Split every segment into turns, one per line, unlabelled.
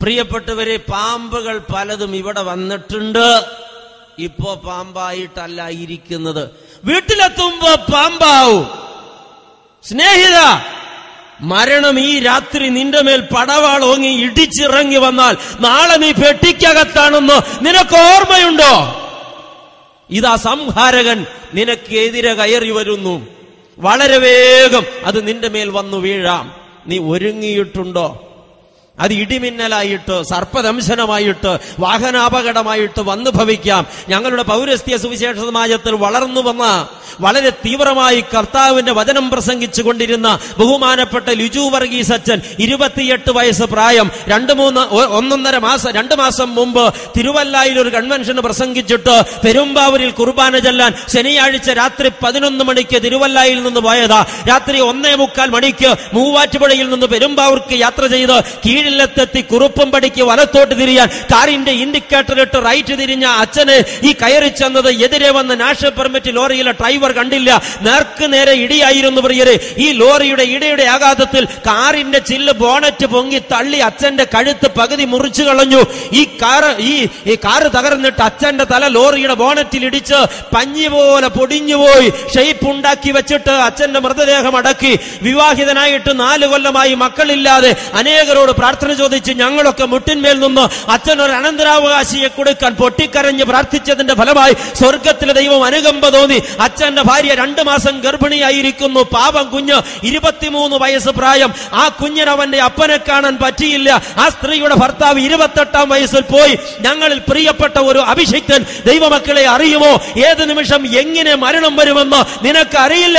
പ്രിയപ്പെട്ടവരെ പാമ്പുകൾ പലതും ഇവിടെ വന്നിട്ടുണ്ട് ഇപ്പോ പാമ്പായിട്ടല്ല ഇരിക്കുന്നത് വീട്ടിലെത്തുമ്പോ പാമ്പാവും സ്നേഹിത മരണം ഈ രാത്രി നിന്റെ മേൽ പടവാൾ ഓങ്ങി ഇടിച്ചിറങ്ങി വന്നാൽ നാളെ നീ പെട്ടിക്കകത്താണെന്ന് നിനക്ക് ഓർമ്മയുണ്ടോ ഇതാ സംഹാരകൻ നിനക്കെതിരെ കയറി വരുന്നു വളരെ വേഗം അത് നിന്റെ മേൽ വന്നു വീഴാം നീ ഒരുങ്ങിയിട്ടുണ്ടോ അത് ഇടിമിന്നലായിട്ട് സർപ്പദംശനമായിട്ട് വാഹനാപകടമായിട്ട് വന്നു ഭവിക്കാം ഞങ്ങളുടെ പൗരസ്ത്യ സുവിശേഷ സമാജത്തിൽ വളർന്നു വന്ന വളരെ തീവ്രമായി കർത്താവിന്റെ വചനം പ്രസംഗിച്ചു കൊണ്ടിരുന്ന ബഹുമാനപ്പെട്ട ലിജു വർഗീസ് അച്ഛൻ ഇരുപത്തിയെട്ട് വയസ്സ് പ്രായം രണ്ട് മൂന്ന് ഒ- ഒന്നൊന്നര മാസം രണ്ട് മാസം മുമ്പ് തിരുവല്ലായിൽ ഒരു കൺവെൻഷന് പ്രസംഗിച്ചിട്ട് പെരുമ്പാവൂരിൽ കുർബാന ചെല്ലാൻ ശനിയാഴ്ച രാത്രി പതിനൊന്ന് മണിക്ക് തിരുവല്ലായിൽ നിന്ന് പോയതാ രാത്രി ഒന്നേ മുക്കാൽ മണിക്ക് മൂവാറ്റുപുഴയിൽ നിന്ന് പെരുമ്പാവൂർക്ക് യാത്ര ചെയ്ത് കീഴിലെത്തെത്തി കുറുപ്പമ്പടിക്ക് വലത്തോട്ട് തിരിയാൻ കാറിന്റെ ഇൻഡിക്കേറ്റർ ഇട്ട് റൈറ്റ് തിരിഞ്ഞ അച്ഛന് ഈ കയറി ചെന്നത് എതിരെ വന്ന നാഷണൽ പെർമിറ്റ് ലോറിയിലെ ഡ്രൈവർ കണ്ടില്ല നേർക്ക് നേരെ ഇടിയായിരുന്നു പ്രിയരെ ഈ ലോറിയുടെ ഇടയുടെ ആഘാതത്തിൽ കാറിന്റെ ചില്ല് ബോണറ്റ് പൊങ്ങി തള്ളി അച്ഛന്റെ കഴുത്ത് പകുതി മുറിച്ചു കളഞ്ഞു ഈ കാറ് ഈ ഈ കാറ് തകർന്നിട്ട് അച്ഛന്റെ തല ലോറിയുടെ ബോണറ്റിൽ ഇടിച്ച് പഞ്ഞി പോലെ പൊടിഞ്ഞുപോയി ഷെയ്പ്പ് ഉണ്ടാക്കി വെച്ചിട്ട് അച്ഛന്റെ മൃതദേഹം അടക്കി വിവാഹിതനായിട്ട് നാല് കൊല്ലമായി മക്കളില്ലാതെ അനേകരോട് പ്രാർത്ഥന ചോദിച്ച് ഞങ്ങളൊക്കെ മുട്ടിന്മേൽ നിന്ന് അച്ഛൻ ഒരു അനന്തരാവകാശിയെ കൊടുക്കാൻ പൊട്ടിക്കരഞ്ഞ് പ്രാർത്ഥിച്ചതിന്റെ ഫലമായി സ്വർഗത്തിലെ ദൈവം അനുകമ്പ തോന്നി അച്ഛന്റെ ഭാര്യ രണ്ടു മാസം ഗർഭിണിയായിരിക്കുന്നു പാപം കുഞ്ഞ് ഇരുപത്തിമൂന്ന് വയസ്സ് പ്രായം ആ കുഞ്ഞിന് അവന്റെ അപ്പനെ കാണാൻ പറ്റിയില്ല ആ സ്ത്രീയുടെ ഭർത്താവ് ഇരുപത്തെട്ടാം വയസ്സിൽ പോയി ഞങ്ങളിൽ പ്രിയപ്പെട്ട ഒരു അഭിഷിക്തൻ ദൈവമക്കളെ അറിയുമോ ഏത് നിമിഷം എങ്ങനെ മരണം വരുമെന്ന് നിനക്ക് അറിയില്ല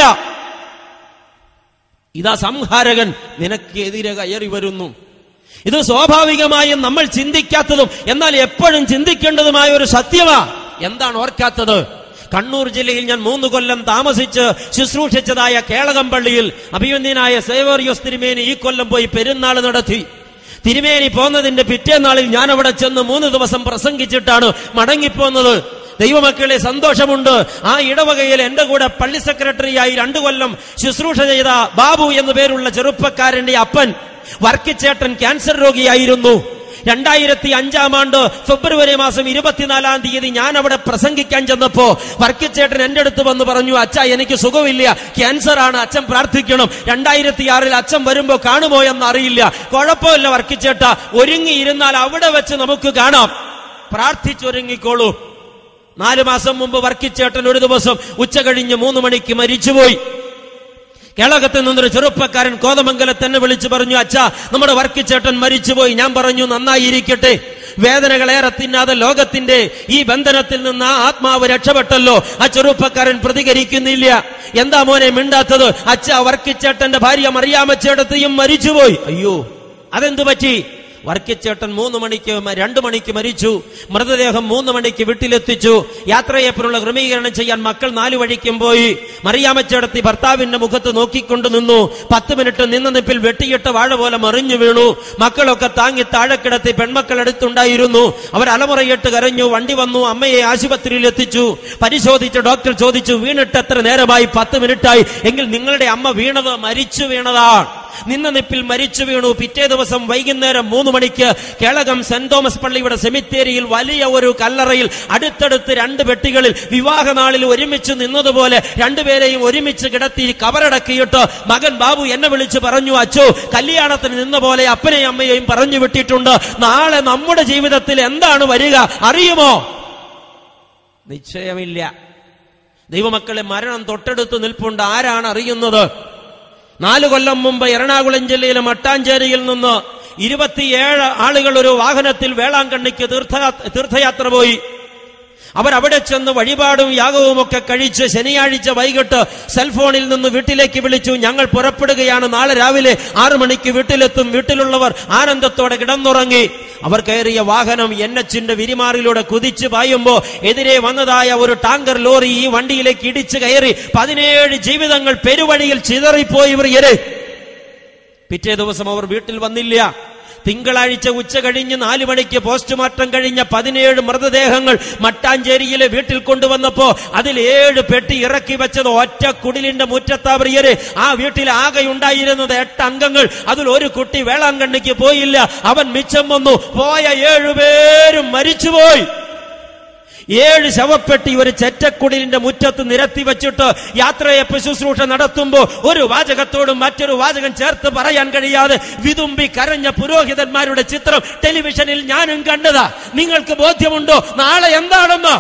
ഇതാ സംഹാരകൻ നിനക്കെതിരെ കയറി വരുന്നു ഇത് സ്വാഭാവികമായും നമ്മൾ ചിന്തിക്കാത്തതും എന്നാൽ എപ്പോഴും ചിന്തിക്കേണ്ടതുമായ ഒരു സത്യമാ എന്താണ് ഓർക്കാത്തത് കണ്ണൂർ ജില്ലയിൽ ഞാൻ മൂന്ന് കൊല്ലം താമസിച്ച് ശുശ്രൂഷിച്ചതായ കേളകം പള്ളിയിൽ അഭിമന്യനായ സേവറിയോസ് തിരുമേനി ഈ കൊല്ലം പോയി പെരുന്നാൾ നടത്തി തിരുമേനി പോന്നതിന്റെ പിറ്റേന്നാളിൽ ഞാൻ അവിടെ ചെന്ന് മൂന്ന് ദിവസം പ്രസംഗിച്ചിട്ടാണ് മടങ്ങിപ്പോന്നത് ദൈവമക്കളെ സന്തോഷമുണ്ട് ആ ഇടവകയിൽ എന്റെ കൂടെ പള്ളി സെക്രട്ടറിയായി രണ്ടു കൊല്ലം ശുശ്രൂഷ ചെയ്ത ബാബു എന്നു പേരുള്ള ചെറുപ്പക്കാരന്റെ അപ്പൻ വർക്കിച്ചേട്ടൻ ക്യാൻസർ രോഗിയായിരുന്നു രണ്ടായിരത്തി അഞ്ചാം ആണ്ട് ഫെബ്രുവരി മാസം ഇരുപത്തിനാലാം തീയതി ഞാൻ അവിടെ പ്രസംഗിക്കാൻ ചെന്നപ്പോ വർക്കിച്ചേട്ടൻ എന്റെ അടുത്ത് വന്ന് പറഞ്ഞു അച്ഛ എനിക്ക് സുഖമില്ല ക്യാൻസർ ആണ് അച്ഛൻ പ്രാർത്ഥിക്കണം രണ്ടായിരത്തി ആറിൽ അച്ഛൻ വരുമ്പോ കാണുമോ എന്ന് അറിയില്ല കുഴപ്പമില്ല വർക്കിച്ചേട്ട ഒരുങ്ങിയിരുന്നാൽ അവിടെ വെച്ച് നമുക്ക് കാണാം പ്രാർത്ഥിച്ചൊരുങ്ങിക്കോളൂ നാലു മാസം മുമ്പ് വർക്കിച്ചേട്ടൻ ഒരു ദിവസം ഉച്ച കഴിഞ്ഞ് മൂന്ന് മണിക്ക് മരിച്ചുപോയി കേളകത്തിൽ നിന്നൊരു ചെറുപ്പക്കാരൻ കോതമംഗലത്ത് തന്നെ വിളിച്ചു പറഞ്ഞു അച്ഛാ നമ്മുടെ വർക്കിച്ചേട്ടൻ മരിച്ചുപോയി ഞാൻ പറഞ്ഞു നന്നായിരിക്കട്ടെ വേദനകളേറെ തിന്നാതെ ലോകത്തിന്റെ ഈ ബന്ധനത്തിൽ നിന്ന് ആ ആത്മാവ് രക്ഷപ്പെട്ടല്ലോ ആ ചെറുപ്പക്കാരൻ പ്രതികരിക്കുന്നില്ല എന്താ മോനെ മിണ്ടാത്തത് അച്ഛ വർക്കിച്ചേട്ടന്റെ ഭാര്യ മറിയാമച്ചേടത്തെയും മരിച്ചുപോയി അയ്യോ അതെന്തു പറ്റി വർക്കിച്ചേട്ടൻ മൂന്ന് മണിക്ക് മ- രണ്ടു മണിക്ക് മരിച്ചു മൃതദേഹം മൂന്ന് മണിക്ക് വീട്ടിലെത്തിച്ചു യാത്രയപ്പിനുള്ള ക്രമീകരണം ചെയ്യാൻ മക്കൾ നാലു വഴിക്കും പോയി മറിയാമച്ചേടത്തി ഭർത്താവിന്റെ മുഖത്ത് നോക്കിക്കൊണ്ട് നിന്നു പത്ത് മിനിറ്റ് നിന്ന നിപ്പിൽ വെട്ടിയിട്ട വാഴ പോലെ മറിഞ്ഞു വീണു മക്കളൊക്കെ താങ്ങി താഴെ കിടത്തി പെൺമക്കൾ അടുത്തുണ്ടായിരുന്നു അവർ അലമുറയിട്ട് കരഞ്ഞു വണ്ടി വന്നു അമ്മയെ ആശുപത്രിയിൽ എത്തിച്ചു പരിശോധിച്ച ഡോക്ടർ ചോദിച്ചു വീണിട്ട് എത്ര നേരമായി പത്ത് മിനിറ്റായി എങ്കിൽ നിങ്ങളുടെ അമ്മ വീണത് മരിച്ചു വീണതാണ് നിന്ന നിപ്പിൽ മരിച്ചു വീണു പിറ്റേ ദിവസം വൈകുന്നേരം മൂന്ന് മണിക്ക് കേളകം സെന്റ് തോമസ് പള്ളിയുടെ സെമിത്തേരിയിൽ വലിയ ഒരു കല്ലറയിൽ അടുത്തടുത്ത് രണ്ട് പെട്ടികളിൽ വിവാഹ നാളിൽ ഒരുമിച്ച് നിന്നതുപോലെ രണ്ടുപേരെയും ഒരുമിച്ച് കിടത്തി കബറടക്കിയിട്ട് മകൻ ബാബു എന്നെ വിളിച്ച് പറഞ്ഞു അച്ചോ കല്യാണത്തിന് നിന്ന പോലെ അപ്പനെയും അമ്മയെയും പറഞ്ഞു വിട്ടിട്ടുണ്ട് നാളെ നമ്മുടെ ജീവിതത്തിൽ എന്താണ് വരിക അറിയുമോ നിശ്ചയമില്ല ദൈവമക്കളെ മരണം തൊട്ടടുത്ത് നിൽപ്പുണ്ട് ആരാണ് അറിയുന്നത് നാല് കൊല്ലം മുമ്പ് എറണാകുളം ജില്ലയിലെ മട്ടാഞ്ചേരിയിൽ നിന്ന് ഇരുപത്തിയേഴ് ആളുകൾ ഒരു വാഹനത്തിൽ വേളാങ്കണ്ണിക്ക് തീർത്ഥ തീർത്ഥയാത്ര പോയി അവരവിടെ ചെന്ന് വഴിപാടും യാഗവും ഒക്കെ കഴിച്ച് ശനിയാഴ്ച വൈകിട്ട് സെൽഫോണിൽ നിന്ന് വീട്ടിലേക്ക് വിളിച്ചു ഞങ്ങൾ പുറപ്പെടുകയാണ് നാളെ രാവിലെ ആറു മണിക്ക് വീട്ടിലെത്തും വീട്ടിലുള്ളവർ ആനന്ദത്തോടെ കിടന്നുറങ്ങി അവർ കയറിയ വാഹനം എൻ എച്ചിന്റെ വിരിമാറിലൂടെ കുതിച്ചു പായുമ്പോ എതിരെ വന്നതായ ഒരു ടാങ്കർ ലോറി ഈ വണ്ടിയിലേക്ക് ഇടിച്ചു കയറി പതിനേഴ് ജീവിതങ്ങൾ പെരുവഴിയിൽ ചിതറിപ്പോയി ഇവർ പിറ്റേ ദിവസം അവർ വീട്ടിൽ വന്നില്ല തിങ്കളാഴ്ച ഉച്ച കഴിഞ്ഞ് നാല് മണിക്ക് പോസ്റ്റ്മോർട്ടം കഴിഞ്ഞ പതിനേഴ് മൃതദേഹങ്ങൾ മട്ടാഞ്ചേരിയിലെ വീട്ടിൽ കൊണ്ടുവന്നപ്പോ അതിൽ ഏഴ് പെട്ടി ഇറക്കി വെച്ചത് ഒറ്റ കുടിലിന്റെ മുറ്റത്താ പ്രിയരെ ആ വീട്ടിൽ ആകെ ഉണ്ടായിരുന്നത് എട്ട് അംഗങ്ങൾ അതിൽ ഒരു കുട്ടി വേളാങ്കണ്ണിക്ക് പോയില്ല അവൻ മിച്ചം വന്നു പോയ ഏഴുപേരും മരിച്ചുപോയി ഏഴ് ശവപ്പെട്ടി ഒരു ചെറ്റക്കുടിലിന്റെ മുറ്റത്ത് നിരത്തി വെച്ചിട്ട് യാത്രയപ്പ് ശുശ്രൂഷ നടത്തുമ്പോ ഒരു വാചകത്തോടും മറ്റൊരു വാചകം ചേർത്ത് പറയാൻ കഴിയാതെ വിതുമ്പി കരഞ്ഞ പുരോഹിതന്മാരുടെ ചിത്രം ടെലിവിഷനിൽ ഞാനും കണ്ടതാ നിങ്ങൾക്ക് ബോധ്യമുണ്ടോ നാളെ എന്താണെന്ന്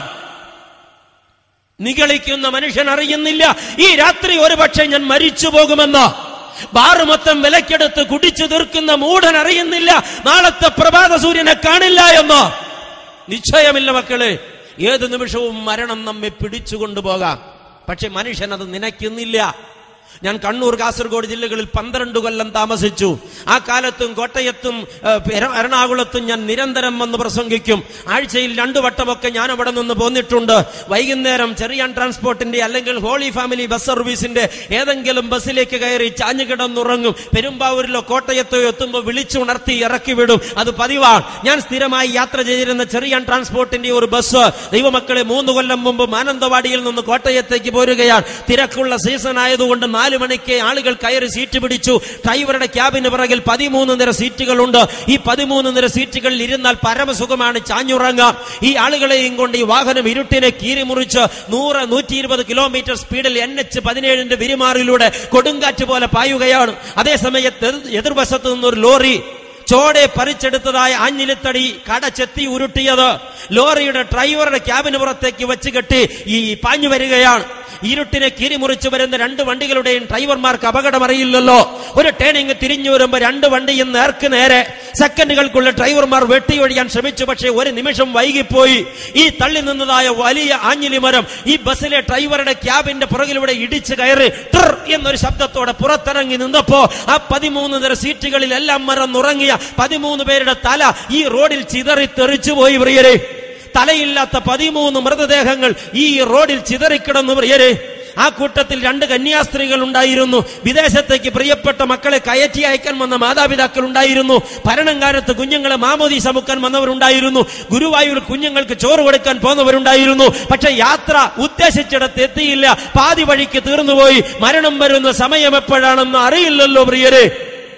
നിഗളിക്കുന്ന മനുഷ്യൻ അറിയുന്നില്ല ഈ രാത്രി ഒരുപക്ഷെ ഞാൻ മരിച്ചു പോകുമെന്ന് ബാറ് മൊത്തം വിലക്കെടുത്ത് കുടിച്ചു തീർക്കുന്ന മൂഢൻ അറിയുന്നില്ല നാളത്തെ പ്രഭാത സൂര്യനെ കാണില്ല എന്ന് നിശ്ചയമില്ല മക്കളെ ഏത് നിമിഷവും മരണം നമ്മെ പിടിച്ചുകൊണ്ടുപോകാം പക്ഷെ മനുഷ്യൻ അത് നനയ്ക്കുന്നില്ല ഞാൻ കണ്ണൂർ കാസർഗോഡ് ജില്ലകളിൽ പന്ത്രണ്ട് കൊല്ലം താമസിച്ചു ആ കാലത്തും കോട്ടയത്തും ഏഹ്, എറ- എറണാകുളത്തും ഞാൻ നിരന്തരം വന്ന് പ്രസംഗിക്കും ആഴ്ചയിൽ രണ്ടു വട്ടമൊക്കെ ഞാൻ അവിടെ നിന്ന് പോന്നിട്ടുണ്ട് വൈകുന്നേരം ചെറിയാൻ ട്രാൻസ്പോർട്ടിന്റെ അല്ലെങ്കിൽ ഹോളി ഫാമിലി ബസ് സർവീസിന്റെ ഏതെങ്കിലും ബസ്സിലേക്ക് കയറി ചാഞ്ഞു കിടന്നുറങ്ങും പെരുമ്പാവൂരിലോ കോട്ടയത്തോ എത്തുമ്പോൾ വിളിച്ചുണർത്തി ഇറക്കി വിടും അത് പതിവാണ് ഞാൻ സ്ഥിരമായി യാത്ര ചെയ്തിരുന്ന ചെറിയാൻ ട്രാൻസ്പോർട്ടിന്റെ ഒരു ബസ് ദൈവമക്കളെ മൂന്ന് കൊല്ലം മുമ്പ് മാനന്തവാടിയിൽ നിന്ന് കോട്ടയത്തേക്ക് പോരുകയാണ് തിരക്കുള്ള സീസൺ ആയതുകൊണ്ട് നാല് മണിക്ക് ആളുകൾ കയറി സീറ്റ് പിടിച്ചു ഡ്രൈവറുടെ ക്യാബിന് പിറകിൽ പതിമൂന്ന് നിര സീറ്റുകളുണ്ട് ഈ പതിമൂന്ന് നിര സീറ്റുകളിൽ ഇരുന്നാൽ പരമസുഖമാണ് ചാഞ്ഞുറങ്ങാം ഈ ആളുകളെയും കൊണ്ട് ഈ വാഹനം ഇരുട്ടിനെ കീറിമുറിച്ച് നൂറ് നൂറ്റി ഇരുപത് കിലോമീറ്റർ സ്പീഡിൽ എൻ എച്ച് പതിനേഴിന്റെ വിരിമാറിലൂടെ കൊടുങ്കാറ്റ് പോലെ പായുകയാണ് അതേസമയത്ത് എതിർ- എതിർവശത്ത് നിന്നൊരു ലോറി ചോടെ പറിച്ചെടുത്തതായ ആഞ്ഞിലിത്തടി കട ചെത്തി ഉരുട്ടിയത് ലോറിയുടെ ഡ്രൈവറുടെ ക്യാബിന് പുറത്തേക്ക് വെച്ച് കെട്ടി ഈ പാഞ്ഞു വരികയാണ് ഇരുട്ടിനെ കീറിമുറിച്ച് വരുന്ന രണ്ട് വണ്ടികളുടെയും ഡ്രൈവർമാർക്ക് അപകടം അറിയില്ലല്ലോ ഒരു ടേണിംഗ് തിരിഞ്ഞു വരുമ്പോ രണ്ട് വണ്ടിയും നേർക്ക് നേരെ സെക്കൻഡുകൾക്കുള്ള ഡ്രൈവർമാർ വെട്ടിയൊഴിയാൻ ശ്രമിച്ചു പക്ഷേ ഒരു നിമിഷം വൈകിപ്പോയി ഈ തള്ളി നിന്നതായ വലിയ ആഞ്ഞിലി മരം ഈ ബസ്സിലെ ഡ്രൈവറുടെ ക്യാബിന്റെ പുറകിലൂടെ ഇടിച്ചു കയറി ട്ർ എന്നൊരു ശബ്ദത്തോടെ പുറത്തിറങ്ങി നിന്നപ്പോ ആ പതിമൂന്ന് നിര സീറ്റുകളിൽ എല്ലാം മരം നുറങ്ങിയ പതിമൂന്ന് പേരുടെ തല ഈ റോഡിൽ ചിതറി തെറിച്ചു പോയി പ്രിയരെ തലയില്ലാത്ത പതിമൂന്ന് മൃതദേഹങ്ങൾ ഈ റോഡിൽ ചിതറിക്കിടന്നു പ്രിയരെ ആ കൂട്ടത്തിൽ രണ്ട് കന്യാസ്ത്രീകൾ ഉണ്ടായിരുന്നു വിദേശത്തേക്ക് പ്രിയപ്പെട്ട മക്കളെ കയറ്റി അയക്കാൻ വന്ന മാതാപിതാക്കൾ ഉണ്ടായിരുന്നു ഭരണകാലത്ത് കുഞ്ഞുങ്ങളെ മാമോദി സമുക്കാൻ വന്നവരുണ്ടായിരുന്നു ഗുരുവായൂർ കുഞ്ഞുങ്ങൾക്ക് ചോറ് കൊടുക്കാൻ പോന്നവരുണ്ടായിരുന്നു പക്ഷെ യാത്ര ഉദ്ദേശിച്ചിടത്ത് എത്തിയില്ല പാതി വഴിക്ക് തീർന്നുപോയി മരണം വരുന്ന സമയം എപ്പോഴാണെന്ന് അറിയില്ലല്ലോ പ്രിയരെ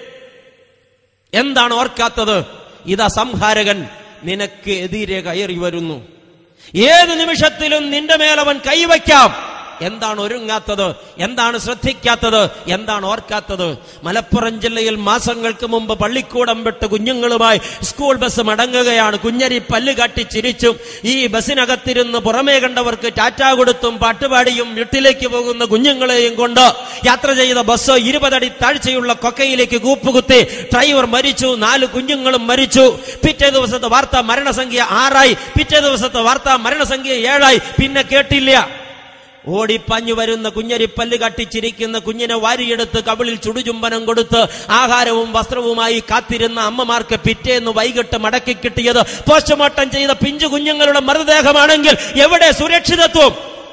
എന്താണ് ഓർക്കാത്തത് ഇതാ സംഹാരകൻ നിനക്ക് എതിരെ കയറി വരുന്നു ഏത് നിമിഷത്തിലും നിന്റെ മേലവൻ കൈവയ്ക്കാം എന്താണ് ഒരുങ്ങാത്തത് എന്താണ് ശ്രദ്ധിക്കാത്തത് എന്താണ് ഓർക്കാത്തത് മലപ്പുറം ജില്ലയിൽ മാസങ്ങൾക്ക് മുമ്പ് പള്ളിക്കൂടം വിട്ട് കുഞ്ഞുങ്ങളുമായി സ്കൂൾ ബസ് മടങ്ങുകയാണ് കുഞ്ഞരി പല്ല് കാട്ടി ചിരിച്ചും ഈ ബസ്സിനകത്തിരുന്ന് പുറമേ കണ്ടവർക്ക് ടാറ്റ കൊടുത്തും പാട്ടുപാടിയും വീട്ടിലേക്ക് പോകുന്ന കുഞ്ഞുങ്ങളെയും കൊണ്ട് യാത്ര ചെയ്ത ബസ് ഇരുപതടി താഴ്ചയുള്ള കൊക്കയിലേക്ക് കൂപ്പുകുത്തി ഡ്രൈവർ മരിച്ചു നാല് കുഞ്ഞുങ്ങളും മരിച്ചു പിറ്റേ ദിവസത്തെ വാർത്ത മരണസംഖ്യ ആറായി പിറ്റേ ദിവസത്തെ വാർത്ത മരണസംഖ്യ ഏഴായി പിന്നെ കേട്ടില്ല ഓടിപ്പാഞ്ഞു വരുന്ന കുഞ്ഞരിപ്പല്ല് കട്ടിച്ചിരിക്കുന്ന കുഞ്ഞിനെ വാരിയെടുത്ത് കവിളിൽ ചുടുചുംബനം കൊടുത്ത് ആഹാരവും വസ്ത്രവുമായി കാത്തിരുന്ന അമ്മമാർക്ക് പിറ്റേന്ന് വൈകിട്ട് മടക്കി കിട്ടിയത് പോസ്റ്റ്മോർട്ടം ചെയ്ത പിഞ്ചു കുഞ്ഞുങ്ങളുടെ മൃതദേഹമാണെങ്കിൽ എവിടെ സുരക്ഷിതത്വം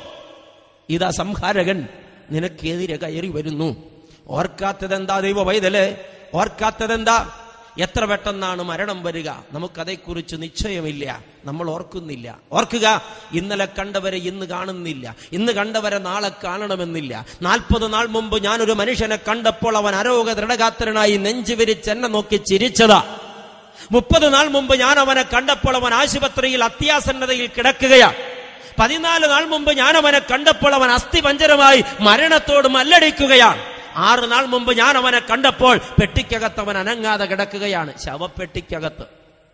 ഇതാ സംഹാരകൻ നിനക്കെതിരെ കയറി വരുന്നു ഓർക്കാത്തതെന്താ ദൈവ വൈതല് ഓർക്കാത്തതെന്താ എത്ര പെട്ടെന്നാണ് മരണം വരിക നമുക്കതേക്കുറിച്ച് നിശ്ചയമില്ല നമ്മൾ ഓർക്കുന്നില്ല ഓർക്കുക ഇന്നലെ കണ്ടവരെ ഇന്ന് കാണുന്നില്ല ഇന്ന് കണ്ടവരെ നാളെ കാണണമെന്നില്ല നാൽപ്പത് നാൾ മുമ്പ് ഞാനൊരു മനുഷ്യനെ കണ്ടപ്പോൾ അവൻ അരോഗ ദൃഢഗാത്രനായി നെഞ്ചു വിരിച്ച് എന്നെ നോക്കി ചിരിച്ചതാ മുപ്പത് നാൾ മുമ്പ് ഞാൻ അവനെ കണ്ടപ്പോൾ അവൻ ആശുപത്രിയിൽ അത്യാസന്നതയിൽ കിടക്കുകയാണ് പതിനാല് നാൾ മുമ്പ് ഞാൻ അവനെ കണ്ടപ്പോൾ അവൻ അസ്ഥിപഞ്ചരമായി മരണത്തോട് മല്ലടിക്കുകയാണ് ആറ് നാൾ മുമ്പ് ഞാൻ അവനെ കണ്ടപ്പോൾ പെട്ടിക്കകത്ത് അവൻ അനങ്ങാതെ കിടക്കുകയാണ് ശവപ്പെട്ടിക്കകത്ത്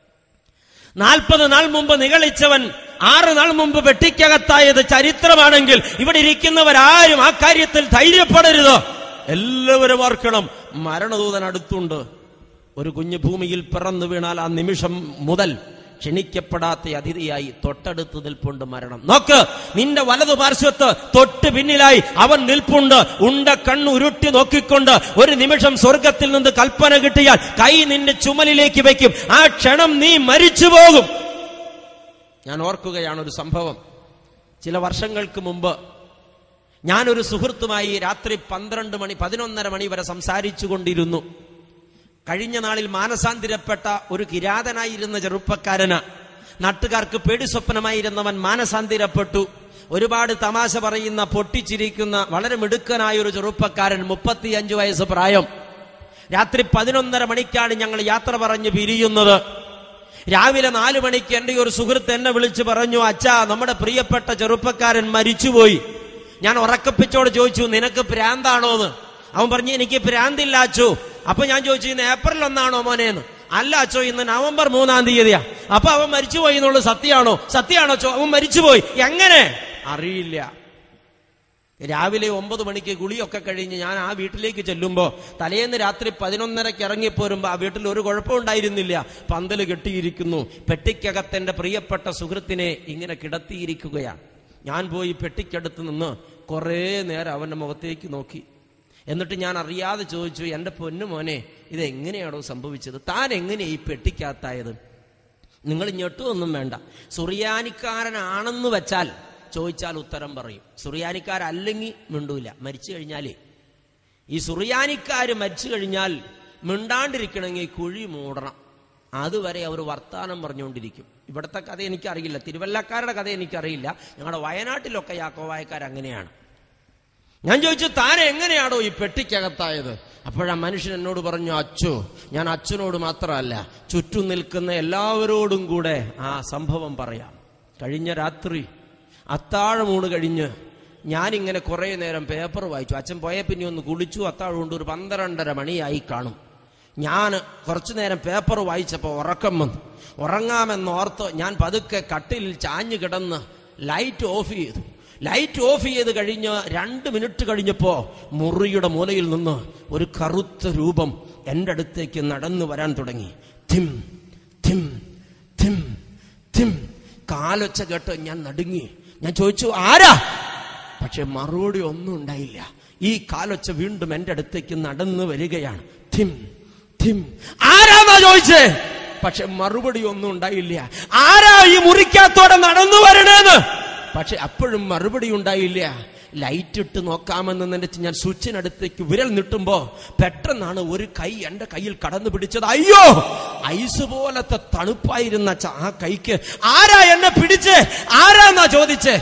നാൽപ്പത് നാൾ മുമ്പ് നിഗളിച്ചവൻ ആറ് നാൾ മുമ്പ് പെട്ടിക്കകത്തായത് ചരിത്രമാണെങ്കിൽ ഇവിടെ ഇരിക്കുന്നവരാരും ആ കാര്യത്തിൽ ധൈര്യപ്പെടരുത് എല്ലാവരും ഓർക്കണം മരണദൂതൻ അടുത്തുണ്ട് ഒരു കുഞ്ഞു ഭൂമിയിൽ പിറന്നു വീണാൽ ആ നിമിഷം മുതൽ ക്ഷണിക്കപ്പെടാത്ത അതിഥിയായി തൊട്ടടുത്ത് നിൽപ്പുണ്ട് മരണം നോക്ക് നിന്റെ വലതു പാർശ്വത്ത് തൊട്ട് പിന്നിലായി അവൻ നിൽപ്പുണ്ട് ഉണ്ട കണ്ണ് ഉരുട്ടി നോക്കിക്കൊണ്ട് ഒരു നിമിഷം സ്വർഗത്തിൽ നിന്ന് കൽപ്പന കിട്ടിയാൽ കൈ നിന്റെ ചുമലിലേക്ക് വെക്കും ആ ക്ഷണം നീ മരിച്ചു പോകും ഞാൻ ഓർക്കുകയാണ് ഒരു സംഭവം ചില വർഷങ്ങൾക്ക് മുമ്പ് ഞാനൊരു സുഹൃത്തുമായി രാത്രി പന്ത്രണ്ട് മണി പതിനൊന്നര മണി വരെ സംസാരിച്ചു കൊണ്ടിരുന്നു കഴിഞ്ഞ നാളിൽ മാനസാന്തിരപ്പെട്ട ഒരു കിരാതനായിരുന്ന ചെറുപ്പക്കാരന് നാട്ടുകാർക്ക് പേടി സ്വപ്നമായിരുന്നവൻ മാനസാന്തിരപ്പെട്ടു ഒരുപാട് തമാശ പറയുന്ന പൊട്ടിച്ചിരിക്കുന്ന വളരെ മിടുക്കനായ ഒരു ചെറുപ്പക്കാരൻ മുപ്പത്തിയഞ്ചു വയസ്സ് പ്രായം രാത്രി പതിനൊന്നര മണിക്കാണ് ഞങ്ങൾ യാത്ര പറഞ്ഞ് പിരിയുന്നത് രാവിലെ നാലു മണിക്ക് എന്റെ ഒരു സുഹൃത്ത് എന്നെ വിളിച്ചു പറഞ്ഞു അച്ഛാ നമ്മുടെ പ്രിയപ്പെട്ട ചെറുപ്പക്കാരൻ മരിച്ചുപോയി ഞാൻ ഉറക്കപ്പിച്ചോട് ചോദിച്ചു നിനക്ക് ഭ്രാന്താണോന്ന് അവൻ പറഞ്ഞു എനിക്ക് ഭ്രാന്തില്ല അച്ചു അപ്പൊ ഞാൻ ചോദിച്ചു ഇന്ന് ഏപ്രിൽ ഒന്നാണോ മോനേന്ന് അല്ല അച്ചോ ഇന്ന് നവംബർ മൂന്നാം തീയതിയാ അപ്പൊ അവൻ മരിച്ചുപോയി എന്നുള്ളത് സത്യമാണോ സത്യമാണോ ചോ അവൻ മരിച്ചുപോയി എങ്ങനെ അറിയില്ല രാവിലെ ഒമ്പത് മണിക്ക് ഗുളിയൊക്കെ കഴിഞ്ഞ് ഞാൻ ആ വീട്ടിലേക്ക് ചെല്ലുമ്പോൾ തലേന്ന് രാത്രി പതിനൊന്നരക്ക് ഇറങ്ങിപ്പോരുമ്പോൾ ആ വീട്ടിൽ ഒരു കുഴപ്പമുണ്ടായിരുന്നില്ല പന്തല് കെട്ടിയിരിക്കുന്നു പെട്ടിക്കകത്തെന്റെ പ്രിയപ്പെട്ട സുഹൃത്തിനെ ഇങ്ങനെ കിടത്തിയിരിക്കുകയാണ് ഞാൻ പോയി പെട്ടിക്കടുത്ത് നിന്ന് കുറേ നേരം അവന്റെ മുഖത്തേക്ക് നോക്കി എന്നിട്ട് ഞാൻ അറിയാതെ ചോദിച്ചു എൻ്റെ പൊന്നു മോനെ ഇത് എങ്ങനെയാണോ സംഭവിച്ചത് താൻ എങ്ങനെയാ ഈ പെട്ടിക്കകത്തായത് നിങ്ങൾ ഞെട്ടുമൊന്നും വേണ്ട സുറിയാനിക്കാരനാണെന്ന് വെച്ചാൽ ചോദിച്ചാൽ ഉത്തരം പറയും സുറിയാനിക്കാരല്ലെങ്കിൽ മിണ്ടൂല മരിച്ചു കഴിഞ്ഞാലേ ഈ സുറിയാനിക്കാര് മരിച്ചു കഴിഞ്ഞാൽ മിണ്ടാണ്ടിരിക്കണമെങ്കിൽ കുഴി മൂടണം അതുവരെ അവർ വർത്താനം പറഞ്ഞുകൊണ്ടിരിക്കും ഇവിടുത്തെ കഥ എനിക്കറിയില്ല തിരുവല്ലക്കാരുടെ കഥ എനിക്കറിയില്ല ഞങ്ങളുടെ വയനാട്ടിലൊക്കെ യാക്കോവായക്കാർ അങ്ങനെയാണ് ഞാൻ ചോദിച്ചു താൻ എങ്ങനെയാണോ ഈ പെട്ടിക്കകത്തായത് അപ്പോഴാ മനുഷ്യൻ എന്നോട് പറഞ്ഞു അച്ചു ഞാൻ അച്ഛനോട് മാത്രമല്ല ചുറ്റും നിൽക്കുന്ന എല്ലാവരോടും കൂടെ ആ സംഭവം പറയാം കഴിഞ്ഞ രാത്രി അത്താഴമൂണ് കഴിഞ്ഞ് ഞാനിങ്ങനെ കുറേ നേരം പേപ്പർ വായിച്ചു അച്ഛൻ പോയ പിന്നെ ഒന്ന് കുളിച്ചു അത്താഴം കൊണ്ട് ഒരു പന്ത്രണ്ടര മണിയായി കാണും ഞാൻ കുറച്ചു നേരം പേപ്പർ വായിച്ചപ്പോൾ ഉറക്കം വന്നു ഉറങ്ങാമെന്നോർത്ത് ഞാൻ പതുക്കെ കട്ടിൽ ചാഞ്ഞു കിടന്ന് ലൈറ്റ് ഓഫ് ചെയ്തു ലൈറ്റ് ഓഫ് ചെയ്ത് കഴിഞ്ഞ് രണ്ട് മിനിറ്റ് കഴിഞ്ഞപ്പോ മുറിയുടെ മൂലയിൽ നിന്ന് ഒരു കറുത്ത രൂപം എൻ്റെ അടുത്തേക്ക് നടന്നു വരാൻ തുടങ്ങി തിം തിം തിം തിം കാലൊച്ച കേട്ട് ഞാൻ നടുങ്ങി ഞാൻ ചോദിച്ചു ആരാ പക്ഷെ മറുപടി ഒന്നും ഉണ്ടായില്ല ഈ കാലൊച്ച വീണ്ടും എൻ്റെ അടുത്തേക്ക് നടന്നു വരികയാണ് തിം തിം ആരാന്നാ ചോദിച്ചേ പക്ഷെ മറുപടി ഒന്നും ഉണ്ടായില്ല ആരാ ഈ മുറിക്കകത്തോടെ നടന്നു വരണേന്ന് പക്ഷെ അപ്പോഴും മറുപടി ഉണ്ടായില്ല ലൈറ്റ് ഇട്ട് നോക്കാമെന്ന് നിന്നിട്ട് ഞാൻ സ്വിച്ചിനടുത്തേക്ക് വിരൽ നീട്ടുമ്പോ പെട്ടെന്നാണ് ഒരു കൈ എന്റെ കയ്യിൽ കടന്നു പിടിച്ചത് അയ്യോ ഐസ് പോലത്തെ തണുപ്പായിരുന്ന ച- ആ കൈക്ക് ആരാ എന്നെ പിടിച്ച് ആരാന്നാ ചോദിച്ചേ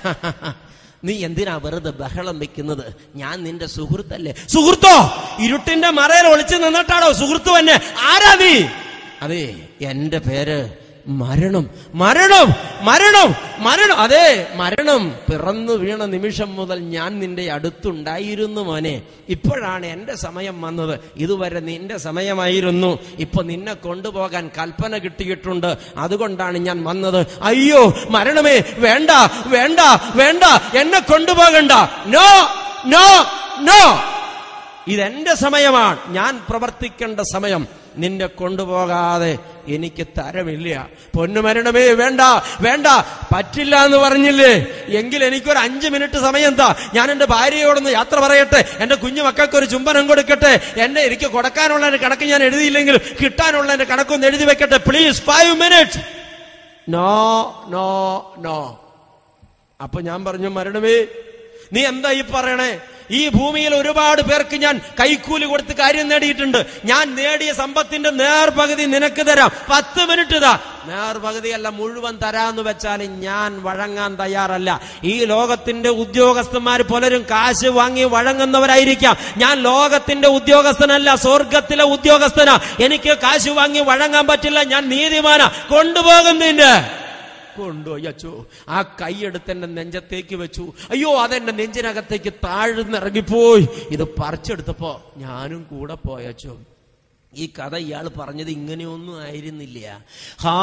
നീ എന്തിനാ വെറുതെ ബഹളം വെക്കുന്നത് ഞാൻ നിന്റെ സുഹൃത്തല്ലേ സുഹൃത്തോ ഇരുട്ടിന്റെ മറയിൽ ഒളിച്ചു നിന്നിട്ടാണോ സുഹൃത്തു തന്നെ ആരാ നീ അതെ എന്റെ പേര് മരണം മരണം മരണം മരണം അതെ മരണം പിറന്നു വീണ നിമിഷം മുതൽ ഞാൻ നിന്റെ അടുത്തുണ്ടായിരുന്നു മോനെ ഇപ്പോഴാണ് എന്റെ സമയം വന്നത് ഇതുവരെ നിന്റെ സമയമായിരുന്നു ഇപ്പൊ നിന്നെ കൊണ്ടുപോകാൻ കൽപ്പന കിട്ടിയിട്ടുണ്ട് അതുകൊണ്ടാണ് ഞാൻ വന്നത് അയ്യോ മരണമേ വേണ്ട വേണ്ട വേണ്ട എന്നെ കൊണ്ടുപോകണ്ട നോ നോ നോ ഇതെന്റെ സമയമാണ് ഞാൻ പ്രവർത്തിക്കേണ്ട സമയം നിന്നെ കൊണ്ടുപോകാതെ എനിക്ക് തരമില്ല പൊന്നുമരണമേ വേണ്ട വേണ്ട പറ്റില്ല എന്ന് പറഞ്ഞില്ലേ എങ്കിൽ എനിക്കൊരു അഞ്ച് മിനിറ്റ് സമയം എന്താ ഞാൻ എന്റെ ഭാര്യയോടൊന്ന് യാത്ര പറയട്ടെ എന്റെ കുഞ്ഞു മക്കൾക്ക് ഒരു ചുംബനം കൊടുക്കട്ടെ എന്നെ എനിക്ക് കൊടുക്കാനുള്ള എന്റെ കണക്ക് ഞാൻ എഴുതിയില്ലെങ്കിൽ കിട്ടാനുള്ള എന്റെ കണക്കൊന്ന് എഴുതി വെക്കട്ടെ please five minute no no no അപ്പൊ ഞാൻ പറഞ്ഞു മരണമേ നീ എന്താ ഈ പറയണേ ഈ ഭൂമിയിൽ ഒരുപാട് പേർക്ക് ഞാൻ കൈക്കൂലി കൊടുത്ത് കാര്യം നേടിയിട്ടുണ്ട് ഞാൻ നേടിയ സമ്പത്തിന്റെ നേർപകുതി നിനക്ക് തരാം പത്ത് മിനിറ്റ് ഇതാ നേർപകുതിയല്ല മുഴുവൻ തരാന്ന് വെച്ചാൽ ഞാൻ വഴങ്ങാൻ തയ്യാറല്ല ഈ ലോകത്തിന്റെ ഉദ്യോഗസ്ഥന്മാർ പലരും കാശ് വാങ്ങി വഴങ്ങുന്നവരായിരിക്കാം ഞാൻ ലോകത്തിന്റെ ഉദ്യോഗസ്ഥനല്ല സ്വർഗത്തിലെ ഉദ്യോഗസ്ഥനാ എനിക്ക് കാശ് വാങ്ങി വഴങ്ങാൻ പറ്റില്ല ഞാൻ നീതിമാനാ കൊണ്ടുപോകുന്നതിന്റെ കൊണ്ടുപോയി അച്ചു ആ കൈയെടുത്ത് എന്റെ നെഞ്ചത്തേക്ക് വെച്ചു അയ്യോ അതെന്റെ നെഞ്ചിനകത്തേക്ക് താഴ്ന്നിറങ്ങിപ്പോയി ഇത് പറിച്ചെടുത്തപ്പോ ഞാനും കൂടെ പോയച്ചു ഈ കഥ ഇയാൾ പറഞ്ഞത് ഇങ്ങനെയൊന്നും ആയിരുന്നില്ല ഹാ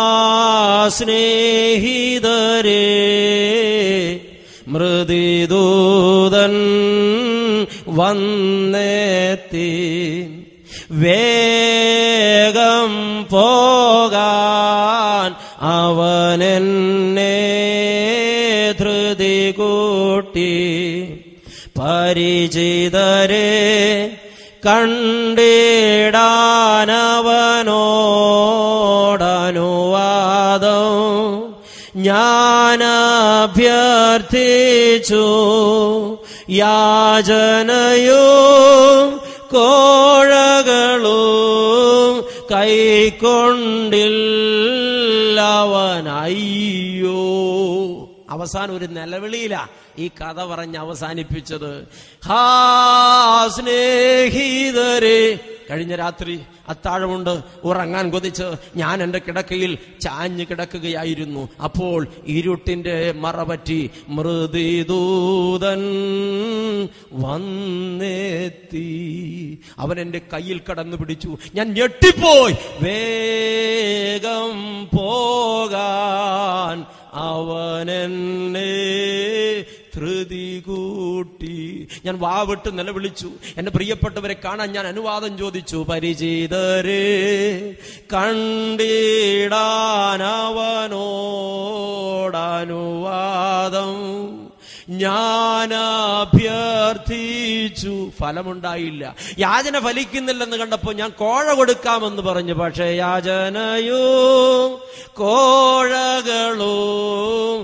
സ്നേഹിതരേ മൃതിദൂതൻ വന്നെത്തി വേഗം പോകാൻ അവനെന്നെ ധൃതി കൂട്ടി പരിചിതരെ കണ്ടിടാനവനോടനുവാദം ഞാൻ അഭ്യർത്ഥിച്ചു യാചനയോ കോഴകളോ കൈക്കൊണ്ടില്ലവനയ്യോ അവസാനം ഒരു നിലവിളിയില ഈ കഥ പറഞ്ഞ് അവസാനിപ്പിച്ചത് ഹാ സ്നേഹിതരെ കഴിഞ്ഞ രാത്രി അത്താഴമുണ്ട് ഉറങ്ങാൻ കൊതിച്ച് ഞാൻ എൻ്റെ കിടക്കയിൽ ചാഞ്ഞു കിടക്കുകയായിരുന്നു അപ്പോൾ ഇരുട്ടിന്റെ മറപറ്റി മൃതിദൂതൻ വന്നെത്തി അവൻ എൻ്റെ കയ്യിൽ കടന്നു പിടിച്ചു ഞാൻ ഞെട്ടിപ്പോയി വേഗം പോകാൻ അവനെന്നെ ധൃതി കൂട്ടി ഞാൻ വാവിട്ട് നിലവിളിച്ചു എന്റെ പ്രിയപ്പെട്ടവരെ കാണാൻ ഞാൻ അനുവാദം ചോദിച്ചു പരിചിതരെ കണ്ടിടാനവനോടനുവാദം ഞാൻ അഭ്യർത്ഥിച്ചു ഫലമുണ്ടായില്ല യാചന ഫലിക്കുന്നില്ലെന്ന് കണ്ടപ്പോൾ ഞാൻ കോഴ കൊടുക്കാമെന്ന് പറഞ്ഞു പക്ഷേ യാചനയും കോഴകളും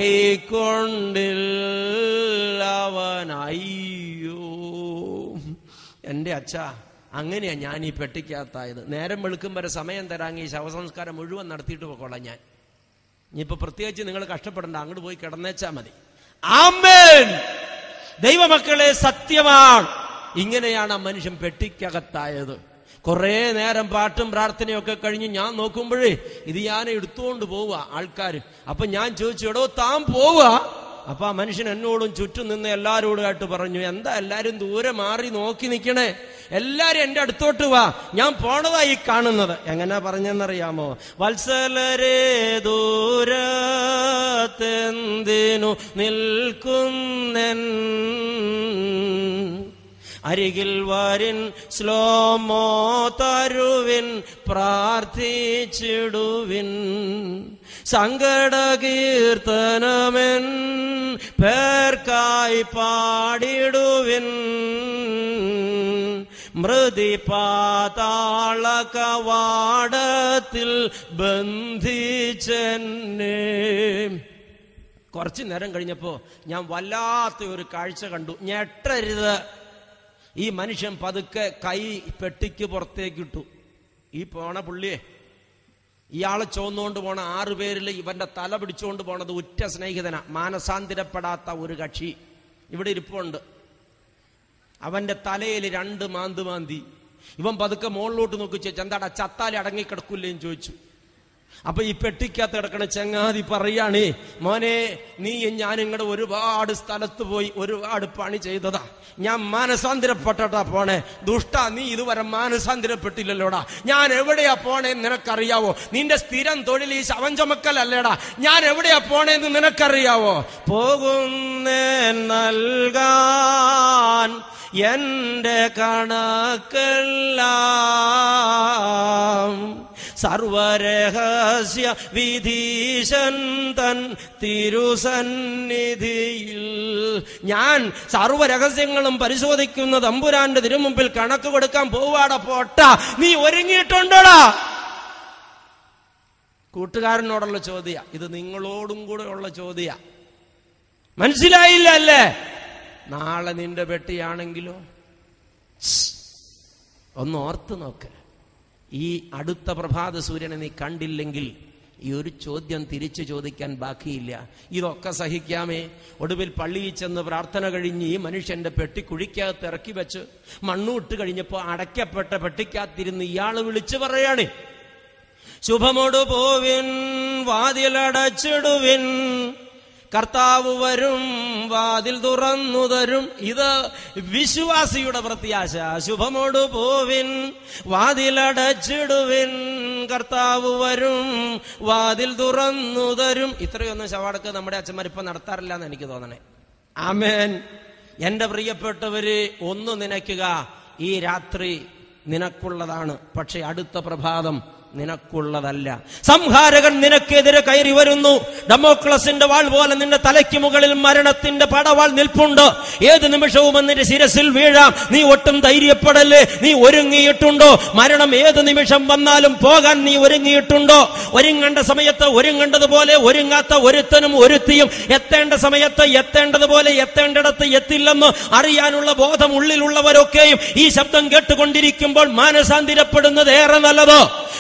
കൈക്കൊണ്ടില്ലവനയ്യോ എൻ്റെ അച്ഛ അങ്ങനെയാ ഞാൻ ഈ പെട്ടിക്കകത്തായത് നേരം വെളുക്കും വരെ സമയം തരാങ്ങി ഈ ശവസംസ്കാരം മുഴുവൻ നടത്തിയിട്ട് പോക്കോളാം ഞാൻ ഇനിയിപ്പോ പ്രത്യേകിച്ച് നിങ്ങൾ കഷ്ടപ്പെടണ്ട അങ്ങോട്ട് പോയി കിടന്നേച്ചാ മതി ആമേൻ ദൈവമക്കളെ സത്യമാണ് ഇങ്ങനെയാണ് ആ മനുഷ്യൻ പെട്ടിക്കകത്തായത് കുറെ നേരം പാട്ടും പ്രാർത്ഥനയും ഒക്കെ കഴിഞ്ഞ് ഞാൻ നോക്കുമ്പോഴേ ഇത് ഞാൻ എടുത്തുകൊണ്ട് പോവുക ആൾക്കാർ അപ്പൊ ഞാൻ ചോദിച്ചു എടോ താൻ പോവുക അപ്പൊ ആ മനുഷ്യൻ എന്നോടും ചുറ്റും നിന്ന് എല്ലാരോടുമായിട്ട് പറഞ്ഞു എന്താ എല്ലാരും ദൂരെ മാറി നോക്കി നിൽക്കണേ എല്ലാരും എന്റെ അടുത്തോട്ട് വാ ഞാൻ പോണതായി കാണുന്നത് എങ്ങനെ പറഞ്ഞെന്നറിയാമോ വത്സലരേ ദൂരത്തെന്തിനു നിൽക്കുന്നൻ അരികിൽ വരിൻ സ്ലോമോ തരുവിൻ പ്രാർത്ഥിച്ചിടുവിൻ സങ്കട കീർത്തനമെൻ പേർക്കായി പാടിടുവിൻ മൃതി പാതാള കവാടത്തിൽ ബന്ധിച്ചെന്നെ കുറച്ചു നേരം കഴിഞ്ഞപ്പോ ഞാൻ വല്ലാത്ത ഒരു കാഴ്ച കണ്ടു ഞെട്ടരുത് ഈ മനുഷ്യൻ പതുക്കെ കൈ പെട്ടിക്ക് പുറത്തേക്കിട്ടു ഈ പോണ പുള്ളിയെ ഇയാളെ ചോന്നുകൊണ്ട് പോണ ആറു പേരിൽ ഇവന്റെ തല പിടിച്ചുകൊണ്ട് പോണത് ഉറ്റ സ്നേഹിതന മാനസാന്തരപ്പെടാത്ത ഒരു കക്ഷി ഇവിടെ ഇരിപ്പുണ്ട് അവന്റെ തലയിൽ രണ്ട് മാന്ത് മാന്തി ഇവൻ പതുക്കെ മുകളിലോട്ട് നോക്കി ചോദിച്ചു എന്താടാ ചത്താലി അടങ്ങിക്കിടക്കൂല്ലേന്ന് ചോദിച്ചു അപ്പൊ ഈ പെട്ടിക്കകത്ത് കിടക്കണ ചങ്ങാതി പറയാണ് മോനെ നീ ഞാൻ ഇങ്ങടെ ഒരുപാട് സ്ഥലത്ത് പോയി ഒരുപാട് പണി ചെയ്തതാ ഞാൻ മാനസാന്തരപ്പെട്ടട്ടാ പോണേ ദുഷ്ട നീ ഇതുവരെ മാനസാന്തരപ്പെട്ടില്ലല്ലോടാ ഞാൻ എവിടെയാ പോണേന്ന് നിനക്കറിയാവോ നിന്റെ സ്ഥിരം തൊഴിൽ ഈ ശവം ചുമക്കലല്ലേടാ ഞാൻ എവിടെയാ പോണേന്ന് നിനക്കറിയാവോ പോകുന്നേ നൽകാൻ എന്റെ കണക്കെല്ലാം സർവരഹസ്യ വിധീശൻ തൻ തിരുസന്നിധിയിൽ ഞാൻ സർവരഹസ്യങ്ങളും പരിശോധിക്കുന്ന തമ്പുരാന്റെ തിരുമുമ്പിൽ കണക്ക് കൊടുക്കാൻ പോവാടാ പോട്ട നീ ഒരുങ്ങിയിട്ടുണ്ടോടാ കൂട്ടുകാരനോടുള്ള ചോദ്യ ഇത് നിങ്ങളോടും കൂടെ ഉള്ള ചോദ്യ മനസ്സിലായില്ല അല്ലേ നാളെ നിന്റെ പെട്ടിയാണെങ്കിലോ ഒന്ന് ഓർത്ത് നോക്ക് ഈ അടുത്ത പ്രഭാത സൂര്യനെ നീ കണ്ടില്ലെങ്കിൽ ഈ ഒരു ചോദ്യം തിരിച്ചു ചോദിക്കാൻ ബാക്കിയില്ല ഇതൊക്കെ സഹിക്കാമേ ഒടുവിൽ പള്ളിയിൽ ചെന്ന് പ്രാർത്ഥന കഴിഞ്ഞ് ഈ മനുഷ്യന്റെ പെട്ടി കുഴിക്കകത്ത് ഇറക്കി വെച്ച് മണ്ണൂട്ട് കഴിഞ്ഞപ്പോൾ അടയ്ക്കപ്പെട്ട പെട്ടിക്കകത്തിരുന്ന് ഇയാള് വിളിച്ചു പറയാണ് ശുഭമോടു പോവിൻ വാതിലടച്ചിടുവിൻ കർത്താവ് വരും വാതിൽ തുറന്നു തരും ഇത് വിശ്വാസിയുടെ പ്രത്യാശ ശുഭമോടു പോവിൻ വാതിലടച്ചിടുവിൻ കർത്താവ് വരും വാതിൽ തുറന്നു തരും ഇത്രയൊന്നും ശവാടക്ക് നമ്മുടെ അച്ഛന്മാർ ഇപ്പൊ നടത്താറില്ല എന്ന് എനിക്ക് തോന്നണേ ആമേൻ എന്റെ പ്രിയപ്പെട്ടവര് ഒന്ന് നനയ്ക്കുക ഈ രാത്രി നിനക്കുള്ളതാണ് പക്ഷെ അടുത്ത പ്രഭാതം നിനക്കുള്ളതല്ല സംഹാരകൻ നിനക്കെതിരെ കയറി വരുന്നു ഡെമോക്ലസിന്റെ വാൾ പോലെ നിന്റെ തലയ്ക്ക് മുകളിൽ മരണത്തിന്റെ പടവാൾ നിൽപ്പുണ്ട് ഏത് നിമിഷവും നിന്റെ ശിരസിൽ വീഴാം നീ ഒട്ടും ധൈര്യപ്പെടല്ലേ നീ ഒരുങ്ങിയിട്ടുണ്ടോ മരണം ഏത് നിമിഷം വന്നാലും പോകാൻ നീ ഒരുങ്ങിയിട്ടുണ്ടോ ഒരുങ്ങേണ്ട സമയത്ത് ഒരുങ്ങേണ്ടതുപോലെ ഒരുങ്ങാത്ത ഒരുത്തനും ഒരുത്തിയും എത്തേണ്ട സമയത്ത് എത്തേണ്ടതുപോലെ എത്തേണ്ടിടത്ത് എത്തില്ലെന്ന് അറിയാനുള്ള ബോധം ഉള്ളിലുള്ളവരൊക്കെയും ഈ ശബ്ദം കേട്ടുകൊണ്ടിരിക്കുമ്പോൾ മാനസാന്തിരപ്പെടുന്നത് ഏറെ നല്ലത്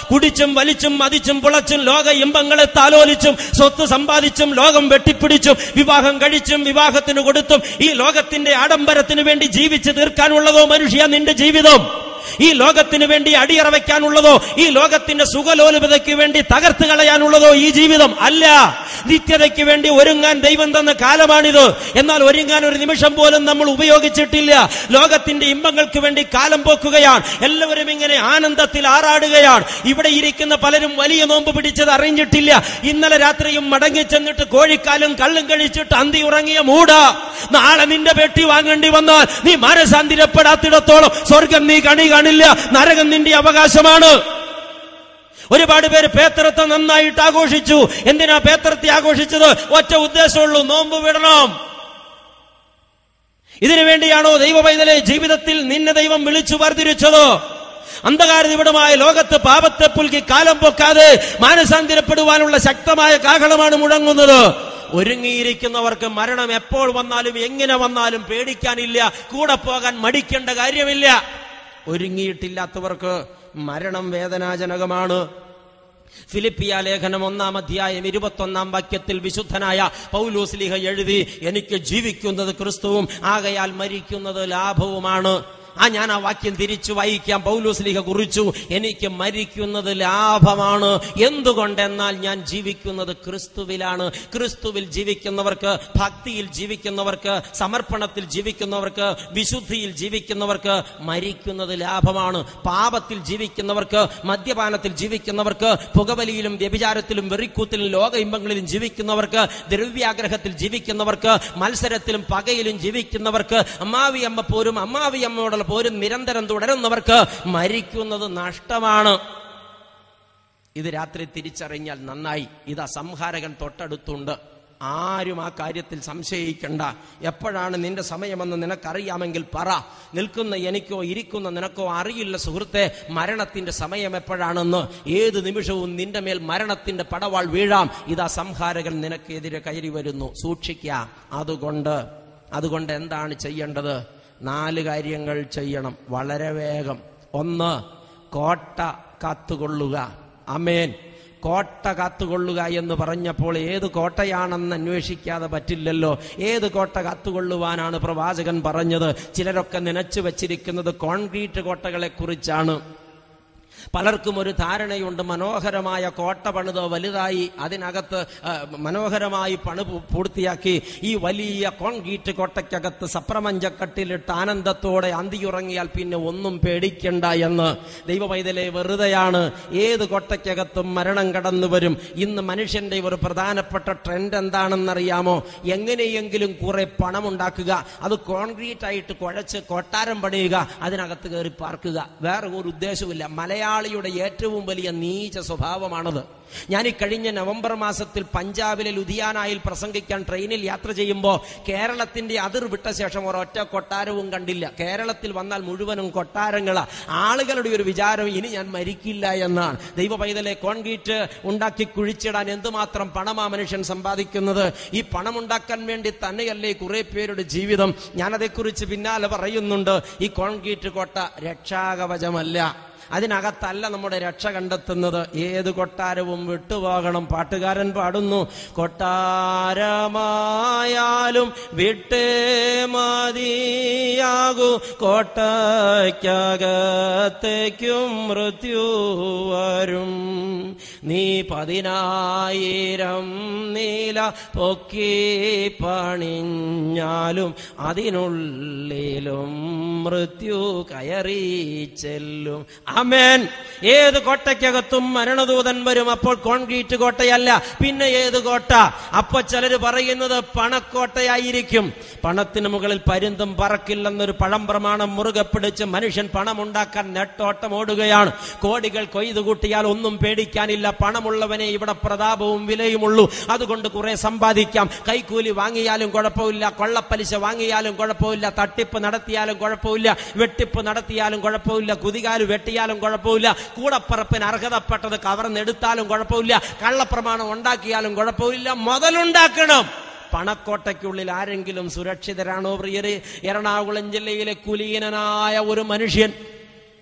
കുടിച്ചും വലിച്ചും മതിച്ചും പുളച്ചും ലോക ഇമ്പങ്ങളെ താലോലിച്ചും സ്വത്ത് സമ്പാദിച്ചും ലോകം വെട്ടിപ്പിടിച്ചും വിവാഹം കഴിച്ചും വിവാഹത്തിന് കൊടുത്തും ഈ ലോകത്തിന്റെ ആഡംബരത്തിന് വേണ്ടി ജീവിച്ചു തീർക്കാനുള്ളതോ മനുഷ്യ നിന്റെ ജീവിതം ഈ ലോകത്തിന് വേണ്ടി അടിയറ വയ്ക്കാനുള്ളതോ ഈ ലോകത്തിന്റെ സുഖലോലുപതയ്ക്ക് വേണ്ടി തകർത്ത് കളയാനുള്ളതോ ഈ ജീവിതം അല്ല നിത്യതയ്ക്ക് വേണ്ടി ഒരുങ്ങാൻ ദൈവം തന്ന കാലമാണിത് എന്നാൽ ഒരുങ്ങാൻ ഒരു നിമിഷം പോലും നമ്മൾ ഉപയോഗിച്ചിട്ടില്ല ലോകത്തിന്റെ ഇമ്പങ്ങൾക്ക് വേണ്ടി കാലം പോക്കുകയാണ് എല്ലാവരും ഇങ്ങനെ ആനന്ദത്തിൽ ആറാടുകയാണ് ഇവിടെ ഇരിക്കുന്ന പലരും വലിയ നോമ്പ് പിടിച്ചത് അറിഞ്ഞിട്ടില്ല ഇന്നലെ രാത്രിയും മടങ്ങി ചെന്നിട്ട് കോഴിക്കാലും കള്ളും കഴിച്ചിട്ട് അന്തി ഉറങ്ങിയ മൂട നാളെ നിന്റെ പെട്ടി വാങ്ങേണ്ടി വന്നാൽ നീ മാനസാന്തിരപ്പെടാത്തിടത്തോളം സ്വർഗം നീ കണി കാണില്ല നരകം നിന്റെ അവകാശമാണ് ഒരുപാട് പേര് പേത്രത്തെ നന്നായിട്ട് ആഘോഷിച്ചു എന്തിനാ പേത്രത്തെ ആഘോഷിച്ചത് ഒറ്റ ഉദ്ദേശമുള്ളൂ നോമ്പ് വിടണം ഇതിനു വേണ്ടിയാണോ ദൈവ പൈതലെ ജീവിതത്തിൽ നിന്നെ ദൈവം വിളിച്ചു വർദ്ധിരിച്ചത് അന്ധകാര നിബിഡമായ ലോകത്ത് പാപത്തെ പുൽകി കാലം പൊക്കാതെ മാനസാന്തരപ്പെടുവാനുള്ള ശക്തമായ കാഹളമാണ് മുഴങ്ങുന്നത് ഒരുങ്ങിയിരിക്കുന്നവർക്ക് മരണം എപ്പോൾ വന്നാലും എങ്ങനെ വന്നാലും പേടിക്കാനില്ല കൂടെ പോകാൻ മടിക്കേണ്ട കാര്യമില്ല ഒരുങ്ങിയിട്ടില്ലാത്തവർക്ക് മരണം വേദനാജനകമാണ് ഫിലിപ്പിയ ലേഖനം ഒന്നാം അധ്യായം ഇരുപത്തൊന്നാം വാക്യത്തിൽ വിശുദ്ധനായ പൗലോസ്ലിഹ എഴുതി എനിക്ക് ജീവിക്കുന്നത് ക്രിസ്തുവും ആകയാൽ മരിക്കുന്നത് ലാഭവുമാണ് ആ ഞാൻ ആ വാക്യം തിരിച്ചു വായിക്കാം പൗലോസ്ലിഹ കുറിച്ചു എനിക്ക് മരിക്കുന്നത് ലാഭമാണ് എന്തുകൊണ്ടെന്നാൽ ഞാൻ ജീവിക്കുന്നത് ക്രിസ്തുവിലാണ് ക്രിസ്തുവിൽ ജീവിക്കുന്നവർക്ക് ഭക്തിയിൽ ജീവിക്കുന്നവർക്ക് സമർപ്പണത്തിൽ ജീവിക്കുന്നവർക്ക് വിശുദ്ധിയിൽ ജീവിക്കുന്നവർക്ക് മരിക്കുന്നത് ലാഭമാണ് പാപത്തിൽ ജീവിക്കുന്നവർക്ക് മദ്യപാനത്തിൽ ജീവിക്കുന്നവർക്ക് പുകവലിയിലും വ്യഭിചാരത്തിലും വെറിക്കൂത്തിലും ലോക ഇമ്പങ്ങളിലും ജീവിക്കുന്നവർക്ക് ദ്രവ്യാഗ്രഹത്തിൽ ജീവിക്കുന്നവർക്ക് മത്സരത്തിലും പകയിലും ജീവിക്കുന്നവർക്ക് അമ്മാവി അമ്മ പോരും അമ്മാവി അമ്മയോടുള്ള പോരും നിരന്തരം തുടരുന്നവർക്ക് മരിക്കുന്നത് നഷ്ടമാണ് ഇത് രാത്രി തിരിച്ചറിഞ്ഞാൽ നന്നായി ഇതാ സംഹാരകൻ തൊട്ടടുത്തുണ്ട് ആരും ആ കാര്യത്തിൽ സംശയിക്കണ്ട എപ്പോഴാണ് നിന്റെ സമയമെന്ന് നിനക്കറിയാമെങ്കിൽ പറ നിൽക്കുന്ന എനിക്കോ ഇരിക്കുന്ന നിനക്കോ അറിയില്ല സുഹൃത്തെ മരണത്തിന്റെ സമയം എപ്പോഴാണെന്ന് ഏത് നിമിഷവും നിന്റെ മേൽ മരണത്തിന്റെ പടവാൾ വീഴാം ഇതാ സംഹാരകൻ നിനക്കെതിരെ കയറി വരുന്നു സൂക്ഷിക്കുക അതുകൊണ്ട് അതുകൊണ്ട് എന്താണ് ചെയ്യേണ്ടത് നാല് കാര്യങ്ങൾ ചെയ്യണം വളരെ വേഗം ഒന്ന് കോട്ട കാത്തുകൊള്ളുക അമേൻ കോട്ട കാത്തുകൊള്ളുക എന്ന് പറഞ്ഞപ്പോൾ ഏത് കോട്ടയാണെന്ന് അന്വേഷിക്കാതെ പറ്റില്ലല്ലോ ഏത് കോട്ട കാത്തുകൊള്ളുവാനാണ് പ്രവാചകൻ പറഞ്ഞത് ചിലരൊക്കെ നനച്ചു വച്ചിരിക്കുന്നത് കോൺക്രീറ്റ് കോട്ടകളെ കുറിച്ചാണ് പലർക്കും ഒരു ധാരണയുണ്ട് മനോഹരമായ കോട്ട പണിത് വലുതായി അതിനകത്ത് ആ, മനോഹരമായി പണി പൂ- പൂർത്തിയാക്കി ഈ വലിയ കോൺക്രീറ്റ് കോട്ടയ്ക്കകത്ത് സപ്രമഞ്ചക്കട്ടിലിട്ട് ആനന്ദത്തോടെ അന്തിയുറങ്ങിയാൽ പിന്നെ ഒന്നും പേടിക്കണ്ട എന്ന് ദൈവവൈതലെ വെറുതെയാണ് ഏത് കോട്ടയ്ക്കകത്തും മരണം കടന്നു വരും ഇന്ന് മനുഷ്യന്റെ ഒരു പ്രധാനപ്പെട്ട ട്രെൻഡ് എന്താണെന്നറിയാമോ എങ്ങനെയെങ്കിലും കുറെ പണം ഉണ്ടാക്കുക അത് കോൺക്രീറ്റ് ആയിട്ട് കുഴച്ച് കൊട്ടാരം പണിയുക അതിനകത്ത് കയറി പാർക്കുക വേറെ ഒരു ഉദ്ദേശവുമില്ല മലയാളിയുടെ ഏറ്റവും വലിയ നീച സ്വഭാവമാണത് ഞാൻ ഈ കഴിഞ്ഞ നവംബർ മാസത്തിൽ പഞ്ചാബിലെ ലുധിയാനായിൽ പ്രസംഗിക്കാൻ ട്രെയിനിൽ യാത്ര ചെയ്യുമ്പോൾ കേരളത്തിന്റെ അതിർ വിട്ട ശേഷം ഒരൊറ്റ കൊട്ടാരവും കണ്ടില്ല കേരളത്തിൽ വന്നാൽ മുഴുവനും കൊട്ടാരങ്ങളാ ആളുകളുടെ ഒരു വിചാരം ഇനി ഞാൻ മരിക്കില്ല എന്നാണ് ദൈവ പൈതലെ കോൺക്രീറ്റ് ഉണ്ടാക്കി കുഴിച്ചിടാൻ എന്തുമാത്രം പണമാ മനുഷ്യൻ സമ്പാദിക്കുന്നത് ഈ പണം ഉണ്ടാക്കാൻ വേണ്ടി തന്നെയല്ലേ കുറെ പേരുടെ ജീവിതം ഞാനതേക്കുറിച്ച് പിന്നാലെ പറയുന്നുണ്ട് ഈ കോൺക്രീറ്റ് കോട്ട രക്ഷാകവചമല്ല അതിനകത്തല്ല നമ്മുടെ രക്ഷ കണ്ടെത്തുന്നത് ഏത് കൊട്ടാരവും വിട്ടുപോകണം പാട്ടുകാരൻ പാടുന്നു കൊട്ടാരമായാലും വിട്ടേ മതിയാകൂ കോട്ടയ്ക്കകത്തേക്കും മൃത്യു വരും നീ പതിനായിരം നീല പൊക്കി പണിഞ്ഞാലും അതിനുള്ളിലും മൃത്യു കയറി ചെല്ലും അമേൻ ഏത് കോട്ടയ്ക്കകത്തും മരണദൂതൻ വരും അപ്പോൾ കോൺക്രീറ്റ് കോട്ടയല്ല പിന്നെ ഏത് കോട്ട അപ്പൊ ചിലര് പറയുന്നത് പണക്കോട്ടയായിരിക്കും പണത്തിന് മുകളിൽ പരുന്തും പറക്കില്ലെന്നൊരു പഴം പ്രമാണം മുറുകെ പിടിച്ച് മനുഷ്യൻ പണമുണ്ടാക്കാൻ നെട്ടോട്ടം ഓടുകയാണ് കോടികൾ കൊയ്തു കൂട്ടിയാൽ ഒന്നും പേടിക്കാനില്ല പണമുള്ളവനെ ഇവിടെ പ്രതാപവും വിലയുമുള്ളൂ അതുകൊണ്ട് കുറെ സമ്പാദിക്കാം കൈക്കൂലി വാങ്ങിയാലും കുഴപ്പമില്ല കൊള്ളപ്പലിശ വാങ്ങിയാലും കുഴപ്പമില്ല തട്ടിപ്പ് നടത്തിയാലും കുഴപ്പമില്ല വെട്ടിപ്പ് നടത്തിയാലും കുഴപ്പമില്ല കുതികാല് വെട്ടിയാലും കുഴപ്പമില്ല കൂടപ്പറപ്പിന് അർഹതപ്പെട്ടത് കവർന്നെടുത്താലും കുഴപ്പമില്ല കള്ളപ്രമാണം ഉണ്ടാക്കിയാലും കുഴപ്പമില്ല മുതലുണ്ടാക്കണം പണക്കോട്ടയ്ക്കുള്ളിൽ ആരെങ്കിലും സുരക്ഷിതരാണോ പ്രിയരെ എറണാകുളം ജില്ലയിലെ കുലീനനായ ഒരു മനുഷ്യൻ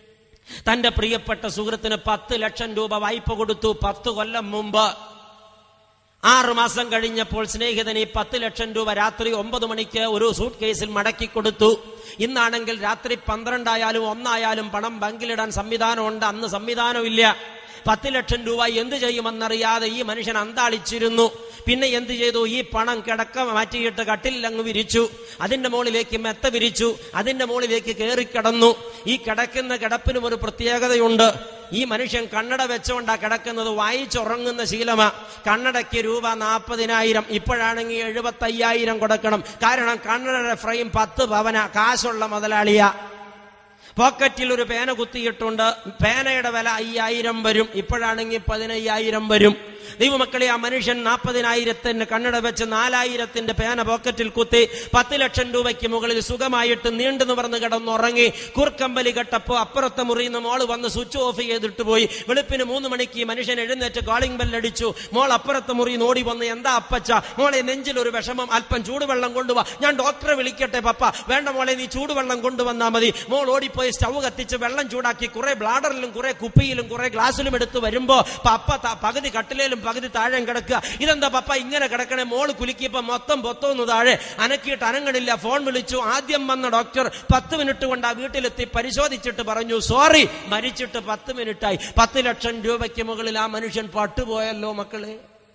തന്റെ പ്രിയപ്പെട്ട സുഹൃത്തിന് പത്ത് ലക്ഷം രൂപ വായ്പ കൊടുത്തു പത്ത് കൊല്ലം മുമ്പ് ആറ് മാസം കഴിഞ്ഞപ്പോൾ സ്നേഹിതന് ഈ പത്ത് ലക്ഷം രൂപ രാത്രി ഒമ്പത് മണിക്ക് ഒരു സൂട്ട് കേസിൽ മടക്കി കൊടുത്തു ഇന്നാണെങ്കിൽ രാത്രി പന്ത്രണ്ടായാലും ഒന്നായാലും പണം ബാങ്കിലിടാൻ സംവിധാനമുണ്ട് അന്ന് സംവിധാനമില്ല പത്ത് ലക്ഷം രൂപ എന്ത് ചെയ്യുമെന്നറിയാതെ ഈ മനുഷ്യൻ അന്താളിച്ചിരുന്നു പിന്നെ എന്ത് ചെയ്തു ഈ പണം കിടക്ക മാറ്റിയിട്ട് കട്ടിലങ്ങ് വിരിച്ചു അതിന്റെ മുകളിലേക്ക് മെത്ത വിരിച്ചു അതിന്റെ മുകളിലേക്ക് കയറിക്കിടന്നു ഈ കിടക്കുന്ന കിടപ്പിനും ഒരു പ്രത്യേകതയുണ്ട് ഈ മനുഷ്യൻ കണ്ണട വെച്ചുകൊണ്ടാ കിടക്കുന്നത് വായിച്ചുറങ്ങുന്ന ശീലമാ കണ്ണടയ്ക്ക് രൂപ നാൽപ്പതിനായിരം ഇപ്പോഴാണെങ്കിൽ എഴുപത്തയ്യായിരം കൊടുക്കണം കാരണം കണ്ണടയുടെ ഫ്രെയിം പത്ത് പവന കാശുള്ള മുതലാളിയാ പോക്കറ്റിൽ ഒരു പേന കുത്തിയിട്ടുണ്ട് പേനയുടെ വില അയ്യായിരം വരും ഇപ്പോഴാണെങ്കിൽ പതിനയ്യായിരം വരും ദൈവമക്കളെ ആ മനുഷ്യൻ നാൽപ്പതിനായിരത്തിന് കണ്ണട വെച്ച് നാലായിരത്തിന്റെ പേന പോക്കറ്റിൽ കുത്തി പത്ത് ലക്ഷം രൂപയ്ക്ക് മുകളിൽ സുഖമായിട്ട് നീണ്ടു നിവർന്ന് കിടന്നുറങ്ങി കൂർക്കമ്പലി കെട്ടപ്പോ അപ്പുറത്തെ മുറിയിൽ നിന്ന് മോള് വന്ന് സ്വിച്ച് ഓഫ് ചെയ്തിട്ട് പോയി വെളുപ്പിന് മൂന്ന് മണിക്ക് ഈ മനുഷ്യൻ എഴുന്നേറ്റ് കോളിംഗ് ബെല്ലടിച്ചു മോൾ അപ്പുറത്തെ മുറിയിൽ നിന്ന് ഓടി വന്ന് എന്താ അപ്പച്ച മോളെ നെഞ്ചിൽ ഒരു വിഷമം അല്പം ചൂടുവെള്ളം കൊണ്ടുവാ ഞാൻ ഡോക്ടറെ വിളിക്കട്ടെ പപ്പ വേണ്ട മോളെ നീ ചൂടുവെള്ളം കൊണ്ടുവന്നാ മതി മോൾ ഓടിപ്പോയി സ്റ്റൗ കത്തിച്ച് വെള്ളം ചൂടാക്കി കുറെ ബ്ലാഡറിലും കുറെ കുപ്പിയിലും കുറെ ഗ്ലാസ്സിലും എടുത്ത് വരുമ്പോ പപ്പ ത- പകുതി കട്ടിലേലും പകുതി താഴെ കിടക്കുക ഇതെന്താ പപ്പ ഇങ്ങനെ കിടക്കണേ മോള് കുലുക്കിയപ്പോ മൊത്തം പൊത്തോന്ന് താഴെ അനക്കിയിട്ട് അനങ്ങണില്ല ഫോൺ വിളിച്ചു ആദ്യം വന്ന ഡോക്ടർ പത്ത് മിനിറ്റ് കൊണ്ട് ആ വീട്ടിലെത്തി പരിശോധിച്ചിട്ട് പറഞ്ഞു സോറി മരിച്ചിട്ട് പത്ത് മിനിറ്റായി പത്ത് ലക്ഷം രൂപയ്ക്ക് മുകളിൽ ആ മനുഷ്യൻ പട്ടുപോയല്ലോ മക്കളെ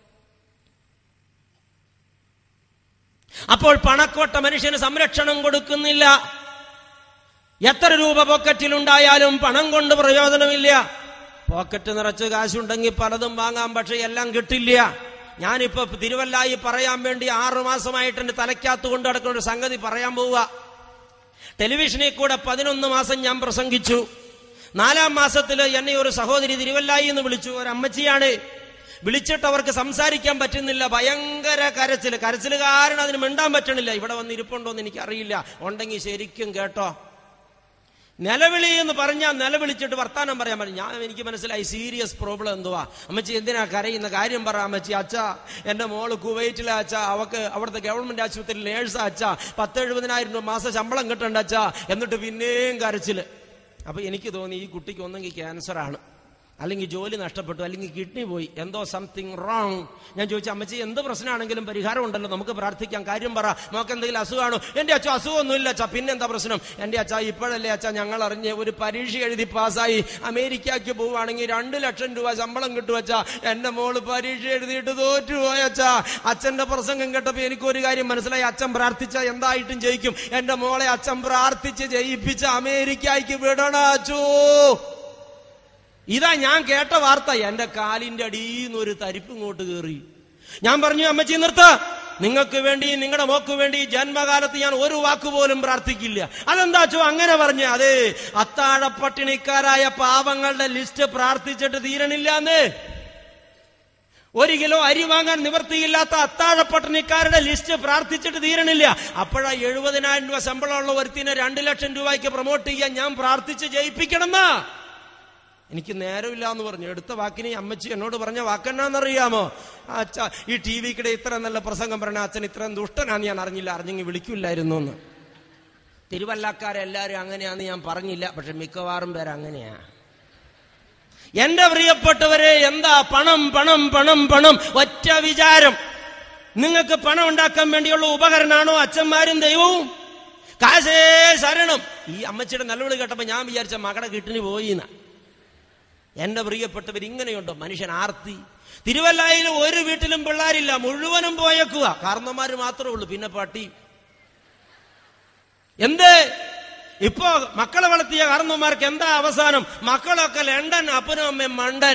അപ്പോൾ പണക്കോട്ട മനുഷ്യന് സംരക്ഷണം കൊടുക്കുന്നില്ല എത്ര രൂപ പോക്കറ്റിലുണ്ടായാലും പണം കൊണ്ട് പ്രയോജനമില്ല പോക്കറ്റ് നിറച്ച് കാശുണ്ടെങ്കിൽ പലതും വാങ്ങാം പക്ഷെ എല്ലാം കിട്ടില്ല ഞാനിപ്പോ തിരുവല്ലായി പറയാൻ വേണ്ടി ആറു മാസമായിട്ട് എന്റെ തലയ്ക്കകത്ത് കൊണ്ട് നടക്കുന്ന ഒരു സംഗതി പറയാൻ പോവുക ടെലിവിഷനിൽ കൂടെ പതിനൊന്ന് മാസം ഞാൻ പ്രസംഗിച്ചു നാലാം മാസത്തിൽ എന്നെ ഒരു സഹോദരി തിരുവല്ലായി എന്ന് വിളിച്ചു ഒരു അമ്മച്ചിയാണ് വിളിച്ചിട്ട് അവർക്ക് സംസാരിക്കാൻ പറ്റുന്നില്ല ഭയങ്കര കരച്ചിൽ കരച്ചിൽ കാരണം അതിന് മിണ്ടാൻ പറ്റണില്ല ഇവിടെ വന്ന് ഇരിപ്പുണ്ടോ എന്ന് എനിക്കറിയില്ല ഉണ്ടെങ്കിൽ ശരിക്കും കേട്ടോ നിലവിളി എന്ന് പറഞ്ഞാൽ നിലവിളിച്ചിട്ട് വർത്താനം പറയാൻ പറ്റും ഞാൻ എനിക്ക് മനസ്സിലായി സീരിയസ് പ്രോബ്ലം എന്തുവാ അമ്മച്ചി എന്തിനാ കരയുന്ന കാര്യം പറ അമ്മച്ചി അച്ഛാ എന്റെ മോള് കുവൈറ്റിലെ അച്ഛാ അവക്ക് അവിടുത്തെ ഗവൺമെന്റ് ആശുപത്രിയിൽ നേഴ്സാ അച്ഛാ പത്ത് എഴുപതിനായിരം രൂപ മാസം ശമ്പളം കിട്ടണ്ട അച്ഛാ എന്നിട്ട് പിന്നെയും കരച്ചില് അപ്പൊ എനിക്ക് തോന്നി ഈ കുട്ടിക്ക് ഒന്നെങ്കിൽ ക്യാൻസർ ആണ് അല്ലെങ്കിൽ ജോലി നഷ്ടപ്പെട്ടു അല്ലെങ്കിൽ കിഡ്നി പോയി എന്തോ സംതിങ് റോങ് ഞാൻ ചോദിച്ചു അമ്മച്ചി എന്ത് പ്രശ്നമാണെങ്കിലും പരിഹാരം ഉണ്ടല്ലോ നമുക്ക് പ്രാർത്ഥിക്കാം കാര്യം പറ നമുക്ക് എന്തെങ്കിലും അസുഖമാണോ എന്റെ അച്ഛൻ അസുഖമൊന്നുമില്ല അച്ഛാ പിന്നെന്താ പ്രശ്നം എന്റെ അച്ഛാ ഇപ്പോഴല്ലേ അച്ഛാ ഞങ്ങൾ അറിഞ്ഞ് ഒരു പരീക്ഷ എഴുതി പാസ്സായി അമേരിക്കയ്ക്ക് പോവുകയാണെങ്കിൽ രണ്ട് ലക്ഷം രൂപ ശമ്പളം കിട്ടും അച്ഛാ എന്റെ മോള് പരീക്ഷ എഴുതിയിട്ട് തോറ്റുപോയ അച്ഛാ അച്ഛന്റെ പ്രസംഗം കേട്ടപ്പോ എനിക്കൊരു കാര്യം മനസ്സിലായി അച്ഛൻ പ്രാർത്ഥിച്ച എന്തായിട്ടും ജയിക്കും എന്റെ മോളെ അച്ഛൻ പ്രാർത്ഥിച്ച് ജയിപ്പിച്ച് അമേരിക്കയ്ക്ക് വിടണ അച്ചോ ഇതാ ഞാൻ കേട്ട വാർത്ത എന്റെ കാലിന്റെ അടിയിൽ നിന്ന് ഒരു തരിപ്പ് ഇങ്ങോട്ട് കയറി ഞാൻ പറഞ്ഞു അമ്മച്ചി നിർത്ത നിങ്ങൾക്ക് വേണ്ടി നിങ്ങളുടെ മോക്ക് വേണ്ടി ജന്മകാലത്ത് ഞാൻ ഒരു വാക്ക് പോലും പ്രാർത്ഥിക്കില്ല അതെന്താ ചോ അങ്ങനെ പറഞ്ഞു അതെ അത്താഴപ്പട്ടിണിക്കാരായ പാവങ്ങളുടെ ലിസ്റ്റ് പ്രാർത്ഥിച്ചിട്ട് തീരണില്ലാന്ന് ഒരു കിലോ അരി വാങ്ങാൻ നിവർത്തിയില്ലാത്ത അത്താഴപ്പട്ടിണിക്കാരുടെ ലിസ്റ്റ് പ്രാർത്ഥിച്ചിട്ട് തീരണില്ല അപ്പോഴാ എഴുപതിനായിരം രൂപ ശമ്പളമുള്ള ഒരുത്തിനെ രണ്ട് ലക്ഷം രൂപയ്ക്ക് പ്രൊമോട്ട് ചെയ്യാൻ ഞാൻ പ്രാർത്ഥിച്ച് ജയിപ്പിക്കണമെന്നാ എനിക്ക് നേരമില്ല എന്ന് പറഞ്ഞു എടുത്ത വാക്കിനെ അമ്മച്ചി എന്നോട് പറഞ്ഞ വാക്കെന്നാന്നറിയാമോ അച്ഛ ഈ ടി വിക്കിടെ ഇത്ര നല്ല പ്രസംഗം പറഞ്ഞ അച്ഛൻ ഇത്രയും ദുഷ്ടനാന്ന് ഞാൻ അറിഞ്ഞില്ല അറിഞ്ഞെങ്കിൽ വിളിക്കില്ലായിരുന്നു എന്ന് തിരുവല്ലക്കാരെല്ലാരും അങ്ങനെയാന്ന് ഞാൻ പറഞ്ഞില്ല പക്ഷെ മിക്കവാറും പേര് അങ്ങനെയാ എന്റെ പ്രിയപ്പെട്ടവരെ എന്താ പണം പണം പണം പണം ഒറ്റ വിചാരം നിങ്ങൾക്ക് പണം ഉണ്ടാക്കാൻ വേണ്ടിയുള്ള ഉപകരണമാണോ അച്ഛന്മാരും ദൈവവും കാശേ ശരണം ഈ അമ്മച്ചിയുടെ നിലവിളി കേട്ടപ്പോ ഞാൻ വിചാരിച്ച മകടെ കിട്ടിന് പോയിന്ന എന്റെ പ്രിയപ്പെട്ടവർ ഇങ്ങനെയുണ്ടോ മനുഷ്യൻ ആർത്തി തിരുവല്ലായിൽ ഒരു വീട്ടിലും പിള്ളേരില്ല മുഴുവനും പോയേക്കുക കാരണന്മാര് മാത്രമേ ഉള്ളൂ പിന്നെ പട്ടി എന്ത് ഇപ്പോ മക്കളെ വളർത്തിയ കാരണന്മാർക്ക് എന്താ അവസാനം മക്കളൊക്കെ ലണ്ടൻ അപ്പനും അമ്മയും മണ്ടൻ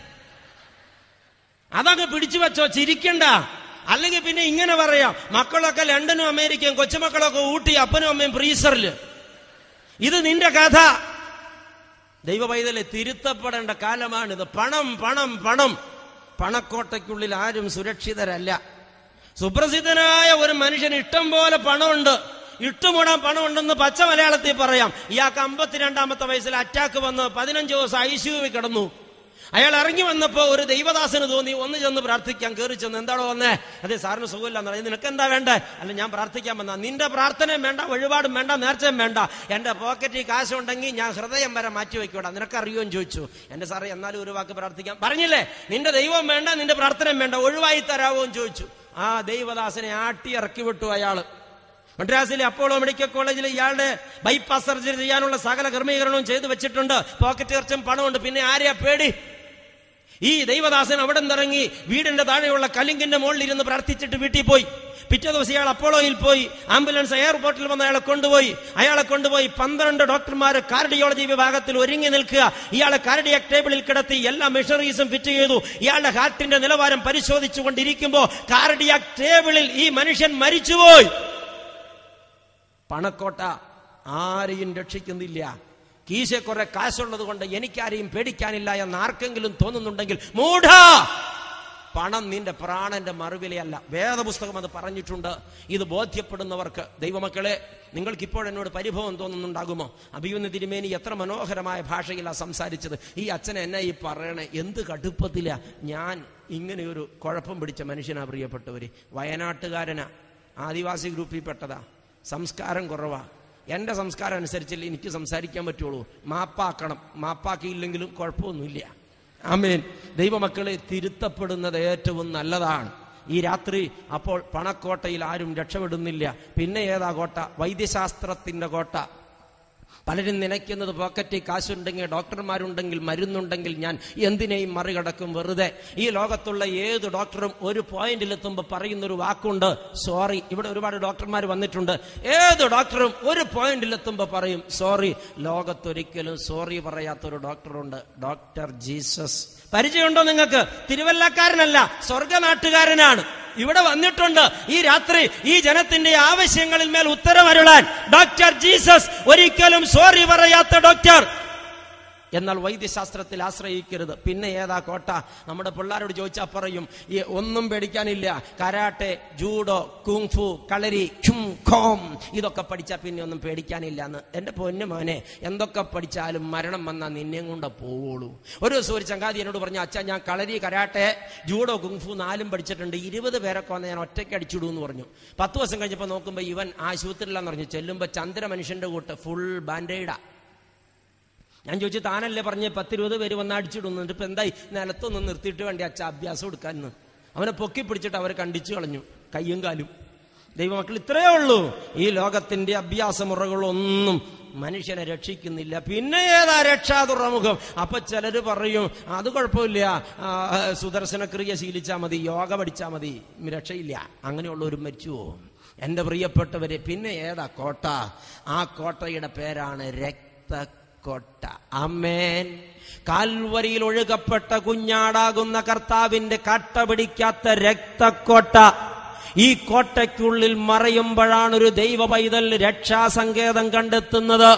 അതങ്ങ് പിടിച്ചു വെച്ചോ ചിരിക്കണ്ട അല്ലെങ്കിൽ പിന്നെ ഇങ്ങനെ പറയാം മക്കളൊക്കെ ലണ്ടനും അമേരിക്കയും കൊച്ചുമക്കളൊക്കെ ഊട്ടി അപ്പനും അമ്മയും ഫ്രീസറിൽ ഇത് നിന്റെ കഥ ദൈവ പൈതലെ തിരുത്തപ്പെടേണ്ട കാലമാണിത് പണം പണം പണം പണക്കോട്ടയ്ക്കുള്ളിൽ ആരും സുരക്ഷിതരല്ല സുപ്രസിദ്ധനായ ഒരു മനുഷ്യന് ഇഷ്ടം പോലെ പണമുണ്ട് ഇട്ടുമൂടാൻ പണമുണ്ടെന്ന് പച്ച മലയാളത്തിൽ പറയാം ഇയാൾക്ക് അമ്പത്തിരണ്ടാമത്തെ വയസ്സിൽ അറ്റാക്ക് വന്ന് പതിനഞ്ച് ദിവസം ഐ സിയുവിൽ കിടന്നു അയാൾ ഇറങ്ങി വന്നപ്പോ ഒരു ദൈവദാസന് തോന്നി ഒന്ന് ചെന്ന് പ്രാർത്ഥിക്കാൻ കയറി ചെന്ന് എന്താണോ വന്നേ അതെ സാറിന് സുഖമില്ല എന്ന് പറഞ്ഞു നിനക്ക് എന്താ വേണ്ടേ അല്ല ഞാൻ പ്രാർത്ഥിക്കാൻ വന്ന നിന്റെ പ്രാർത്ഥനയും വേണ്ട വഴിപാടും വേണ്ട നേർച്ചയും വേണ്ട എന്റെ പോക്കറ്റിൽ കാശുണ്ടെങ്കിൽ ഞാൻ ഹൃദയം വരെ മാറ്റി വെക്കൂടാ നിനക്ക് അറിയുമെന്ന് ചോദിച്ചു എന്റെ സാറേ എന്നാലും ഒരു വാക്ക് പ്രാർത്ഥിക്കാം പറഞ്ഞില്ലേ നിന്റെ ദൈവം വേണ്ട നിന്റെ പ്രാർത്ഥനയും വേണ്ട ഒഴിവായി തരാവോ എന്ന് ചോദിച്ചു ആ ദൈവദാസനെ ആട്ടി ഇറക്കി വിട്ടു അയാള് മദ്രാസിലെ അപ്പോളോ മെഡിക്കൽ കോളേജിൽ ഇയാളുടെ ബൈപ്പാസ് സർജറി ചെയ്യാനുള്ള സകല ക്രമീകരണവും ചെയ്തു വെച്ചിട്ടുണ്ട് പോക്കറ്റ് ഇറച്ചും പണമുണ്ട് പിന്നെ ആരെയാ പേടി ഈ ദൈവദാസൻ അവിടെ നിന്നിറങ്ങി വീടിന്റെ താഴെയുള്ള കലിങ്കിന്റെ മുകളിൽ ഇരുന്ന് പ്രാർത്ഥിച്ചിട്ട് വീട്ടിൽ പോയി പിറ്റേ ദിവസം ഇയാൾ അപ്പോളോയിൽ പോയി ആംബുലൻസ് എയർപോർട്ടിൽ വന്ന് അയാളെ കൊണ്ടുപോയി അയാളെ കൊണ്ടുപോയി പന്ത്രണ്ട് ഡോക്ടർമാർ കാർഡിയോളജി വിഭാഗത്തിൽ ഒരുങ്ങി നിൽക്കുക ഇയാളെ കാർഡിയാക് ടേബിളിൽ കിടത്തി എല്ലാ മെഷീനറീസും ഫിറ്റ് ചെയ്തു ഇയാളുടെ ഹാർട്ടിന്റെ നിലവാരം പരിശോധിച്ചു കൊണ്ടിരിക്കുമ്പോൾ കാർഡിയാക് ടേബിളിൽ ഈ മനുഷ്യൻ മരിച്ചുപോയി പണക്കോട്ട ആരെയും രക്ഷിക്കുന്നില്ല കീശ കുറെ കാശുള്ളത് കൊണ്ട് എനിക്കാരെയും പേടിക്കാനില്ല എന്ന് ആർക്കെങ്കിലും തോന്നുന്നുണ്ടെങ്കിൽ മൂഢ പണം നിന്റെ പ്രാണന്റെ മറുവിലയല്ല വേദപുസ്തകം അത് പറഞ്ഞിട്ടുണ്ട് ഇത് ബോധ്യപ്പെടുന്നവർക്ക് ദൈവമക്കളെ നിങ്ങൾക്ക് ഇപ്പോൾ എന്നോട് പരിഭവം തോന്നുന്നുണ്ടാകുമോ അഭിയുന്ന തിരുമേനി എത്ര മനോഹരമായ ഭാഷയിലാണ് സംസാരിച്ചത് ഈ അച്ഛനെ എന്നെ ഈ പറയണേ എന്ത് കടുപ്പത്തില ഞാൻ ഇങ്ങനെ ഒരു കുഴപ്പം പിടിച്ച മനുഷ്യനാ പ്രിയപ്പെട്ടവര് വയനാട്ടുകാരനാ ആദിവാസി ഗ്രൂപ്പിൽ പെട്ടതാ സംസ്കാരം കുറവാ എന്റെ സംസ്കാരം അനുസരിച്ചല്ലേ എനിക്ക് സംസാരിക്കാൻ പറ്റുള്ളൂ മാപ്പാക്കണം മാപ്പാക്കിയില്ലെങ്കിലും കുഴപ്പമൊന്നുമില്ല ആമേൻ ദൈവമക്കളെ തിരുത്തപ്പെടുന്നത് ഏറ്റവും നല്ലതാണ് ഈ രാത്രി അപ്പോൾ പണക്കോട്ടയിൽ ആരും രക്ഷപ്പെടുന്നില്ല പിന്നെ ഏതാ കോട്ട വൈദ്യശാസ്ത്രത്തിന്റെ കോട്ട പലരും നനയ്ക്കുന്നത് പോക്കറ്റിൽ കാശുണ്ടെങ്കിൽ ഡോക്ടർമാരുണ്ടെങ്കിൽ മരുന്നുണ്ടെങ്കിൽ ഞാൻ എന്തിനേയും മറികടക്കും വെറുതെ ഈ ലോകത്തുള്ള ഏത് ഡോക്ടറും ഒരു പോയിന്റിലെത്തുമ്പോൾ പറയുന്നൊരു വാക്കുണ്ട് സോറി ഇവിടെ ഒരുപാട് ഡോക്ടർമാർ വന്നിട്ടുണ്ട് ഏത് ഡോക്ടറും ഒരു പോയിന്റിലെത്തുമ്പോൾ പറയും സോറി ലോകത്തൊരിക്കലും സോറി പറയാത്തൊരു ഡോക്ടറുണ്ട് ഡോക്ടർ ജീസസ് പരിചയമുണ്ടോ നിങ്ങൾക്ക് തിരുവല്ലക്കാരനല്ല സ്വർഗനാട്ടുകാരനാണ് ഇവിടെ വന്നിട്ടുണ്ട് ഈ രാത്രി ഈ ജനത്തിന്റെ ആവശ്യങ്ങളിൽ മേൽ ഉത്തരമരുളാൻ ഡോക്ടർ ജീസസ് ഒരിക്കലും സോറി പറയാത്ത ഡോക്ടർ എന്നാൽ വൈദ്യശാസ്ത്രത്തിൽ ആശ്രയിക്കരുത് പിന്നെ ഏതാ കോട്ട നമ്മുടെ പിള്ളേരോട് ചോദിച്ചാൽ പറയും ഈ ഒന്നും പേടിക്കാനില്ല കരാട്ടെ ജൂഡോ കുങ്ഫു കളരി ഖും ഖോം ഇതൊക്കെ പഠിച്ചാൽ പിന്നെ ഒന്നും പേടിക്കാനില്ല എന്ന് എന്റെ പൊന്നു മോനെ എന്തൊക്കെ പഠിച്ചാലും മരണം വന്നാൽ നിന്നെയും കൊണ്ട് പോവുള്ളൂ ഒരു ദിവസം ഒരു ചങ്കാതി എന്നോട് പറഞ്ഞു അച്ഛാ ഞാൻ കളരി കരാട്ടെ ജൂഡോ കുങ്ഫു നാലും പഠിച്ചിട്ടുണ്ട് ഇരുപത് പേരൊക്കെ വന്ന് ഞാൻ ഒറ്റയ്ക്ക് അടിച്ചിടൂ എന്ന് പറഞ്ഞു പത്ത് ദിവസം കഴിഞ്ഞപ്പോൾ നോക്കുമ്പോൾ ഇവൻ ആശുപത്രിയിലാന്ന് പറഞ്ഞു ചെല്ലുമ്പോൾ ചന്ദ്ര മനുഷ്യന്റെ കൂട്ട് ഫുൾ ബാൻഡേഡാ ഞാൻ ചോദിച്ചു താനല്ലേ പറഞ്ഞ് പത്തിരുപത് പേര് വന്ന് അടിച്ചിടുന്നു ഇപ്പൊ എന്തായി നിലത്തൊന്ന് നിർത്തിയിട്ട് വേണ്ടി അച്ഛ അഭ്യാസം എടുക്കാൻ അവനെ പൊക്കി പിടിച്ചിട്ട് അവരെ കണ്ടിച്ചു കളഞ്ഞു കയ്യും കാലും ദൈവമക്കൾ ഇത്രയേ ഉള്ളൂ ഈ ലോകത്തിന്റെ അഭ്യാസ മുറകളൊന്നും മനുഷ്യനെ രക്ഷിക്കുന്നില്ല പിന്നെ ഏതാ രക്ഷാതുറമുഖം അപ്പൊ ചിലര് പറയും അത് കുഴപ്പമില്ല ആ, സുദർശനക്രിയ ശീലിച്ചാൽ മതി യോഗ പഠിച്ചാൽ മതി രക്ഷയില്ല അങ്ങനെയുള്ളവരും മരിച്ചു പോകും എന്റെ പ്രിയപ്പെട്ടവരെ പിന്നെ ഏതാ കോട്ട ആ കോട്ടയുടെ പേരാണ് രക്തക്കോട്ട അമ്മേൻ കാൽവരിയിൽ ഒഴുകപ്പെട്ട കുഞ്ഞാടാകുന്ന കർത്താവിന്റെ കട്ട പിടിക്കാത്ത രക്തക്കോട്ട ഈ കോട്ടയ്ക്കുള്ളിൽ മറയുമ്പോഴാണ് ഒരു ദൈവ പൈതൽ രക്ഷാസങ്കേതം കണ്ടെത്തുന്നത്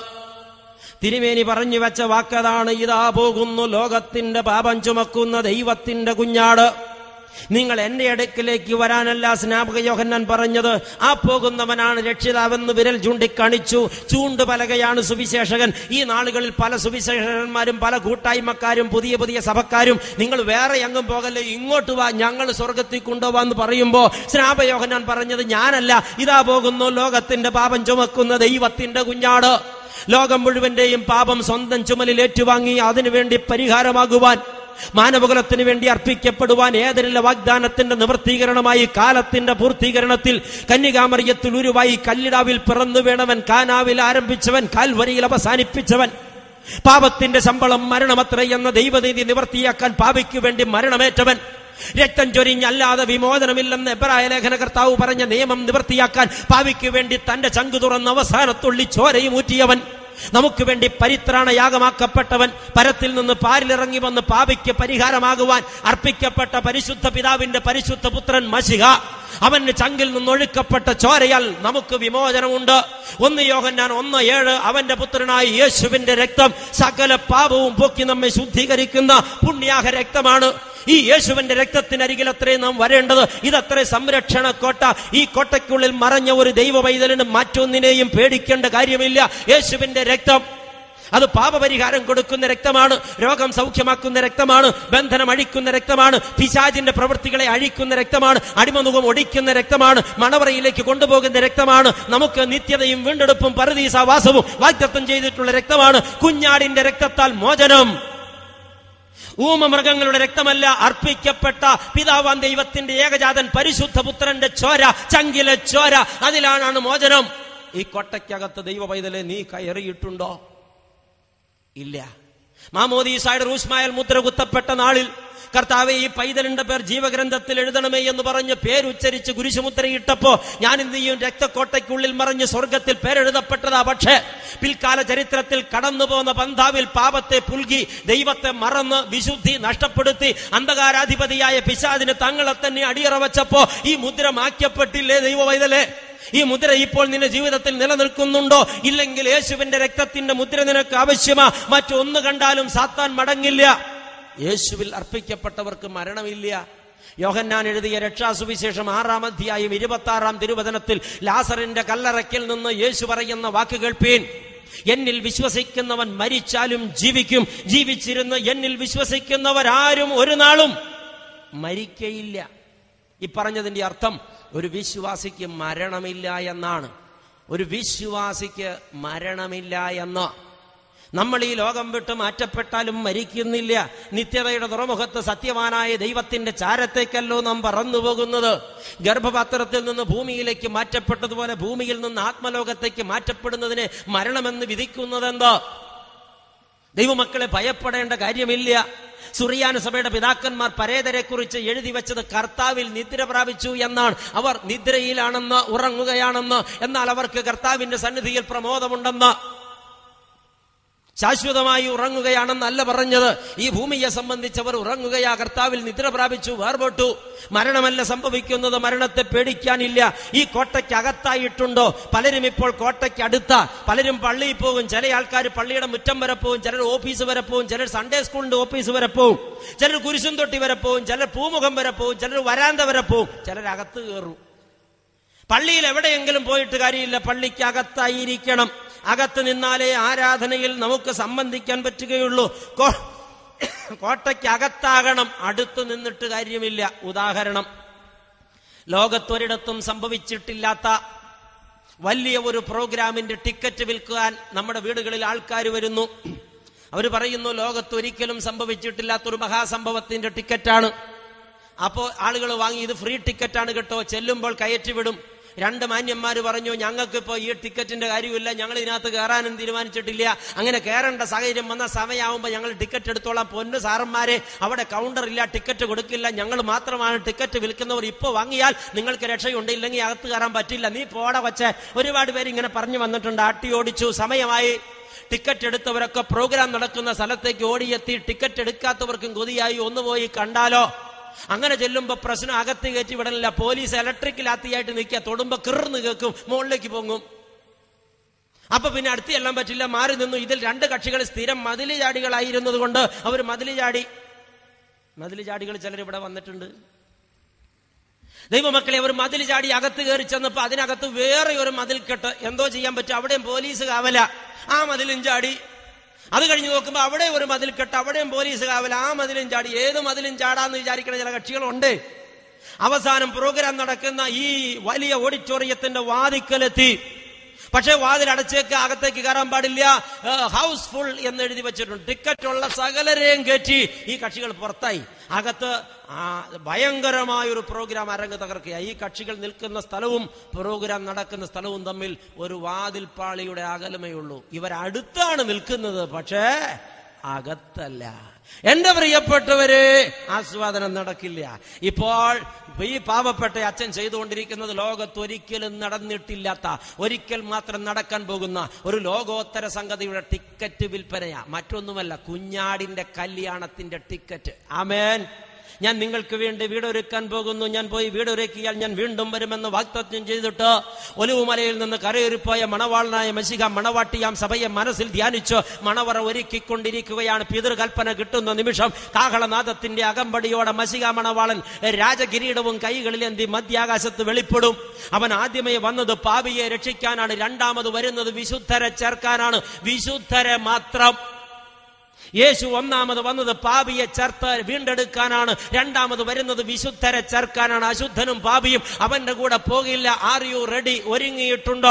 തിരുമേനി പറഞ്ഞു വെച്ച വാക്കതാണ് ഇതാ പോകുന്നു ലോകത്തിന്റെ പാപം ചുമക്കുന്ന ദൈവത്തിന്റെ കുഞ്ഞാട് നിങ്ങൾ എന്റെ അടുക്കിലേക്ക് വരാനല്ല സ്നാപക യോഹന്നാൻ പറഞ്ഞത് ആ പോകുന്നവനാണ് രക്ഷിതാവെന്ന് വിരൽ ചൂണ്ടിക്കാണിച്ചു ചൂണ്ടുപലകയാണ് സുവിശേഷകൻ ഈ നാളുകളിൽ പല സുവിശേഷകന്മാരും പല കൂട്ടായ്മക്കാരും പുതിയ പുതിയ സഭക്കാരും നിങ്ങൾ വേറെ എങ്ങും പോകല്ലേ ഇങ്ങോട്ട് വാ ഞങ്ങൾ സ്വർഗത്തിൽ കൊണ്ടുപോവാന്ന് പറയുമ്പോ സ്നാപയോഹന്നാൻ പറഞ്ഞത് ഞാനല്ല ഇതാ പോകുന്നു ലോകത്തിന്റെ പാപം ചുമക്കുന്ന ദൈവത്തിന്റെ കുഞ്ഞാട് ലോകം മുഴുവന്റെയും പാപം സ്വന്തം ചുമലിൽ ഏറ്റുവാങ്ങി അതിനുവേണ്ടി പരിഹാരമാകുവാൻ മാനവകുലത്തിന് വേണ്ടി അർപ്പിക്കപ്പെടുവാൻ ഏതൊരു വാഗ്ദാനത്തിന്റെ നിവർത്തീകരണമായി കാലത്തിന്റെ പൂർത്തീകരണത്തിൽ കന്യകാമറിയത്തിൽ ഉരുവായി കല്ലിടാവിൽ പിറന്നു വീണവൻ കാനാവിൽ ആരംഭിച്ചവൻ കാൽവരിയിൽ അവസാനിപ്പിച്ചവൻ പാപത്തിന്റെ ശമ്പളം മരണമത്ര എന്ന ദൈവനീതി നിവർത്തിയാക്കാൻ പാപിക്ക് വേണ്ടി മരണമേറ്റവൻ രക്തം ചൊരിഞ്ഞല്ലാതെ വിമോചനമില്ലെന്ന് എബ്രായ ലേഖന കർത്താവ് പറഞ്ഞ നിയമം നിവർത്തിയാക്കാൻ പാവിക്ക് വേണ്ടി തന്റെ ചങ്കു തുറന്ന് അവസാനത്തുള്ളി ചോരയും ഊറ്റിയവൻ നമുക്ക് വേണ്ടി പരിത്രാണയാഗമാക്കപ്പെട്ടവൻ പരത്തിൽ നിന്ന് പാരിലിറങ്ങി വന്ന് പാപിക്ക് പരിഹാരമാകുവാൻ അർപ്പിക്കപ്പെട്ട പരിശുദ്ധ പിതാവിന്റെ പരിശുദ്ധ പുത്രൻ മഷിക അവന് ചങ്കിൽ നിന്നൊഴുക്കപ്പെട്ട ചോരയാൽ നമുക്ക് വിമോചനമുണ്ട് ഒന്ന് യോഹന്നാൻ ഒന്ന് ഏഴ് അവന്റെ പുത്രനായ യേശുവിന്റെ രക്തം സകല പാപവും പൊക്കി നമ്മെ ശുദ്ധീകരിക്കുന്ന പുണ്യാഹ രക്തമാണ് ഈ യേശുവിന്റെ രക്തത്തിനരികിൽ അത്രേ നാം വരേണ്ടത് ഇതത്രേ സംരക്ഷണ കോട്ട ഈ കോട്ടയ്ക്കുള്ളിൽ മറഞ്ഞ ഒരു ദൈവ പൈതലിന് മറ്റൊന്നിനെയും പേടിക്കേണ്ട കാര്യമില്ല യേശുവിന്റെ രക്തം അത് പാപപരിഹാരം കൊടുക്കുന്ന രക്തമാണ് രോഗം സൗഖ്യമാക്കുന്ന രക്തമാണ് ബന്ധനം അഴിക്കുന്ന രക്തമാണ് പിശാചിന്റെ പ്രവൃത്തികളെ അഴിക്കുന്ന രക്തമാണ് അടിമമുഖം ഒടിക്കുന്ന രക്തമാണ് മണവറയിലേക്ക് കൊണ്ടുപോകുന്ന രക്തമാണ് നമുക്ക് നിത്യതയും വീണ്ടെടുപ്പും പരദീസാവാസവും വാഗ്ദത്തം ചെയ്തിട്ടുള്ള രക്തമാണ് കുഞ്ഞാടിന്റെ രക്തത്താൽ മോചനം ഊമമൃഗങ്ങളുടെ രക്തമല്ല അർപ്പിക്കപ്പെട്ട പിതാവാൻ ദൈവത്തിന്റെ ഏകജാതൻ പരിശുദ്ധ പുത്രന്റെ ചോര ചങ്കിലെ ചോര അതിലാണ് മോചനം ഈ കൊട്ടയ്ക്കകത്ത് ദൈവ പൈതലെ നീ കയറിയിട്ടുണ്ടോ ഇല്ല മാമോദീസായുടെ റൂസ്മായൽ മുദ്ര കുത്തപ്പെട്ട നാളിൽ കർത്താവെ ഈ പൈതലിന്റെ പേർ ജീവഗ്രന്ഥത്തിൽ എഴുതണമേ എന്ന് പറഞ്ഞ് പേരുച്ചരിച്ച് കുരിശുമുദ്രയിട്ടപ്പോ ഞാൻ ഇന്ന് രക്തക്കോട്ടയ്ക്കുള്ളിൽ മറിഞ്ഞ് സ്വർഗത്തിൽ പേരെഴുതപ്പെട്ടതാ പക്ഷേ പിൽക്കാല ചരിത്രത്തിൽ കടന്നു പോന്ന പന്താവിൽ പാപത്തെ പുൽകി ദൈവത്തെ മറന്ന് വിശുദ്ധി നഷ്ടപ്പെടുത്തി അന്ധകാരാധിപതിയായ പിശാദിന് തങ്ങളെ തന്നെ അടിയറ വച്ചപ്പോ ഈ മുദ്ര മാറ്റപ്പെട്ടില്ലേ ദൈവ വൈതലേ ഈ മുദ്ര ഇപ്പോൾ നിന്റെ ജീവിതത്തിൽ നിലനിൽക്കുന്നുണ്ടോ ഇല്ലെങ്കിൽ യേശുവിന്റെ രക്തത്തിന്റെ മുദ്ര നിനക്ക് ആവശ്യമാ മറ്റൊന്ന് കണ്ടാലും സാത്താൻ മടങ്ങില്ല യേശുവിൽ അർപ്പിക്കപ്പെട്ടവർക്ക് മരണമില്ല യോഹന്നാൻ എഴുതിയ രക്ഷാസുവിശേഷം ആറാം അധ്യായം ഇരുപത്തി ആറാം തിരുവചനത്തിൽ ലാസറിന്റെ കല്ലറയ്ക്കിൽ നിന്ന് യേശു പറയുന്ന വാക്ക് കേൾപ്പീൻ എന്നിൽ വിശ്വസിക്കുന്നവൻ മരിച്ചാലും ജീവിക്കും ജീവിച്ചിരുന്ന് എന്നിൽ വിശ്വസിക്കുന്നവരാരും ഒരു നാളും മരിക്കയില്ല ഈ പറഞ്ഞതിന്റെ അർത്ഥം ഒരു വിശ്വാസിക്ക് മരണമില്ല എന്നാണ് ഒരു വിശ്വാസിക്ക് മരണമില്ല എന്ന് നമ്മൾ ഈ ലോകം വിട്ട് മാറ്റപ്പെട്ടാലും മരിക്കുന്നില്ല നിത്യതയുടെ തുറമുഖത്ത് സത്യവാനായ ദൈവത്തിന്റെ ചാരത്തേക്കല്ലോ നാം പറന്നു പോകുന്നത് ഗർഭപാത്രത്തിൽ നിന്ന് ഭൂമിയിലേക്ക് മാറ്റപ്പെട്ടതുപോലെ ഭൂമിയിൽ നിന്ന് ആത്മലോകത്തേക്ക് മാറ്റപ്പെടുന്നതിനെ മരണമെന്ന് വിധിക്കുന്നതെന്തോ ദൈവമക്കളെ ഭയപ്പെടേണ്ട കാര്യമില്ല സുറിയാന സഭയുടെ പിതാക്കന്മാർ പരേതരെ കുറിച്ച് എഴുതി വെച്ചത് കർത്താവിൽ നിദ്ര പ്രാപിച്ചു എന്നാണ് അവർ നിദ്രയിലാണെന്ന് ഉറങ്ങുകയാണെന്ന് എന്നാൽ അവർക്ക് കർത്താവിന്റെ സന്നിധിയിൽ പ്രമോദമുണ്ടെന്ന് ശാശ്വതമായി ഉറങ്ങുകയാണെന്നല്ല പറഞ്ഞത് ഈ ഭൂമിയെ സംബന്ധിച്ചവർ ഉറങ്ങുകയാ കർത്താവിൽ നിദ്ര പ്രാപിച്ചു വേർപെട്ടു മരണമല്ല സംഭവിക്കുന്നത് മരണത്തെ പേടിക്കാനില്ല ഈ കോട്ടയ്ക്ക് അകത്തായിട്ടുണ്ടോ പലരും ഇപ്പോൾ കോട്ടയ്ക്ക് അടുത്ത പലരും പള്ളിയിൽ പോകും ചില ആൾക്കാർ പള്ളിയുടെ മുറ്റം വരെ പോകും ചിലർ ഓഫീസ് വരെ പോകും ചിലർ സൺഡേ സ്കൂളിന്റെ ഓഫീസ് വരെ പോകും ചിലർ കുരിശും തൊട്ടി വരെ പോകും ചിലർ പൂമുഖം വരെ പോകും ചിലർ വരാന്ത വരെ പോകും ചിലർ അകത്ത് കയറും പള്ളിയിൽ എവിടെയെങ്കിലും പോയിട്ട് കാര്യമില്ല പള്ളിക്ക് അകത്തായിരിക്കണം അകത്ത് നിന്നാലേ ആരാധനയിൽ നമുക്ക് സംബന്ധിക്കാൻ പറ്റുകയുള്ളൂ കോ- കോട്ടയ്ക്ക് അകത്താകണം അടുത്ത് നിന്നിട്ട് കാര്യമില്ല ഉദാഹരണം ലോകത്തൊരിടത്തും സംഭവിച്ചിട്ടില്ലാത്ത വലിയ ഒരു പ്രോഗ്രാമിന്റെ ടിക്കറ്റ് വിൽക്കാൻ നമ്മുടെ വീടുകളിൽ ആൾക്കാർ വരുന്നു അവർ പറയുന്നു ലോകത്തൊരിക്കലും സംഭവിച്ചിട്ടില്ലാത്തൊരു മഹാസംഭവത്തിന്റെ ടിക്കറ്റാണ് അപ്പോൾ ആളുകൾ വാങ്ങി ഇത് ഫ്രീ ടിക്കറ്റാണ് കേട്ടോ ചെല്ലുമ്പോൾ കയറ്റി വിടും രണ്ട് മാന്യന്മാർ പറഞ്ഞു ഞങ്ങൾക്ക് ഇപ്പോൾ ഈ ടിക്കറ്റിന്റെ കാര്യമില്ല ഞങ്ങൾ ഇതിനകത്ത് കയറാനും തീരുമാനിച്ചിട്ടില്ല അങ്ങനെ കയറേണ്ട സാഹചര്യം വന്ന സമയമാകുമ്പോൾ ഞങ്ങൾ ടിക്കറ്റ് എടുത്തോളാം പൊന്ന് സാറന്മാരെ അവിടെ കൗണ്ടർ ഇല്ല ടിക്കറ്റ് കൊടുക്കില്ല ഞങ്ങൾ മാത്രമാണ് ടിക്കറ്റ് വിൽക്കുന്നവർ ഇപ്പോൾ വാങ്ങിയാൽ നിങ്ങൾക്ക് രക്ഷയുണ്ട് ഇല്ലെങ്കിൽ അകത്ത് കയറാൻ പറ്റില്ല നീ പോട വച്ച് ഒരുപാട് പേര് ഇങ്ങനെ പറഞ്ഞു വന്നിട്ടുണ്ട് ആട്ടി ഓടിച്ചു സമയമായി ടിക്കറ്റ് എടുത്തവരൊക്കെ പ്രോഗ്രാം നടക്കുന്ന സ്ഥലത്തേക്ക് ഓടിയെത്തി ടിക്കറ്റ് എടുക്കാത്തവർക്കും കൊതിയായി ഒന്ന് പോയി കണ്ടാലോ അങ്ങനെ ചെല്ലുമ്പോ പ്രശ്നം അകത്ത് കയറ്റി വിടണില്ല പോലീസ് ഇലക്ട്രിക് ലാത്തിയായിട്ട് നിൽക്കുക തൊടുമ്പോ കിറന്ന് കേൾക്കും മുകളിലേക്ക് പൊങ്ങും അപ്പൊ പിന്നെ അടുത്ത് ചെല്ലാൻ പറ്റില്ല മാറി നിന്നു ഇതിൽ രണ്ട് കക്ഷികൾ സ്ഥിരം മതില് ചാടികളായിരുന്നത് കൊണ്ട് അവർ മതില് ചാടി മതില് ചാടികൾ ചിലർ ഇവിടെ വന്നിട്ടുണ്ട് ദൈവമക്കളെ അവർ മതിൽ ചാടി അകത്ത് കയറി ചെന്നപ്പോ അതിനകത്ത് വേറെ ഒരു മതിൽ കെട്ട് എന്തോ ചെയ്യാൻ പറ്റും അവിടെയും പോലീസ് കാവല ആ മതിലും ചാടി അത് കഴിഞ്ഞ് നോക്കുമ്പോ അവിടെ ഒരു മതിൽ കെട്ട് അവിടെയും പോലീസ് കാവല ആ മതിലും ചാടി ഏത് മതിലും ചാടാന്ന് വിചാരിക്കുന്ന ചില കക്ഷികളുണ്ട് അവസാനം പ്രോഗ്രാം നടക്കുന്ന ഈ വലിയ ഓഡിറ്റോറിയത്തിന്റെ വാതിക്കലെത്തി പക്ഷേ വാതിൽ അടച്ചേക്ക് അകത്തേക്ക് കയറാൻ പാടില്ല ഹൗസ് ഫുൾ എന്ന് എഴുതി വെച്ചിട്ടുണ്ട് ടിക്കറ്റ് ഉള്ള സകലരെയും കയറ്റി ഈ കക്ഷികൾ പുറത്തായി അകത്ത് ആ ഭയങ്കരമായ ഒരു പ്രോഗ്രാം അരങ്ങ് തകർക്കുക ഈ കക്ഷികൾ നിൽക്കുന്ന സ്ഥലവും പ്രോഗ്രാം നടക്കുന്ന സ്ഥലവും തമ്മിൽ ഒരു വാതിൽപ്പാളിയുടെ അകലമേ ഉള്ളൂ ഇവരടുത്താണ് നിൽക്കുന്നത് പക്ഷേ അകത്തല്ല എന്റെ പ്രിയപ്പെട്ടവരെ ആസ്വാദനം നടക്കില്ല ഇപ്പോൾ ഈ പാവപ്പെട്ട അച്ഛൻ ചെയ്തുകൊണ്ടിരിക്കുന്നത് ലോകത്ത് ഒരിക്കലും നടന്നിട്ടില്ലാത്ത ഒരിക്കൽ മാത്രം നടക്കാൻ പോകുന്ന ഒരു ലോകോത്തര സംഗതിയുടെ ടിക്കറ്റ് വിൽപ്പനയാ മറ്റൊന്നുമല്ല കുഞ്ഞാടിന്റെ കല്യാണത്തിന്റെ ടിക്കറ്റ് ആമേൻ ഞാൻ നിങ്ങൾക്ക് വേണ്ടി വീടൊരുക്കാൻ പോകുന്നു ഞാൻ പോയി വീടൊരുക്കിയാൽ ഞാൻ വീണ്ടും വരുമെന്ന് വാക്തത്വം ചെയ്തിട്ട് ഒലിവുമലയിൽ നിന്ന് കരയൊരുപ്പോയ മണവാളനായ മഷിക മണവാട്ടിയാം സഭയെ മനസ്സിൽ ധ്യാനിച്ച് മണവറ ഒരുക്കിക്കൊണ്ടിരിക്കുകയാണ് പിതൃകൽപ്പന കിട്ടുന്ന നിമിഷം കാഹളനാദത്തിന്റെ അകമ്പടിയോടെ മഷിക മണവാളൻ രാജകിരീടവും കൈകളിലേന്തി മധ്യാകാശത്ത് വെളിപ്പെടും അവൻ ആദ്യമേ വന്നത് പാപിയെ രക്ഷിക്കാനാണ് രണ്ടാമത് വരുന്നത് വിശുദ്ധരെ ചേർക്കാനാണ് വിശുദ്ധരെ മാത്രം യേശു ഒന്നാമത് വന്നത് പാപിയെ ചേർത്ത് വീണ്ടെടുക്കാനാണ് രണ്ടാമത് വരുന്നത് വിശുദ്ധരെ ചേർക്കാനാണ് അശുദ്ധനും പാപിയും അവന്റെ കൂടെ പോകില്ല ആർ യു റെഡി ഒരുങ്ങിയിട്ടുണ്ടോ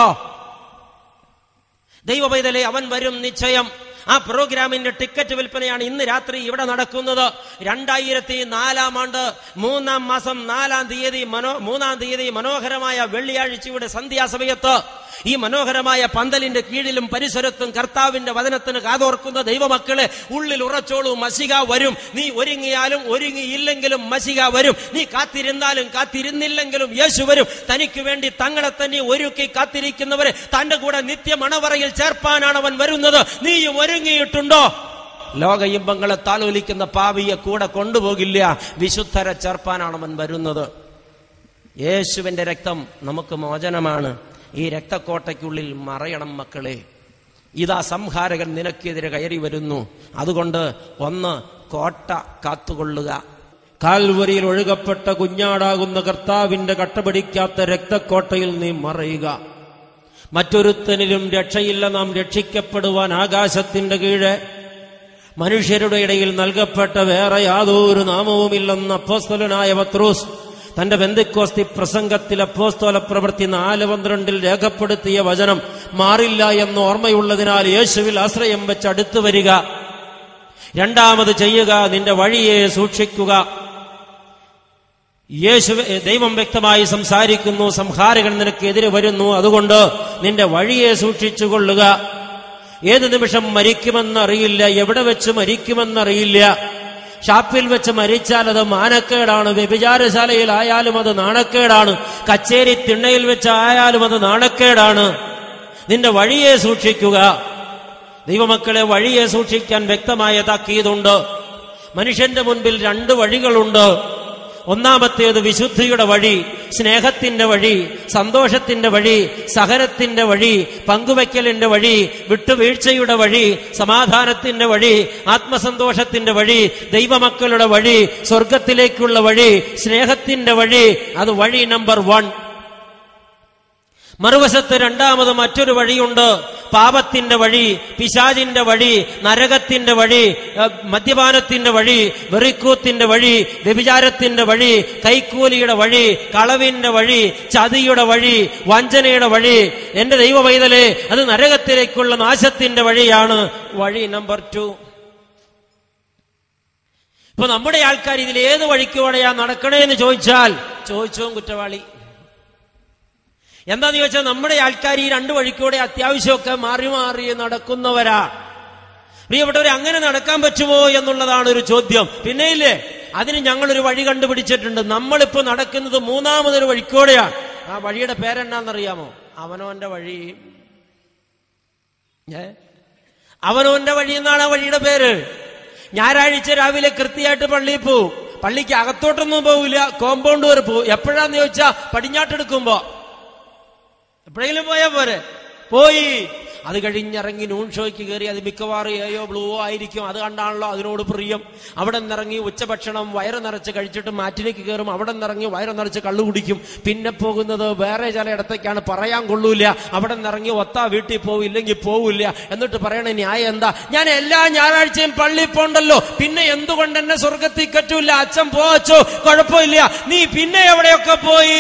ദൈവപൈതലെ അവൻ വരും നിശ്ചയം ആ പ്രോഗ്രാമിന്റെ ടിക്കറ്റ് വിൽപ്പനയാണ് ഇന്ന് രാത്രി ഇവിടെ നടക്കുന്നത് രണ്ടായിരത്തി നാലാം ആണ്ട് മൂന്നാം മാസം നാലാം തീയതി മനോ മൂന്നാം തീയതി മനോഹരമായ വെള്ളിയാഴ്ചയുടെ സന്ധ്യാസമയത്ത് ഈ മനോഹരമായ പന്തലിന്റെ കീഴിലും പരിസരത്തും കർത്താവിന്റെ വചനത്തിന് കാതോർക്കുന്ന ദൈവമക്കളെ ഉള്ളിൽ ഉറച്ചോളൂ മസിക വരും നീ ഒരുങ്ങിയാലും ഒരുങ്ങിയില്ലെങ്കിലും മസിക വരും നീ കാത്തിരുന്നാലും കാത്തിരുന്നില്ലെങ്കിലും യേശു വരും തനിക്ക് വേണ്ടി തങ്ങളെ തന്നെ ഒരുക്കി കാത്തിരിക്കുന്നവരെ തന്റെ കൂടെ നിത്യ മണവറയിൽ ചേർപ്പാനാണ് അവൻ വരുന്നത് നീയും ഒരുങ്ങിയിട്ടുണ്ടോ ലോക ഇമ്പങ്ങളെ താലോലിക്കുന്ന പാവിയെ കൂടെ കൊണ്ടുപോകില്ല വിശുദ്ധരെ ചേർപ്പാനാണ് അവൻ വരുന്നത് യേശുവിന്റെ രക്തം നമുക്ക് മോചനമാണ് ഈ രക്തക്കോട്ടയ്ക്കുള്ളിൽ മറയണം മക്കളെ ഇതാ സംഹാരകൻ നിനക്കെതിരെ കയറി വരുന്നു അതുകൊണ്ട് ഒന്ന് കോട്ട കാത്തുകൊള്ളുക കാൽവരിയിൽ ഒഴുകപ്പെട്ട കുഞ്ഞാടാകുന്ന കർത്താവിന്റെ കട്ടപിടിക്കാത്ത രക്തക്കോട്ടയിൽ നീ മറയുക മറ്റൊരുത്തനിലും രക്ഷയില്ല നാം രക്ഷിക്കപ്പെടുവാൻ ആകാശത്തിന്റെ കീഴെ മനുഷ്യരുടെ ഇടയിൽ നൽകപ്പെട്ട വേറെ യാതൊരു നാമവുമില്ലെന്ന് അപ്പോസ്തലനായ പത്രോസ് തന്റെ ബന്ധുക്കോസ്തി പ്രസംഗത്തിൽ അപ്പോസ്തോല പ്രവൃത്തി നാല് പന്ത്രണ്ടിൽ രേഖപ്പെടുത്തിയ വചനം മാറില്ല എന്ന് ഓർമ്മയുള്ളതിനാൽ യേശുവിൽ ആശ്രയം വെച്ച് അടുത്തു വരിക രണ്ടാമത് ചെയ്യുക നിന്റെ വഴിയെ സൂക്ഷിക്കുക യേശു ദൈവം വ്യക്തമായി സംസാരിക്കുന്നു സംഹാരകൻ നിനക്കെതിരെ വരുന്നു അതുകൊണ്ട് നിന്റെ വഴിയെ സൂക്ഷിച്ചുകൊള്ളുക ഏത് നിമിഷം മരിക്കുമെന്നറിയില്ല എവിടെ വെച്ച് മരിക്കുമെന്നറിയില്ല ഷാപ്പിൽ വെച്ച് മരിച്ചാൽ അത് മാനക്കേടാണ് വ്യഭിചാരശാലയിലായാലും അത് നാണക്കേടാണ് കച്ചേരി തിണ്ണയിൽ വെച്ച് ആയാലും അത് നാണക്കേടാണ് നിന്റെ വഴിയെ സൂക്ഷിക്കുക ദൈവമക്കളെ വഴിയെ സൂക്ഷിക്കാൻ വ്യക്തമായ താക്കീതുണ്ട് മനുഷ്യന്റെ മുൻപിൽ രണ്ട് വഴികളുണ്ട് ഒന്നാമത്തേത് വിശുദ്ധിയുടെ വഴി സ്നേഹത്തിന്റെ വഴി സന്തോഷത്തിന്റെ വഴി സഹനത്തിന്റെ വഴി പങ്കുവയ്ക്കലിന്റെ വഴി വിട്ടുവീഴ്ചയുടെ വഴി സമാധാനത്തിന്റെ വഴി ആത്മസന്തോഷത്തിന്റെ വഴി ദൈവമക്കളുടെ വഴി സ്വർഗത്തിലേക്കുള്ള വഴി സ്നേഹത്തിന്റെ വഴി അത് വഴി നമ്പർ വൺ മറുവശത്ത് രണ്ടാമത് മറ്റൊരു വഴിയുണ്ട് പാപത്തിന്റെ വഴി പിശാചിന്റെ വഴി നരകത്തിന്റെ വഴി ഏഹ്, മദ്യപാനത്തിന്റെ വഴി വെറിക്കൂത്തിന്റെ വഴി വ്യഭിചാരത്തിന്റെ വഴി കൈക്കൂലിയുടെ വഴി കളവിന്റെ വഴി ചതിയുടെ വഴി വഞ്ചനയുടെ വഴി എന്റെ ദൈവ പൈതലേ അത് നരകത്തിലേക്കുള്ള നാശത്തിന്റെ വഴിയാണ് വഴി നമ്പർ ടു ഇപ്പൊ നമ്മുടെ ആൾക്കാർ ഇതിൽ ഏത് വഴിക്കൂടെയാ നടക്കണേ എന്ന് ചോദിച്ചാൽ ചോദിച്ചോം കുറ്റവാളി എന്താന്ന് ചോദിച്ചാൽ നമ്മുടെ ആൾക്കാർ ഈ രണ്ട് വഴിക്കൂടെ അത്യാവശ്യമൊക്കെ മാറി മാറി നടക്കുന്നവരാ പ്രിയപ്പെട്ടവരെ അങ്ങനെ നടക്കാൻ പറ്റുമോ എന്നുള്ളതാണ് ഒരു ചോദ്യം പിന്നെ ഇല്ലേ അതിന് ഞങ്ങളൊരു വഴി കണ്ടുപിടിച്ചിട്ടുണ്ട് നമ്മളിപ്പോ നടക്കുന്നത് മൂന്നാമതൊരു വഴിക്കൂടെയാ ആ വഴിയുടെ പേരെന്നാന്നറിയാമോ അവനോന്റെ വഴി ഏ അവനോന്റെ വഴി എന്നാണ് ആ വഴിയുടെ പേര് ഞായറാഴ്ച രാവിലെ കൃത്യമായിട്ട് പള്ളിയിൽ പോവും പള്ളിക്ക് അകത്തോട്ടൊന്നും പോവില്ല കോമ്പൗണ്ട് വരെ പോവും എപ്പോഴാന്ന് ചോദിച്ചാ പടിഞ്ഞാട്ടെടുക്കുമ്പോ എപ്പോഴെങ്കിലും പോയാ പോരെ പോയി അത് കഴിഞ്ഞിറങ്ങി നൂൺ ഷോയ്ക്ക് കയറി അത് മിക്കവാറും ഏയോ ബ്ലൂവോ ആയിരിക്കും അത് കണ്ടാണല്ലോ അതിനോട് പ്രിയം അവിടെ നിന്നിറങ്ങി ഉച്ചഭക്ഷണം വയറ് നിറച്ച് കഴിച്ചിട്ട് മാറ്റിലേക്ക് കയറും അവിടെ നിന്നിറങ്ങി വയറ് നിറച്ച് കള്ളു കുടിക്കും പിന്നെ പോകുന്നത് വേറെ ചില ഇടത്തേക്കാണ് പറയാൻ കൊള്ളൂല അവിടെ നിന്നിറങ്ങി ഒത്താ വീട്ടിൽ പോവും ഇല്ലെങ്കിൽ പോവില്ല എന്നിട്ട് പറയണ ന്യായം എന്താ ഞാൻ എല്ലാ ഞായറാഴ്ചയും പള്ളി പോണ്ടല്ലോ പിന്നെ എന്തുകൊണ്ട് എന്നെ സ്വർഗത്തിൽ കറ്റൂല അച്ഛൻ പോച്ചോ കുഴപ്പമില്ല നീ പിന്നെ എവിടെയൊക്കെ പോയി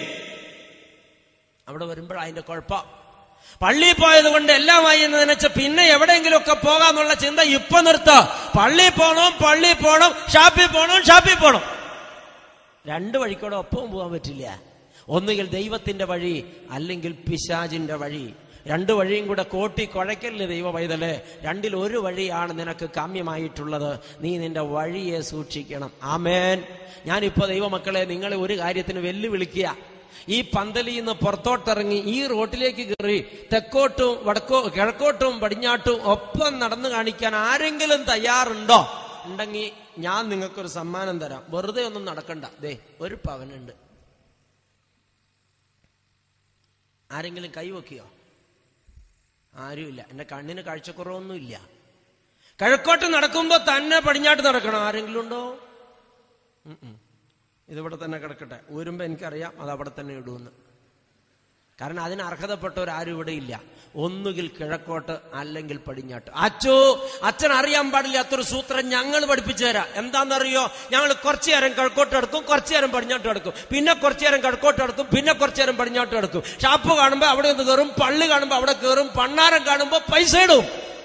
അവിടെ വരുമ്പോൾ അതിന്റെ കുഴപ്പം പള്ളിയിൽ പോയത് കൊണ്ട് എല്ലാമായി എന്ന് നനച്ച പിന്നെ എവിടെയെങ്കിലുമൊക്കെ പോകാന്നുള്ള ചിന്ത ഇപ്പൊ നിർത്ത പള്ളി പോണം പള്ളി പോണം ഷാപ്പിൽ പോണം ഷാപ്പിൽ പോണം രണ്ട് വഴിക്കൂടെ ഒപ്പവും പോകാൻ പറ്റില്ല ഒന്നുകിൽ ദൈവത്തിന്റെ വഴി അല്ലെങ്കിൽ പിശാജിന്റെ വഴി രണ്ട് വഴിയും കൂടെ കോട്ടി കുഴയ്ക്കല്ലേ ദൈവ പൈതല് രണ്ടിൽ ഒരു വഴിയാണ് നിനക്ക് കാമ്യമായിട്ടുള്ളത് നീ നിന്റെ വഴിയെ സൂക്ഷിക്കണം ആമേൻ ഞാനിപ്പോ ദൈവമക്കളെ നിങ്ങളെ ഒരു കാര്യത്തിന് വെല്ലുവിളിക്കുക ഈ പന്തലിൽ നിന്ന് പുറത്തോട്ടിറങ്ങി ഈ റോട്ടിലേക്ക് കയറി തെക്കോട്ടും വടക്കോ കിഴക്കോട്ടും പടിഞ്ഞാട്ടും ഒപ്പം നടന്നു കാണിക്കാൻ ആരെങ്കിലും തയ്യാറുണ്ടോ ഉണ്ടെങ്കിൽ ഞാൻ നിങ്ങൾക്കൊരു സമ്മാനം തരാം വെറുതെ ഒന്നും നടക്കണ്ട ദേ ഒരു പവനുണ്ട് ആരെങ്കിലും കൈവക്കിയോ ആരുമില്ല എന്റെ കണ്ണിന് കാഴ്ചക്കുറവൊന്നുമില്ല കിഴക്കോട്ട് നടക്കുമ്പോ തന്നെ പടിഞ്ഞാട്ട് നടക്കണം ആരെങ്കിലും ഉണ്ടോ ഉം ഉം. ഇതിവിടെ തന്നെ കിടക്കട്ടെ ഊരുമ്പോ എനിക്കറിയാം അത് അവിടെ തന്നെ ഇടുമെന്ന് കാരണം അതിന് അർഹതപ്പെട്ടവരാരും ഇവിടെ ഇല്ല ഒന്നുകിൽ കിഴക്കോട്ട് അല്ലെങ്കിൽ പടിഞ്ഞാട്ട് അച്ചോ അച്ഛൻ അറിയാൻ പാടില്ലാത്തൊരു സൂത്രം ഞങ്ങൾ പഠിപ്പിച്ചു തരാം എന്താണെന്നറിയോ ഞങ്ങൾ കുറച്ചു നേരം കിഴക്കോട്ട് എടുക്കും കുറച്ചു നേരം പടിഞ്ഞാട്ട് എടുക്കും പിന്നെ കുറച്ചു നേരം കിഴക്കോട്ട് എടുക്കും പിന്നെ കുറച്ചു നേരം പടിഞ്ഞാട്ട് എടുക്കും ഷാപ്പ് കാണുമ്പോൾ അവിടെ ഒന്ന് കയറും പള്ളി കാണുമ്പോൾ അവിടെ കയറും പണ്ണാരം കാണുമ്പോൾ പൈസ ഇടും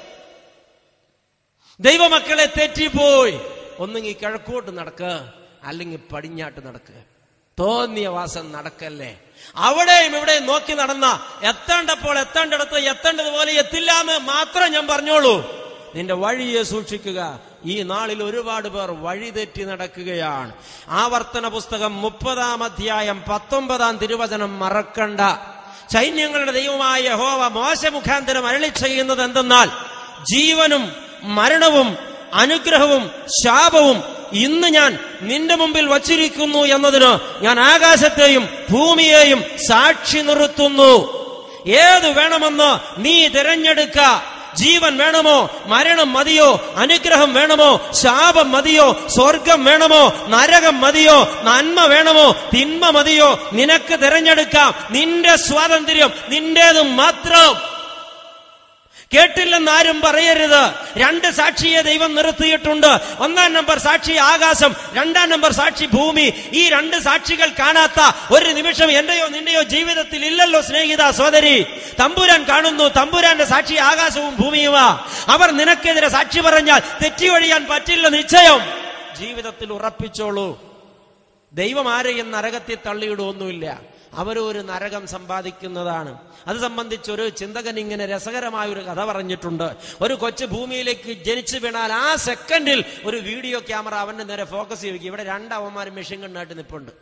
ദൈവമക്കളെ തെറ്റിപ്പോയി ഒന്നുകിൽ കിഴക്കോട്ട് നടക്കുക അല്ലെങ്കിൽ പടിഞ്ഞാട്ട് നടക്കുക തോന്നിയ വാസം നടക്കല്ലേ അവിടെയും ഇവിടെയും നോക്കി നടന്ന എത്തേണ്ടപ്പോൾ എത്തേണ്ടടത്ത് എത്തേണ്ടതുപോലെ എത്തില്ല എന്ന് മാത്രം ഞാൻ പറഞ്ഞോളൂ നിന്റെ വഴിയെ സൂക്ഷിക്കുക ഈ നാളിൽ ഒരുപാട് പേർ വഴിതെറ്റി നടക്കുകയാണ് ആവർത്തന പുസ്തകം മുപ്പതാം അധ്യായം പത്തൊമ്പതാം തിരുവചനം മറക്കണ്ട സൈന്യങ്ങളുടെ ദൈവമായ യഹോവ മോശമുഖാന്തരം അരളി ചെയ്യുന്നത് എന്തെന്നാൽ ജീവനും മരണവും അനുഗ്രഹവും ശാപവും ഇന്ന് ഞാൻ നിന്റെ മുമ്പിൽ വച്ചിരിക്കുന്നു എന്നതിന് ഞാൻ ആകാശത്തെയും ഭൂമിയെയും സാക്ഷി നിർത്തുന്നു ഏത് വേണമെന്ന് നീ തിരഞ്ഞെടുക്ക ജീവൻ വേണമോ മരണം മതിയോ അനുഗ്രഹം വേണമോ ശാപം മതിയോ സ്വർഗം വേണമോ നരകം മതിയോ നന്മ വേണമോ തിന്മ മതിയോ നിനക്ക് തിരഞ്ഞെടുക്കാം നിന്റെ സ്വാതന്ത്ര്യം നിന്റേത് മാത്രം കേട്ടില്ലെന്ന് ആരും പറയരുത് രണ്ട് സാക്ഷിയെ ദൈവം നിർത്തിയിട്ടുണ്ട് ഒന്നാം നമ്പർ സാക്ഷി ആകാശം രണ്ടാം നമ്പർ സാക്ഷി ഭൂമി ഈ രണ്ട് സാക്ഷികൾ കാണാത്ത ഒരു നിമിഷം എന്റെയോ നിന്റെയോ ജീവിതത്തിൽ ഇല്ലല്ലോ സ്നേഹിത സോദരി തമ്പുരാൻ കാണുന്നു തമ്പുരാന്റെ സാക്ഷി ആകാശവും ഭൂമിയുമാ അവർ നിനക്കെതിരെ സാക്ഷി പറഞ്ഞാൽ തെറ്റിയൊഴിയാൻ പറ്റില്ല നിശ്ചയം ജീവിതത്തിൽ ഉറപ്പിച്ചോളൂ ദൈവം ആരെയും നരകത്തിൽ തള്ളിയിടുവൊന്നുമില്ല അവരൊരു നരകം സമ്പാദിക്കുന്നതാണ് അത് സംബന്ധിച്ച് ഒരു ചിന്തകൻ ഇങ്ങനെ രസകരമായ ഒരു കഥ പറഞ്ഞിട്ടുണ്ട് ഒരു കൊച്ചു ഭൂമിയിലേക്ക് ജനിച്ചു വീണാൽ ആ സെക്കൻഡിൽ ഒരു വീഡിയോ ക്യാമറ അവന്റെ നേരെ ഫോക്കസ് ചെയ്യും ഇവിടെ രണ്ട് അവന്മാർ മെഷീൻ കണ്ണായിട്ട് നിപ്പുണ്ട്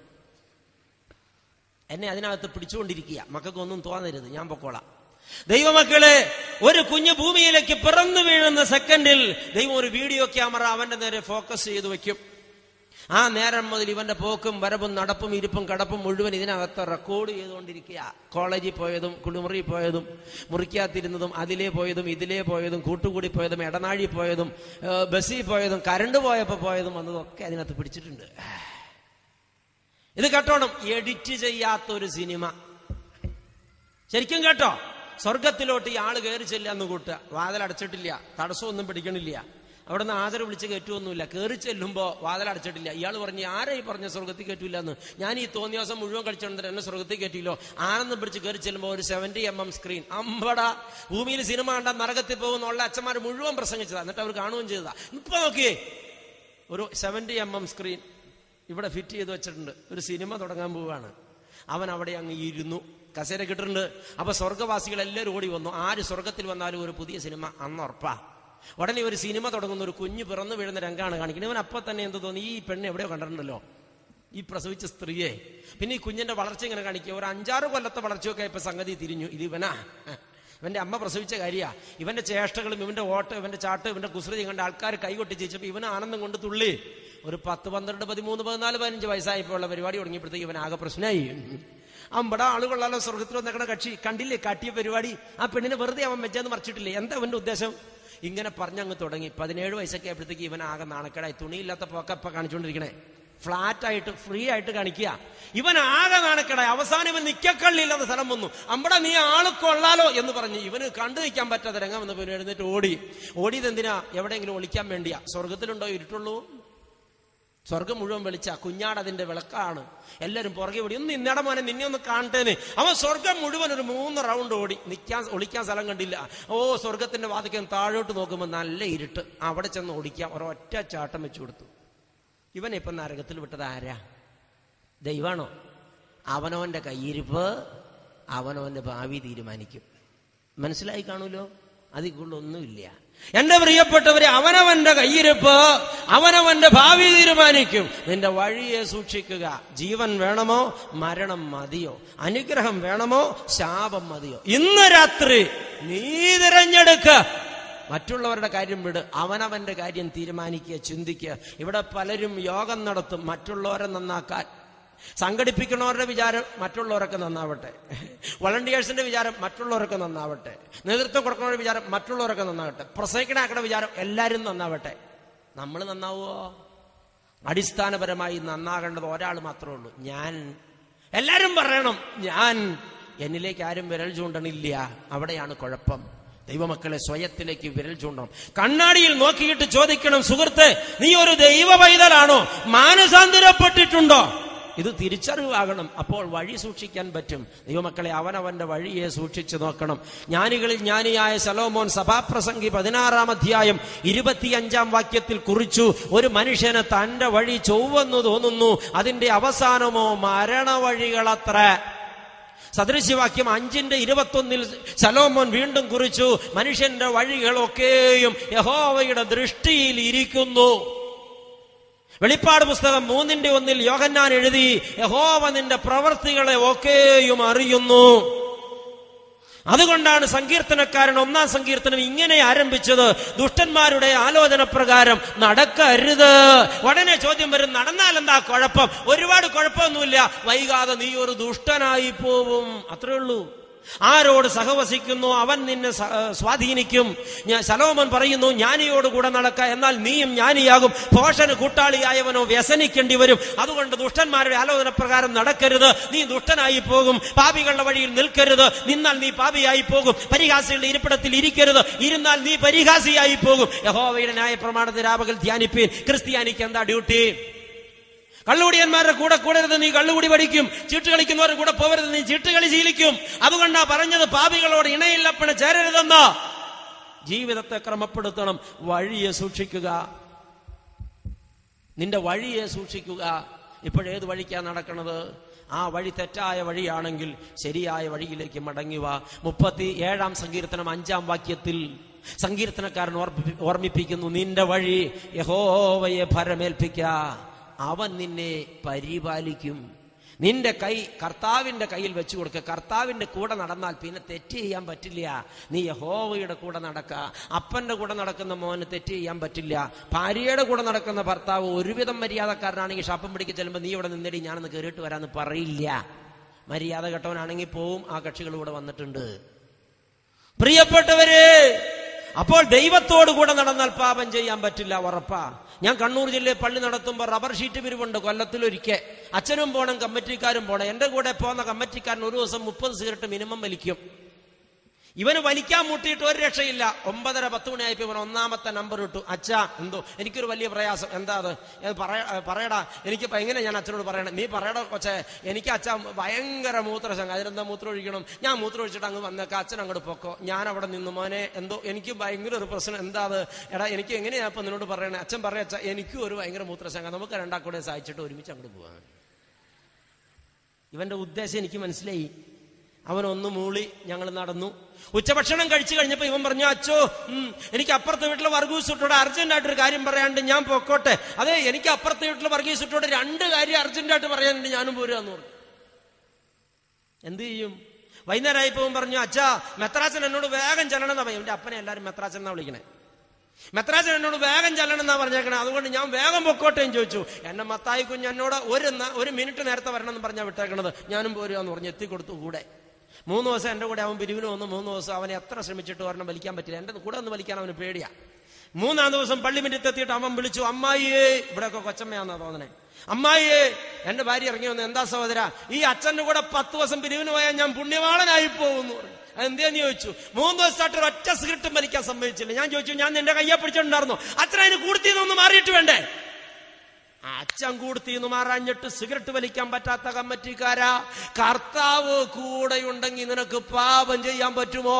എന്നെ അതിനകത്ത് പിടിച്ചുകൊണ്ടിരിക്കുക മക്കൾക്കൊന്നും തോന്നരുത് ഞാൻ പൊക്കോളാം ദൈവമക്കളെ ഒരു കുഞ്ഞു ഭൂമിയിലേക്ക് പിറന്നു വീഴുന്ന സെക്കൻഡിൽ ദൈവം ഒരു വീഡിയോ ക്യാമറ അവന്റെ നേരെ ഫോക്കസ് ചെയ്ത് വെക്കും ആ നേരം മുതൽ ഇവന്റെ പോക്കും വരവും നടപ്പും ഇരിപ്പും കടപ്പും മുഴുവൻ ഇതിനകത്ത് റെക്കോർഡ് ചെയ്തുകൊണ്ടിരിക്കുക കോളേജിൽ പോയതും കുളിമുറി പോയതും മുറിക്കാത്തിരുന്നതും അതിലേ പോയതും ഇതിലേ പോയതും കൂട്ടുകൂടി പോയതും ഇടനാഴി പോയതും ഏഹ്, ബസ്സിൽ പോയതും കരണ്ട് പോയപ്പോൾ പോയതും വന്നതൊക്കെ അതിനകത്ത് പിടിച്ചിട്ടുണ്ട് ഇത് കേട്ടോണം എഡിറ്റ് ചെയ്യാത്ത ഒരു സിനിമ ശരിക്കും കേട്ടോ സ്വർഗത്തിലോട്ട് ഈ ആള് കയറി ചെല്ലാന്ന് കൂട്ടുക വാതിൽ അടച്ചിട്ടില്ല തടസ്സമൊന്നും പിടിക്കണില്ല അവിടെ നിന്ന് ആദര വിളിച്ച് കയറ്റുമൊന്നുമില്ല കയറി ചെല്ലുമ്പോ വാതിൽ അടച്ചിട്ടില്ല ഇയാൾ പറഞ്ഞു ആരെ ഈ പറഞ്ഞ സ്വർഗത്തിൽ കയറ്റില്ല എന്ന് ഞാൻ ഈ തോന്നിയ ദിവസം മുഴുവൻ കളിച്ചോണ്ട് എന്നെ സ്വർഗത്തിൽ കയറ്റിയില്ലോ ആനന്ദം പിടിച്ച് കയറി ചെല്ലുമ്പോൾ ഒരു സെവന്റി എം എം സ്ക്രീൻ അമ്പട ഭൂമിയിൽ സിനിമ കണ്ട നരകത്തിൽ പോകുന്നുള്ള അച്ഛന്മാർ മുഴുവൻ പ്രസംഗിച്ചതാ എന്നിട്ട് അവർ കാണുകയും ചെയ്തതാ ഇപ്പൊ നോക്കിയേ ഒരു സെവന്റി എം എം സ്ക്രീൻ ഇവിടെ ഫിറ്റ് ചെയ്ത് വെച്ചിട്ടുണ്ട് ഒരു സിനിമ തുടങ്ങാൻ പോവുകയാണ് അവൻ അവിടെ അങ്ങ് ഇരുന്നു കസേര കിട്ടിട്ടുണ്ട് അപ്പൊ സ്വർഗവാസികൾ എല്ലാവരും ഓടി വന്നു ആര് സ്വർഗത്തിൽ വന്നാലും ഒരു പുതിയ സിനിമ അന്ന് ഉറപ്പാ ഉടനെ ഒരു സിനിമ തുടങ്ങുന്ന ഒരു കുഞ്ഞ് പിറന്നു വീഴുന്ന രംഗമാണ് കാണിക്കുന്നത് ഇവൻ അപ്പൊ തന്നെ എന്ത് തോന്നി ഈ പെണ്ണ് എവിടെയോ കണ്ടിട്ടുണ്ടല്ലോ ഈ പ്രസവിച്ച സ്ത്രീയെ പിന്നെ ഈ കുഞ്ഞിന്റെ വളർച്ച ഇങ്ങനെ കാണിക്കുക ഒരു അഞ്ചാറ് കൊല്ലത്തെ വളർച്ചയൊക്കെ ഇപ്പൊ സംഗതി തിരിഞ്ഞു ഇത് ഇവനാ ഇവന്റെ അമ്മ പ്രസവിച്ച കാര്യ ഇവന്റെ ചേഷ്ടകളും ഇവന്റെ ഓട്ട് ഇവന്റെ ചാട്ട് ഇവന്റെ കുസൃതി കണ്ട ആൾക്കാർ കൈകൊട്ടി ജയിച്ചപ്പോ ഇവന് ആനന്ദം കൊണ്ട് തുള്ളി ഒരു പത്ത് പന്ത്രണ്ട് പതിമൂന്ന് പതിനാല് പതിനഞ്ച് വയസ്സായപ്പോൾ ഉള്ള പരിപാടി തുടങ്ങിയപ്പോഴത്തേക്ക് ഇവൻ ആകെ പ്രശ്നമായി അമ്പട ആളുകളാലോ സ്വർഗത്തിൽ വന്നേക്കണ കക്ഷി കണ്ടില്ലേ കാട്ടിയ പരിപാടി ആ പെണ്ണിനെ വെറുതെ അവൻ വെച്ചെന്ന് മറിച്ചിട്ടില്ലേ എന്താ അവന്റെ ഉദ്ദേശം ഇങ്ങനെ പറഞ്ഞങ്ങ് തുടങ്ങി പതിനേഴ് വയസ്സൊക്കെ ആയപ്പോഴത്തേക്ക് ഇവൻ ആകെ നാണക്കേടായി തുണിയില്ലാത്ത പോക്കപ്പ കാണിച്ചുകൊണ്ടിരിക്കണേ ഫ്ലാറ്റ് ആയിട്ട് ഫ്രീ ആയിട്ട് കാണിക്കുക ഇവൻ ആകെ നാണക്കേടായി അവസാനം ഇവൻ നിക്കക്കള്ളിയില്ലാത്ത സ്ഥലം വന്നു അമ്പട നീ ആള് കൊള്ളാലോ എന്ന് പറഞ്ഞു ഇവന് കണ്ടു നിൽക്കാൻ പറ്റാത്ത രംഗം വന്നപ്പോൾ ഇവൻ എഴുന്നേറ്റ് ഓടി ഓടിയത് എന്തിനാ എവിടെയെങ്കിലും ഒളിക്കാൻ വേണ്ടിയാ സ്വർഗത്തിലുണ്ടോ ഇരുട്ടുള്ളൂ സ്വർഗം മുഴുവൻ വെളിച്ച കുഞ്ഞാട് അതിന്റെ വിളക്കാണ് എല്ലാരും പുറകെ ഓടി ഒന്ന് ഇന്നട മോനെ നിന്നെ ഒന്ന് കാണട്ടേന് അവൻ സ്വർഗം മുഴുവൻ ഒരു മൂന്ന് റൗണ്ട് ഓടി നിൽക്കാൻ ഒളിക്കാൻ സ്ഥലം കണ്ടില്ല ഓ സ്വർഗത്തിന്റെ വാതിക്കാൻ താഴോട്ട് നോക്കുമ്പോൾ നല്ല ഇരുട്ട് അവിടെ ചെന്ന് ഓടിക്കാം ഒരൊറ്റ ചാട്ടം വെച്ചു കൊടുത്തു ഇവൻ ഇപ്പൊ നരകത്തിൽ വിട്ടത് ആരാ ദൈവാണോ അവനവന്റെ കയ്യിരിപ്പ് അവനവന്റെ ഭാവി തീരുമാനിക്കും മനസ്സിലായി കാണൂലോ അതിൽ കൂടുതലൊന്നുമില്ല എന്റെ പ്രിയപ്പെട്ടവരെ അവനവന്റെ കയ്യിരിപ്പ് അവനവന്റെ ഭാവി തീരുമാനിക്കും നിന്റെ വഴിയെ സൂക്ഷിക്കുക ജീവൻ വേണമോ മരണം മതിയോ അനുഗ്രഹം വേണമോ ശാപം മതിയോ ഇന്ന് രാത്രി നീ തിരഞ്ഞെടുക്ക മറ്റുള്ളവരുടെ കാര്യം വിട് അവനവന്റെ കാര്യം തീരുമാനിക്കുക ചിന്തിക്കുക ഇവിടെ പലരും യോഗം നടത്തും മറ്റുള്ളവരെ നന്നാക്കാൻ സംഘടിപ്പിക്കുന്നവരുടെ വിചാരം മറ്റുള്ളവരൊക്കെ നന്നാവട്ടെ വളണ്ടിയേഴ്സിന്റെ വിചാരം മറ്റുള്ളവരൊക്കെ നന്നാവട്ടെ നേതൃത്വം കൊടുക്കുന്നവരുടെ വിചാരം മറ്റുള്ളവരൊക്കെ നന്നാവട്ടെ പ്രസംഗിക്കണാക്കുന്ന വിചാരം എല്ലാവരും നന്നാവട്ടെ നമ്മൾ നന്നാവോ അടിസ്ഥാനപരമായി നന്നാകേണ്ടത് ഒരാൾ മാത്രമേ ഉള്ളൂ ഞാൻ എല്ലാരും പറയണം ഞാൻ എന്നിലേക്ക് ആരും വിരൽ ചൂണ്ടണില്ല അവിടെയാണ് കുഴപ്പം ദൈവമക്കളെ സ്വയത്തിലേക്ക് വിരൽ ചൂണ്ടണം കണ്ണാടിയിൽ നോക്കിയിട്ട് ചോദിക്കണം സുഹൃത്തെ നീ ഒരു ദൈവ പൈതലാണോ മാനസാന്തരപ്പെട്ടിട്ടുണ്ടോ ഇത് തിരിച്ചറിവാകണം അപ്പോൾ വഴി സൂക്ഷിക്കാൻ പറ്റും ദൈവമക്കളെ അവനവന്റെ വഴിയെ സൂക്ഷിച്ചു നോക്കണം ജ്ഞാനികളിൽ ജ്ഞാനിയായ സലോമോൻ സഭാപ്രസംഗി പതിനാറാം അധ്യായം ഇരുപത്തിയഞ്ചാം വാക്യത്തിൽ കുറിച്ചു ഒരു മനുഷ്യന് തന്റെ വഴി ചൊവ്വെന്ന് തോന്നുന്നു അതിന്റെ അവസാനമോ മരണവഴികളത്ര സദൃശ്യവാക്യം അഞ്ചിന്റെ ഇരുപത്തൊന്നിൽ സലോമോൻ വീണ്ടും കുറിച്ചു മനുഷ്യന്റെ വഴികളൊക്കെയും യഹോവയുടെ ദൃഷ്ടിയിൽ ഇരിക്കുന്നു വെളിപ്പാട് പുസ്തകം മൂന്നിന്റെ ഒന്നിൽ യോഹന്നാൻ എഴുതി യഹോവ നിന്റെ പ്രവർത്തികളെ ഒക്കെയും അറിയുന്നു അതുകൊണ്ടാണ് സങ്കീർത്തനക്കാരൻ ഒന്നാം സങ്കീർത്തനം ഇങ്ങനെ ആരംഭിച്ചത് ദുഷ്ടന്മാരുടെ ആലോചന പ്രകാരം നടക്കരുത് ഉടനെ ചോദ്യം വരും നടന്നാൽ എന്താ കുഴപ്പം ഒരുപാട് കുഴപ്പമൊന്നുമില്ല വൈകാതെ നീ ഒരു ദുഷ്ടനായി പോവും അത്രേ ഉള്ളൂ ആരോട് സഹവസിക്കുന്നു അവൻ നിന്നെ സ- സ്വാധീനിക്കും ഞാൻ ശലോമൻ പറയുന്നു ജ്ഞാനിയോട് കൂടെ നടക്ക എന്നാൽ നീയും ജ്ഞാനിയാകും പോഷന് കൂട്ടാളിയായവനോ വ്യസനിക്കേണ്ടി വരും അതുകൊണ്ട് ദുഷ്ടന്മാരുടെ ആലോചന പ്രകാരം നടക്കരുത് നീ ദുഷ്ടനായി പോകും പാപികളുടെ വഴിയിൽ നിൽക്കരുത് നിന്നാൽ നീ പാപിയായി പോകും പരിഹാസികളുടെ ഇരിപ്പിടത്തിൽ ഇരിക്കരുത് ഇരുന്നാൽ നീ പരിഹാസിയായി പോകും യഹോവയുടെ ന്യായ പ്രമാണത്തിൽ രാപകൽ ധ്യാനിപ്പീൻ ക്രിസ്ത്യാനിക്ക് എന്താ ഡ്യൂട്ടി കള്ളുകുടിയന്മാരുടെ കൂടെ കൂടരുത് നീ കള്ളുകുടി പഠിക്കും ചീട്ട് കളിക്കുന്നവരുടെ കൂടെ പോകരുത് നീ ചീട്ട് കളി ശീലിക്കും അതുകൊണ്ടാ പറഞ്ഞത് പാപികളോട് ഇണയില്ലപ്പണ ചേരരുതെന്ന് ജീവിതത്തെ ക്രമപ്പെടുത്തണം വഴിയെ സൂക്ഷിക്കുക നിന്റെ വഴിയെ സൂക്ഷിക്കുക ഇപ്പോഴേത് വഴിക്കാ നടക്കുന്നത് ആ വഴി തെറ്റായ വഴിയാണെങ്കിൽ ശരിയായ വഴിയിലേക്ക് മടങ്ങുക മുപ്പത്തി ഏഴാം സങ്കീർത്തനം അഞ്ചാം വാക്യത്തിൽ സങ്കീർത്തനക്കാരൻ ഓർമ്മി- ഓർമ്മിപ്പിക്കുന്നു നിന്റെ വഴി യഹോവയെ ഭരമേൽപ്പിക്ക അവൻ നിന്നെ പരിപാലിക്കും നിന്റെ കൈ കർത്താവിന്റെ കയ്യിൽ വെച്ചു കൊടുക്കുക കർത്താവിന്റെ കൂടെ നടന്നാൽ പിന്നെ തെറ്റ് ചെയ്യാൻ പറ്റില്ല നീ യഹോവയുടെ കൂടെ നടക്ക അപ്പന്റെ കൂടെ നടക്കുന്ന മോന് തെറ്റ് ചെയ്യാൻ പറ്റില്ല ഭാര്യയുടെ കൂടെ നടക്കുന്ന ഭർത്താവ് ഒരുവിധം മര്യാദക്കാരനാണെങ്കിൽ ഷാപ്പം പിടിക്ക് ചെല്ലുമ്പോൾ നീ ഇവിടെ നിന്നിടി ഞാനൊന്ന് കയറിയിട്ട് വരാന്ന് പറയില്ല മര്യാദ കെട്ടവനാണെങ്കിൽ പോവും ആ കക്ഷികൾ ഇവിടെ വന്നിട്ടുണ്ട് പ്രിയപ്പെട്ടവരെ അപ്പോൾ ദൈവത്തോട് കൂടെ നടന്നാൽ പാപം ചെയ്യാൻ പറ്റില്ല ഉറപ്പാ ഞാൻ കണ്ണൂർ ജില്ലയിൽ പള്ളി നടത്തുമ്പോൾ റബ്ബർ ഷീറ്റ് പിരിവുണ്ട് കൊല്ലത്തിലൊരിക്കൽ അച്ഛനും പോണം കമ്മിറ്റിക്കാരും പോണം എന്റെ കൂടെ പോകുന്ന കമ്മിറ്റിക്കാരൻ ഒരു ദിവസം മുപ്പത് സിഗരറ്റ് മിനിമം വലിക്കും ഇവന് വലിക്കാൻ മുട്ടിയിട്ട് ഒരു രക്ഷയില്ല ഒമ്പതര പത്ത് മണിയായപ്പോ ഇവൻ ഒന്നാമത്തെ നമ്പർ ഇട്ടു അച്ഛാ എന്തോ എനിക്കൊരു വലിയ പ്രയാസം എന്താ അത് ഏ, പറയ- ഏ, പറയടാ എനിക്ക് ഇപ്പൊ എങ്ങനെ ഞാൻ അച്ഛനോട് പറയണം നീ പറയടാ കൊച്ചേ എനിക്ക് അച്ഛൻ ഭയങ്കര മൂത്രശങ്ക അതിനെന്താ മൂത്രം ഒഴിക്കണം ഞാൻ മൂത്രം ഒഴിച്ചിട്ട് അങ്ങ് വന്നേക്കാം അച്ഛൻ അങ്ങോട്ട് പൊക്കോ ഞാൻ അവിടെ നിന്ന് മോനെ എന്തോ എനിക്ക് ഭയങ്കര ഒരു പ്രശ്നം എന്താ അത് എടാ എനിക്ക് എങ്ങനെയാ ഇപ്പൊ നിന്നോട് പറയണേ അച്ഛൻ പറയാ അച്ഛാ എനിക്കും ഒരു ഭയങ്കര മൂത്രശങ്ക നമുക്ക് രണ്ടാക്കൂടെ സഹായിച്ചിട്ട് ഒരുമിച്ച് അങ്ങോട്ട് പോവാൻ ഇവന്റെ ഉദ്ദേശം എനിക്ക് മനസ്സിലായി അവൻ ഒന്ന് മൂളി ഞങ്ങൾ നടന്നു ഉച്ചഭക്ഷണം കഴിച്ചു കഴിഞ്ഞപ്പോ ഇവൻ പറഞ്ഞു അച്ചോ ഉം, എനിക്ക് അപ്പുറത്തെ വീട്ടിലെ വർഗീസ് ഇട്ടോട് അർജന്റ് ആയിട്ടൊരു കാര്യം പറയാണ്ട് ഞാൻ പൊക്കോട്ടെ അതെ എനിക്ക് അപ്പുറത്തെ വീട്ടിലെ വർഗീസ് ഇട്ടോട് രണ്ട് കാര്യം അർജന്റ് ആയിട്ട് പറയാനുണ്ട് ഞാനും പോരാന്ന് പറഞ്ഞു എന്ത് ചെയ്യും വൈകുന്നേരമായപ്പോ ഇവൻ പറഞ്ഞു അച്ഛാ മെത്രാച്ചൻ എന്നോട് വേഗം ചെല്ലണം എന്നാ എന്റെ അപ്പനെ എല്ലാരും മെത്രാച്ചൻ എന്നാ വിളിക്കണേ മെത്രാച്ചൻ എന്നോട് വേഗം ചെല്ലണം എന്നാ പറഞ്ഞേക്കണേ അതുകൊണ്ട് ഞാൻ വേഗം പൊക്കോട്ടെ എന്ന് ചോദിച്ചു എന്നെ മത്തായി കുഞ്ഞ് എന്നോട് ഒരു ന- ഒരു മിനിറ്റ് നേരത്തെ വരണം എന്ന് പറഞ്ഞാ വിട്ടേക്കണത് ഞാനും പോരുകയെന്ന് പറഞ്ഞു എത്തിക്കൊടുത്തു കൂടെ മൂന്ന് ദിവസം എന്റെ കൂടെ അവൻ പിരിവിന് വന്നു മൂന്ന് ദിവസം അവനെ എത്ര ശ്രമിച്ചിട്ട് ഒരെണ്ണം വലിക്കാൻ പറ്റില്ല എന്റെ കൂടെ ഒന്ന് വലിക്കാൻ അവന് പേടിയാ മൂന്നാം ദിവസം പള്ളി മിറ്റത്തെത്തിയിട്ട് അവൻ വിളിച്ചു അമ്മായിയേ ഇവിടെയൊക്കെ കൊച്ചമ്മയാന്നാ തോന്നണേ അമ്മായിയേ എന്റെ ഭാര്യ ഇറങ്ങി വന്നു എന്താ സഹോദര ഈ അച്ഛന്റെ കൂടെ പത്ത് ദിവസം പിരിവിന് പോയാൽ ഞാൻ പുണ്യവാളനായി പോകുന്നു പറഞ്ഞു അതെന്തേന്ന് ചോദിച്ചു മൂന്ന് ദിവസമായിട്ട് ഒരു ഒറ്റ സിഗരറ്റും വലിക്കാൻ സമ്മതിച്ചില്ല ഞാൻ ചോദിച്ചു ഞാൻ നിന്റെ കയ്യെ പിടിച്ചിട്ടുണ്ടായിരുന്നു അച്ഛൻ അതിന് കൂടുത്തിന്നൊന്ന് മാറിയിട്ട് വേണ്ടേ അച്ഛൻ കൂടുത്തിന്ന് മാറാഞ്ഞിട്ട് സിഗരറ്റ് വലിക്കാൻ പറ്റാത്ത കമ്മറ്റിക്കാരാ കർത്താവ് കൂടെയുണ്ടെങ്കിൽ നിനക്ക് പാപം ചെയ്യാൻ പറ്റുമോ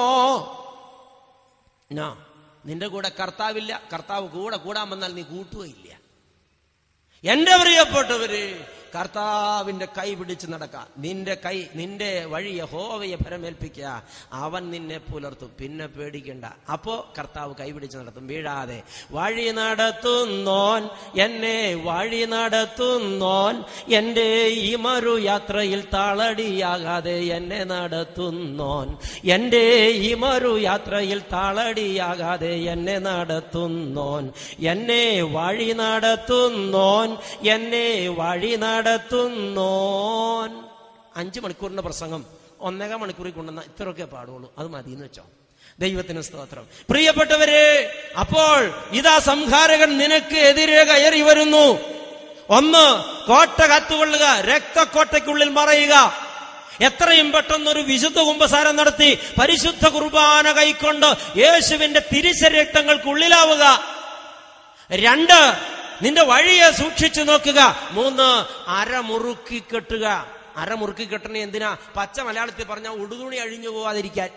നോ നിന്റെ കൂടെ കർത്താവില്ല കർത്താവ് കൂടെ കൂടാൻ വന്നാൽ നീ കൂട്ടുകയില്ല എന്റെ പ്രിയപ്പെട്ടവര് കർത്താവിന്റെ കൈ പിടിച്ച് നടക്കുക നിന്റെ കൈ നിന്റെ വഴി യഹോവയെ ഫലമേൽപ്പിക്കുക അവൻ നിന്നെ പുലർത്തും പിന്നെ പേടിക്കണ്ട അപ്പോ കർത്താവ് കൈ പിടിച്ച് നടത്തും വീഴാതെ വഴി നടത്തുന്നോൻ എന്നെ വഴി നടത്തുന്നോൻ എന്റെ ഈ മറു യാത്രയിൽ താളടിയാകാതെ എന്നെ നടത്തുന്നോൻ എന്റെ ഈ മറു യാത്രയിൽ താളടിയാകാതെ എന്നെ നടത്തുന്നോൻ എന്നെ വഴി നടത്തുന്നോൻ എന്നെ വഴി നടത്തുന്നോൻ അഞ്ചു മണിക്കൂറിന്റെ പ്രസംഗം ഒന്നേകാൽ മണിക്കൂറിൽ കൊണ്ടുവന്ന ഇത്രയൊക്കെ പാടുള്ളൂ അത് മതി എന്ന് വെച്ചോ ദൈവത്തിന് സ്തോത്രം പ്രിയപ്പെട്ടവരെ അപ്പോൾ ഇതാ സംഹാരകൻ നിനക്ക് എതിരെ കയറി വരുന്നു ഒന്ന് കോട്ട കാത്തുകൊള്ളുക രക്തക്കോട്ടയ്ക്കുള്ളിൽ മറയുക എത്രയും പെട്ടെന്ന് ഒരു വിശുദ്ധ കുംഭസാരം നടത്തി പരിശുദ്ധ കുർബാന കൈക്കൊണ്ട് യേശുവിന്റെ തിരിശരക്തങ്ങൾക്കുള്ളിലാവുക രണ്ട് നിന്റെ വഴിയെ സൂക്ഷിച്ചു നോക്കുക മൂന്ന് അരമുറുക്കി കെട്ടുക അരമുറുക്കി കെട്ടണ എന്തിനാ പച്ച മലയാളത്തിൽ പറഞ്ഞാൽ ഉടുതുണി അഴിഞ്ഞു പോവാതിരിക്കാൻ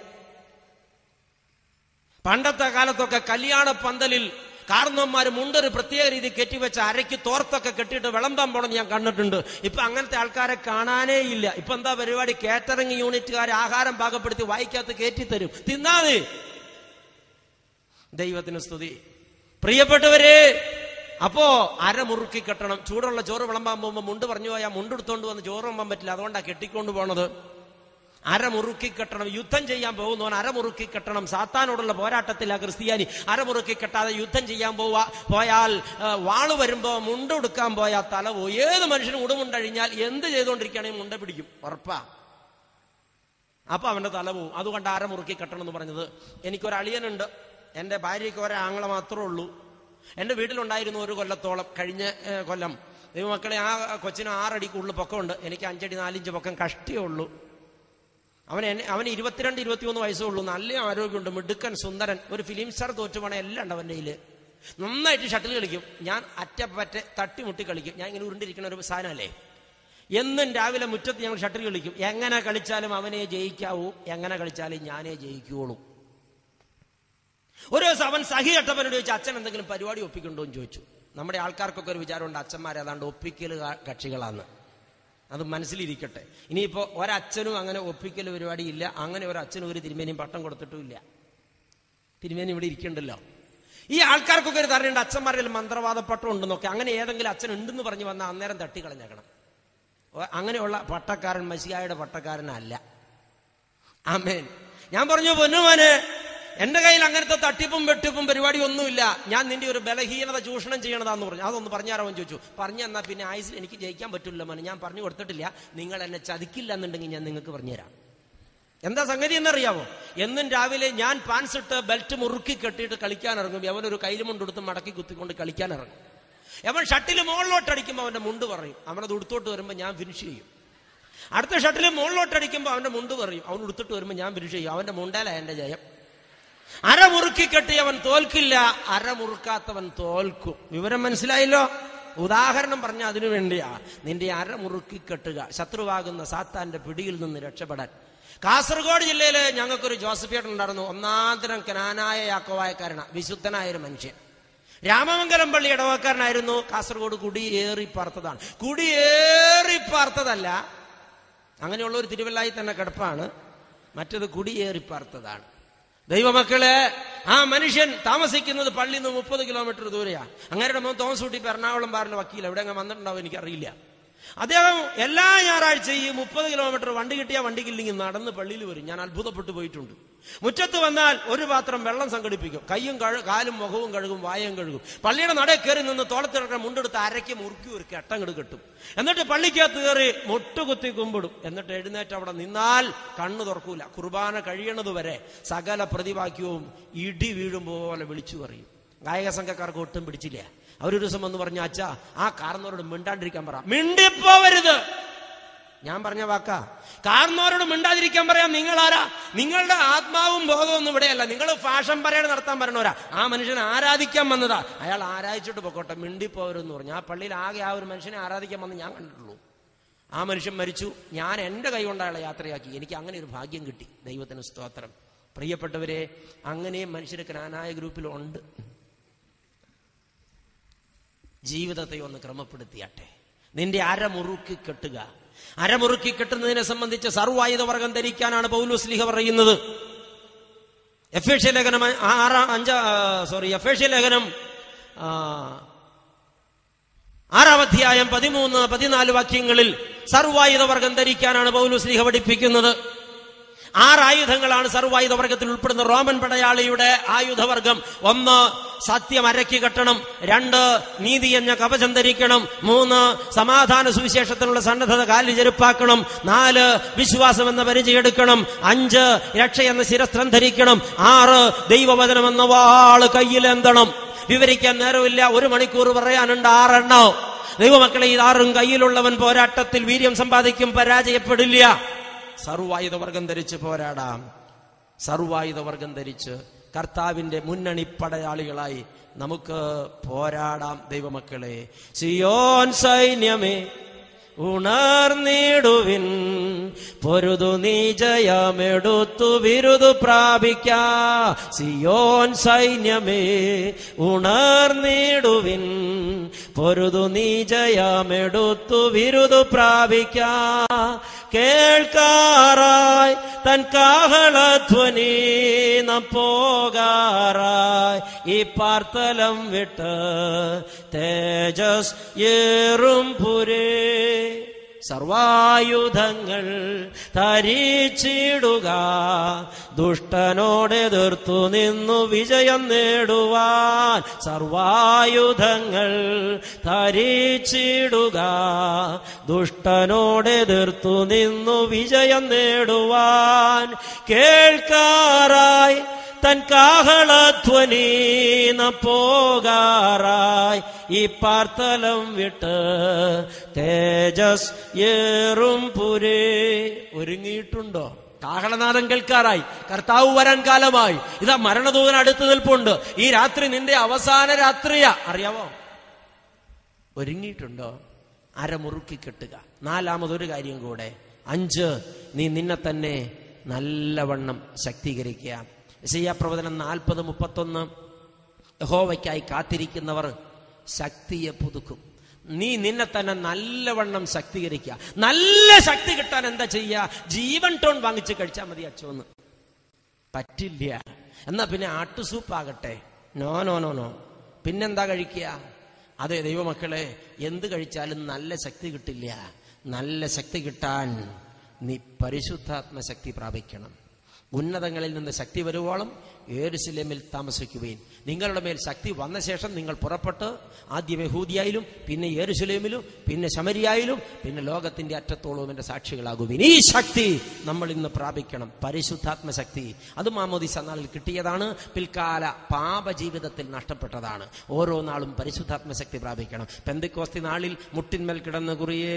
പണ്ടത്തെ കാലത്തൊക്കെ കല്യാണ പന്തലിൽ കാരണവന്മാർ മുണ്ടൊരു പ്രത്യേക രീതി കെട്ടിവെച്ച് അരയ്ക്ക് തോർത്തൊക്കെ കെട്ടിയിട്ട് വിളമ്പാൻ പോണം ഞാൻ കണ്ടിട്ടുണ്ട് ഇപ്പൊ അങ്ങനത്തെ ആൾക്കാരെ കാണാനേ ഇല്ല ഇപ്പൊ എന്താ പരിപാടി കേറ്ററിംഗ് യൂണിറ്റുകാർ ആഹാരം പാകപ്പെടുത്തി വായിക്കകത്ത് കയറ്റിത്തരും തിന്നാതെ ദൈവത്തിന് സ്തുതി പ്രിയപ്പെട്ടവരെ അപ്പോ അരമുറുക്കി കെട്ടണം ചൂടുള്ള ചോറ് വിളമ്പാൻ പോകുമ്പോൾ മുണ്ട് പറഞ്ഞു പോയാൽ മുണ്ടെടുത്തോണ്ട് വന്ന് ചോറ് വിളമ്പാൻ പറ്റില്ല അതുകൊണ്ടാ കെട്ടിക്കൊണ്ട് പോണത് അരമുറുക്കി കെട്ടണം യുദ്ധം ചെയ്യാൻ പോകുന്നവൻ അരമുറുക്കി കെട്ടണം സാത്താനോടുള്ള പോരാട്ടത്തില്ല ക്രിസ്ത്യാനി അരമുറുക്കി കെട്ടാതെ യുദ്ധം ചെയ്യാൻ പോവാ പോയാൽ ആ, വാള് വരുമ്പോ മുണ്ടെടുക്കാൻ പോയാൽ തല പോയി ഏത് മനുഷ്യനും ഉടുമുണ്ടഴിഞ്ഞാൽ എന്ത് ചെയ്തുകൊണ്ടിരിക്കുകയാണെങ്കിൽ മുണ്ട പിടിക്കും ഉറപ്പാ അപ്പൊ അവന്റെ തല പോവും അതുകൊണ്ട് അരമുറുക്കി കെട്ടണം എന്ന് പറഞ്ഞത് എനിക്കൊരു അളിയനുണ്ട് എന്റെ ഭാര്യയ്ക്ക് ഒരാങ്ങളെ മാത്രമേ ഉള്ളൂ എന്റെ വീട്ടിലുണ്ടായിരുന്നു ഒരു കൊല്ലത്തോളം കഴിഞ്ഞ ഏ, കൊല്ലം ദൈവമക്കളെ ആ കൊച്ചിന് ആറടിക്കുള്ളിൽ പൊക്കമുണ്ട് എനിക്ക് അഞ്ചടി നാലിഞ്ച് പൊക്കം കഷ്ടിയേ ഉള്ളൂ അവൻ എന്നെ അവന് ഇരുപത്തിരണ്ട് ഇരുപത്തിമൂന്ന് വയസ്സേ ഉള്ളൂ നല്ല ആരോഗ്യമുണ്ട് മിടുക്കൻ സുന്ദരൻ ഒരു ഫിലിം സ്റ്റാർ തോറ്റുപോണ എല്ലാം ഉണ്ട് അവൻ്റെ കയ്യിൽ നന്നായിട്ട് ഷട്ടിൽ കളിക്കും ഞാൻ അറ്റപ്പറ്റ തട്ടിമുട്ടി കളിക്കും ഞാൻ ഇങ്ങനെ ഉരുണ്ടിരിക്കുന്ന ഒരു സാധനമല്ലേ എന്നും രാവിലെ മുറ്റത്ത് ഞങ്ങൾ ഷട്ടിൽ കളിക്കും എങ്ങനെ കളിച്ചാലും അവനെ ജയിക്കാവൂ എങ്ങനെ കളിച്ചാലും ഞാനേ ജയിക്കുകയുള്ളൂ ഒരു ദിവസം അവൻ സഹി കെട്ടവനോട് ചോദിച്ചു അച്ഛൻ എന്തെങ്കിലും പരിപാടി ഒപ്പിക്കുണ്ടോ എന്ന് ചോദിച്ചു നമ്മുടെ ആൾക്കാർക്കൊക്കെ ഒരു വിചാരമുണ്ട് അച്ഛന്മാരെ ഏതാണ്ട് ഒപ്പിക്കൽ ക- കക്ഷികളാന്ന് അത് മനസ്സിലിരിക്കട്ടെ ഇനിയിപ്പോ ഒരച്ഛനും അങ്ങനെ ഒപ്പിക്കൽ പരിപാടി ഇല്ല അങ്ങനെ ഒരു അച്ഛനും ഒരു തിരുമേനിയും പട്ടം കൊടുത്തിട്ടും ഇല്ല തിരുമേനി ഇവിടെ ഇരിക്കണ്ടല്ലോ ഈ ആൾക്കാർക്കൊക്കെ ഒരു ധാരണയുണ്ട് അച്ഛന്മാരിൽ മന്ത്രവാദ പട്ടം ഉണ്ടെന്നൊക്കെ അങ്ങനെ ഏതെങ്കിലും അച്ഛൻ ഉണ്ടെന്ന് പറഞ്ഞു വന്നാൽ അന്നേരം തട്ടിക്കളഞ്ഞേക്കണം ഓ, അങ്ങനെയുള്ള പട്ടക്കാരൻ മസിയായുടെ പട്ടക്കാരനല്ല ആമേൻ ഞാൻ പറഞ്ഞു പൊന്നുമോനെ എന്റെ കയ്യിൽ അങ്ങനത്തെ തട്ടിപ്പും വെട്ടിപ്പും പരിപാടി ഒന്നുമില്ല ഞാൻ നിന്റെ ഒരു ബലഹീനത ചൂഷണം ചെയ്യണതാന്ന് പറഞ്ഞു അതൊന്ന് പറഞ്ഞാരാവൻ ചോദിച്ചു പറഞ്ഞു എന്നാ പിന്നെ ആയുസിൽ എനിക്ക് ജയിക്കാൻ പറ്റില്ല മോനെ ഞാൻ പറഞ്ഞു കൊടുത്തിട്ടില്ല നിങ്ങൾ എന്നെ ചതിക്കില്ല എന്നുണ്ടെങ്കിൽ ഞാൻ നിങ്ങൾക്ക് പറഞ്ഞുതരാം എന്താ സംഗതി എന്നറിയാമോ എന്നും രാവിലെ ഞാൻ പാൻസ് ഇട്ട് ബെൽറ്റ് മുറുക്കി കെട്ടിയിട്ട് കളിക്കാൻ ഇറങ്ങും അവനൊരു കയ്യിൽ മുണ്ടെടുത്ത് മടക്കി കുത്തിക്കൊണ്ട് കളിക്കാൻ ഇറങ്ങും അവൻ ഷട്ടിൽ മുകളിലോട്ട് അടിക്കുമ്പോൾ അവന്റെ മുണ്ട് പറയും അവനത് ഉടുത്തോട്ട് വരുമ്പോൾ ഞാൻ ഫിനിഷ് ചെയ്യും അടുത്ത ഷട്ടിൽ മുകളിലോട്ട് അടിക്കുമ്പോൾ അവന്റെ മുണ്ട് പറയും അവൻ ഉടുത്തിട്ട് വരുമ്പോൾ ഞാൻ ഫിനിഷ് ചെയ്യും അവന്റെ മുണ്ടേല എന്റെ ജയം അരമുറുക്കി കെട്ടി അവൻ തോൽക്കില്ല അരമുറുക്കാത്തവൻ തോൽക്കും വിവരം മനസ്സിലായല്ലോ ഉദാഹരണം പറഞ്ഞ അതിനു വേണ്ടിയാ നിന്റെ അരമുറുക്കി കെട്ടുക ശത്രുവാകുന്ന സാത്താന്റെ പിടിയിൽ നിന്ന് രക്ഷപ്പെടാൻ കാസർഗോഡ് ജില്ലയില് ഞങ്ങൾക്കൊരു ജോസഫേട്ടൻ ഉണ്ടായിരുന്നു ഒന്നാന്തരം കനാനായ യാക്കോവായക്കാരനാ വിശുദ്ധനായ ഒരു മനുഷ്യൻ രാമമംഗലം പള്ളി ഇടവക്കാരനായിരുന്നു കാസർഗോഡ് കുടിയേറി പാർത്തതാണ് കുടിയേറി പാർത്തതല്ല അങ്ങനെയുള്ള ഒരു തിരുവല്ലായി തന്നെ കിടപ്പാണ് മറ്റത് കുടിയേറി പാർത്തതാണ് ദൈവമക്കളെ ആ മനുഷ്യൻ താമസിക്കുന്നത് പള്ളിയിൽ നിന്ന് മുപ്പത് കിലോമീറ്റർ ദൂരെയാ അങ്ങേരുടെ മോൻ തോമസ് കുട്ടി ഇപ്പൊ എറണാകുളം പാറിന്റെ വക്കീൽ എവിടെ അങ്ങ് വന്നിട്ടുണ്ടാവും എനിക്കറിയില്ല അദ്ദേഹം എല്ലാ ഞായറാഴ്ചയും മുപ്പത് കിലോമീറ്റർ വണ്ടി കിട്ടിയ വണ്ടിക്കില്ലെങ്കിൽ നടന്ന് പള്ളിയിൽ വരും ഞാൻ അത്ഭുതപ്പെട്ടു പോയിട്ടുണ്ട് മുറ്റത്ത് വന്നാൽ ഒരു പാത്രം വെള്ളം സംഘടിപ്പിക്കും കയ്യും കഴു കാലും മുഖവും കഴുകും വായം കഴുകും പള്ളിയുടെ നടയിൽ കയറി നിന്ന് തോളത്തിറക്കാൻ മുണ്ടെടുത്ത് അരയ്ക്ക് മുറുക്കി ഒരു കെട്ടങ്ങട് കെട്ടും എന്നിട്ട് പള്ളിക്കകത്ത് കയറി മുട്ടുകുത്തി കുമ്പിടും എന്നിട്ട് എഴുന്നേറ്റ് അവിടെ നിന്നാൽ കണ്ണു തുറക്കൂല കുർബാന കഴിയണത് വരെ സകല പ്രതിവാക്യവും ഇടി വീഴും പോലെ വിളിച്ചു പറയും ഗായക സംഘക്കാർക്ക് ഒട്ടും പിടിച്ചില്ല അവരൊരു ദിവസം വന്ന് പറഞ്ഞു അച്ഛാ ആ കാർന്നവരോട് മിണ്ടാണ്ടിരിക്കാൻ പറ മിണ്ടിപ്പോവരുത് ഞാൻ പറഞ്ഞ വാക്കാ കാർന്നവരോട് മിണ്ടാതിരിക്കാൻ പറയാം നിങ്ങൾ ആരാ നിങ്ങളുടെ ആത്മാവും ബോധവും ഒന്നും ഇവിടെയല്ല നിങ്ങൾ ഫാഷൻ പരേഡ് നടത്താൻ പറഞ്ഞവരാ ആ മനുഷ്യനെ ആരാധിക്കാൻ വന്നതാ അയാൾ ആരാധിച്ചിട്ട് പൊക്കോട്ടെ മിണ്ടിപ്പോവരെന്ന് പറഞ്ഞു ആ പള്ളിയിൽ ആകെ ആ ഒരു മനുഷ്യനെ ആരാധിക്കാൻ വന്ന് ഞാൻ കണ്ടിട്ടുള്ളൂ ആ മനുഷ്യൻ മരിച്ചു ഞാൻ എൻ്റെ കൈ കൊണ്ട് അയാളെ യാത്രയാക്കി എനിക്ക് അങ്ങനെ ഒരു ഭാഗ്യം കിട്ടി ദൈവത്തിന് സ്തോത്രം പ്രിയപ്പെട്ടവരെ അങ്ങനെയും മനുഷ്യർ ക്നാനായ ഗ്രൂപ്പിലുണ്ട് ജീവിതത്തെ ഒന്ന് ക്രമപ്പെടുത്തിയാട്ടെ നിന്റെ അരമുറുക്കി കെട്ടുക അരമുറുക്കി കെട്ടുന്നതിനെ സംബന്ധിച്ച് സർവായുധ വർഗം ധരിക്കാനാണ് പൗലുസ്ലിഹ പറയുന്നത് എഫേഷ്യ ലേഖനം ആറാം അഞ്ചാ സോറി എഫേഷ്യ ലേഖനം ആ, ആറാം അധ്യായം പതിമൂന്ന് പതിനാല് വാക്യങ്ങളിൽ സർവായുധ വർഗം ധരിക്കാനാണ് പൗലുസ്ലിഹ പഠിപ്പിക്കുന്നത് ആറായുധങ്ങളാണ് സർവായുധ വർഗത്തിൽ ഉൾപ്പെടുന്ന റോമൻ പടയാളിയുടെ ആയുധവർഗം ഒന്ന് സത്യം അരക്കി കെട്ടണം രണ്ട് നീതി എന്ന കവചം ധരിക്കണം മൂന്ന് സമാധാന സുവിശേഷത്തിനുള്ള സന്നദ്ധത കാലിൽ ചെരുപ്പാക്കണം നാല് വിശ്വാസം എന്ന പരിചയം എടുക്കണം അഞ്ച് രക്ഷ എന്ന ശിരസ്ത്രം ധരിക്കണം ആറ് ദൈവവചനം എന്ന വാള് കയ്യിലെന്തണം വിവരിക്കാൻ നേരമില്ല ഒരു മണിക്കൂർ പറയാനുണ്ട് ആറെണ്ണോ ദൈവമക്കളെ ഈ ആറും കയ്യിലുള്ളവൻ പോരാട്ടത്തിൽ വീര്യം സമ്പാദിക്കും പരാജയപ്പെടില്ല സർവായുധ വർഗം ധരിച്ച് പോരാടാം സർവായുധ വർഗം ധരിച്ച് കർത്താവിന്റെ മുന്നണി പടയാളികളായി നമുക്ക് പോരാടാം ദൈവമക്കളെ സിയോൻ സൈന്യമേ ഉണർന്നിടുവിൻ പൊരുതു നീ ജയമെടുത്തു വിരുദു പ്രാപിക്ക സിയോൻ സൈന്യമേ ഉണർന്നിടുവിൻ പൊരുതു നീ ജയമെടുത്തു വിരുദു പ്രാപിക്ക കേൾക്കാറായി തൻ കാഹളധ്വനി നാം പോകാറായി ഈ പാർത്തലം വിട്ട് തേജസ് ഏറും പുരേ സർവായുധങ്ങൾ ധരിച്ചിടുക ദുഷ്ടനോടെതിർത്തു നിന്നു വിജയം നേടുവാൻ സർവായുധങ്ങൾ ധരിച്ചിടുക ദുഷ്ടനോടെതിർത്തു നിന്നു വിജയം നേടുവാൻ കേൾക്കാറായി തൻ കാഹളധ്വനി നാം പോകാറായി ഈ പാർത്തലം വിട്ട് തേജസ് ഏറും പുരേ ഒരുങ്ങിയിട്ടുണ്ടോ കാഹളനാദം കേൾക്കാറായി കർത്താവ് വരാൻ കാലമായി ഇതാ മരണദൂതൻ അടുത്ത് നിൽപ്പുണ്ട് ഈ രാത്രി നിന്റെ അവസാന രാത്രിയാ അറിയാവോ ഒരുങ്ങിയിട്ടുണ്ടോ അരമുറുക്കി കെട്ടുക നാലാമതൊരു കാര്യം കൂടെ അഞ്ച് നീ നിന്നെ തന്നെ നല്ലവണ്ണം ശക്തീകരിക്കുക പ്രവചനം നാൽപ്പത് മുപ്പത്തൊന്ന് യഹോവയ്ക്കായി കാത്തിരിക്കുന്നവർ ശക്തിയെ പുതുക്കും നീ നിന്നെ തന്നെ നല്ലവണ്ണം ശക്തീകരിക്കുക നല്ല ശക്തി കിട്ടാൻ എന്താ ചെയ്യുക ജീവൻ ടോൺ വാങ്ങിച്ച് കഴിച്ചാൽ മതി അച്ചോന്ന് പറ്റില്ല എന്നാ പിന്നെ ആട്ടുസൂപ്പാകട്ടെ നോ നോ നോ നോ പിന്നെന്താ കഴിക്കുക അതെ ദൈവമക്കളെ എന്ത് കഴിച്ചാലും നല്ല ശക്തി കിട്ടില്ല നല്ല ശക്തി കിട്ടാൻ നീ പരിശുദ്ധാത്മ ശക്തി പ്രാപിക്കണം ഉന്നതങ്ങളിൽ നിന്ന് ശക്തി വരുവോളം ഏരുസലേമിൽ താമസിക്കുകയും നിങ്ങളുടെ മേൽ ശക്തി വന്ന ശേഷം നിങ്ങൾ പുറപ്പെട്ട് ആദ്യം യഹൂദിയായാലും പിന്നെ ഏരുസലേമിലും പിന്നെ ശമരിയായാലും പിന്നെ ലോകത്തിന്റെ അറ്റത്തോളവും എന്റെ സാക്ഷികളാകുവിൻ ഈ ശക്തി നമ്മൾ ഇന്ന് പ്രാപിക്കണം പരിശുദ്ധാത്മ ശക്തി അത് മാമോദിസ നാളിൽ കിട്ടിയതാണ് പിൽക്കാല പാപജീവിതത്തിൽ നഷ്ടപ്പെട്ടതാണ് ഓരോ നാളും പരിശുദ്ധാത്മ ശക്തി പ്രാപിക്കണം പെന്തിക്കോസ്തി നാളിൽ മുട്ടിന്മേൽ കിടന്ന് കുറിയേ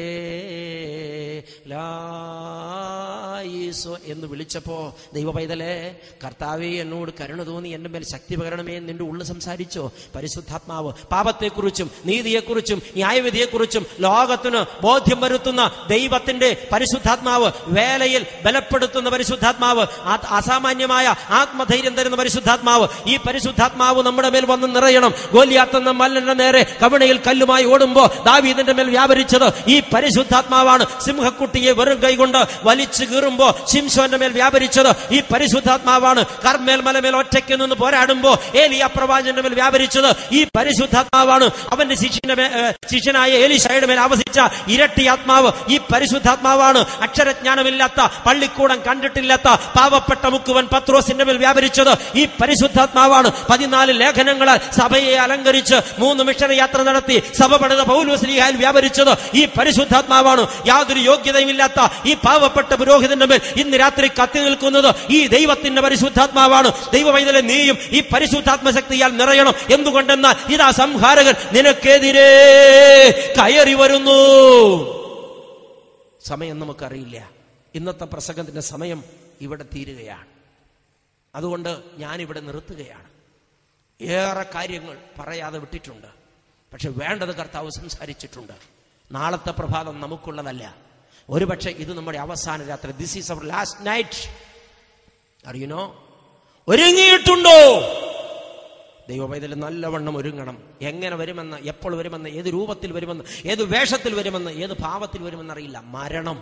ലായിസോ എന്ന് വിളിച്ചപ്പോ ദൈവ പൈതലേ കർത്താവെ എന്നോട് കരുണ തോന്നി എന്റെ മേൽ ശക്തി പകരണമേ എന്ന് നിന്റെ ഉള്ളിൽ സംസാരിച്ചോ പരിശുദ്ധാത്മാവ് പാപത്തെക്കുറിച്ചും നീതിയെക്കുറിച്ചും ന്യായവിധിയെക്കുറിച്ചും ലോകത്തിന് ബോധ്യം വരുത്തുന്ന ദൈവത്തിന്റെ പരിശുദ്ധാത്മാവ് വേലയിൽ ബലപ്പെടുത്തുന്ന പരിശുദ്ധാത്മാവ് ആ- അസാമാന്യമായ ആത്മധൈര്യം തരുന്ന പരിശുദ്ധാത്മാവ് ഈ പരിശുദ്ധാത്മാവ് നമ്മുടെ മേൽ വന്ന് നിറയണം ഗോലിയാത്തെന്ന മല്ലന്റെ നേരെ കവിണയിൽ കല്ലുമായി ഓടുമ്പോ ദാവീദിന്റെ മേൽ വ്യാപരിച്ചത് ഈ പരിശുദ്ധാത്മാവാണ് സിംഹക്കുട്ടിയെ വെറും കൈകൊണ്ട് വലിച്ചു കീറുമ്പോ ശിംശോന്റെ മേൽ വ്യാപരിച്ചത് ഈ പരിശുദ്ധാത്മാവാണ് കർമ്മേൽ മലമേൽ ഒറ്റയ്ക്ക് നിന്ന് പോരാടുമ്പോ ഏലിയ പ്രവാചന്റെ മേൽ വ്യാപരിച്ചത് ഈ പരിശുദ്ധാത്മാവാണ് അവന്റെ ശിഷ്യന്റെ മേ- ഏ, ശിഷ്യനായ ഏലിശായുടെ മേൽ ആവസിച്ച ഇരട്ടി ആത്മാവ് ഈ പരിശുദ്ധാത്മാവാണ് അക്ഷരജ്ഞാനമില്ലാത്ത പള്ളിക്കൂടം കണ്ടിട്ടില്ലാത്ത പാവപ്പെട്ട മുക്കുവൻ പത്രോസിന്റെ മേൽ വ്യാപരിച്ചത് ഈ പരിശുദ്ധാത്മാവാണ് പതിനാല് ലേഖനങ്ങളാൽ സഭയെ അലങ്കരിച്ച് മൂന്ന് മിഷണ യാത്ര നടത്തി സഭ പണിത പൗലോസ്ലിഹായിൽ വ്യാപരിച്ചത് ഈ പരിശുദ്ധാത്മാവാണ് യാതൊരു യോഗ്യതയുമില്ലാത്ത ഈ പാവപ്പെട്ട പുരോഹിതന്റെ മേൽ ഇന്ന് രാത്രി കത്തി നിൽക്കുന്നത് ഈ ദൈവത്തിന്റെ പരിശുദ്ധാത്മാവാണ് ദൈവവൈതലെ നീയും ഈ പരിശുദ്ധാത്മ ശക്തിയാൽ നിറയണം എന്തുകൊണ്ടെന്നാൽ ഇതാ സംഹാരകൻ നിനക്കെതിരെ കയറി വരുന്നു സമയം നമുക്കറിയില്ല ഇന്നത്തെ പ്രസംഗത്തിന്റെ സമയം ഇവിടെ തീരുകയാണ് അതുകൊണ്ട് ഞാനിവിടെ നിർത്തുകയാണ് ഏറെ കാര്യങ്ങൾ പറയാതെ വിട്ടിട്ടുണ്ട് പക്ഷെ വേണ്ടത് കർത്താവ് സംസാരിച്ചിട്ടുണ്ട് നാളത്തെ പ്രഭാതം നമുക്കുള്ളതല്ല ഒരുപക്ഷെ ഇത് നമ്മുടെ അവസാന രാത്രി this is our last night അറിയുനോ ഒരുങ്ങിയിട്ടുണ്ടോ ദൈവവൈതൽ നല്ലവണ്ണം ഒരുങ്ങണം എങ്ങനെ വരുമെന്ന് എപ്പോൾ വരുമെന്ന് ഏത് രൂപത്തിൽ വരുമെന്ന് ഏത് വേഷത്തിൽ വരുമെന്ന് ഏത് ഭാവത്തിൽ വരുമെന്ന് അറിയില്ല മരണം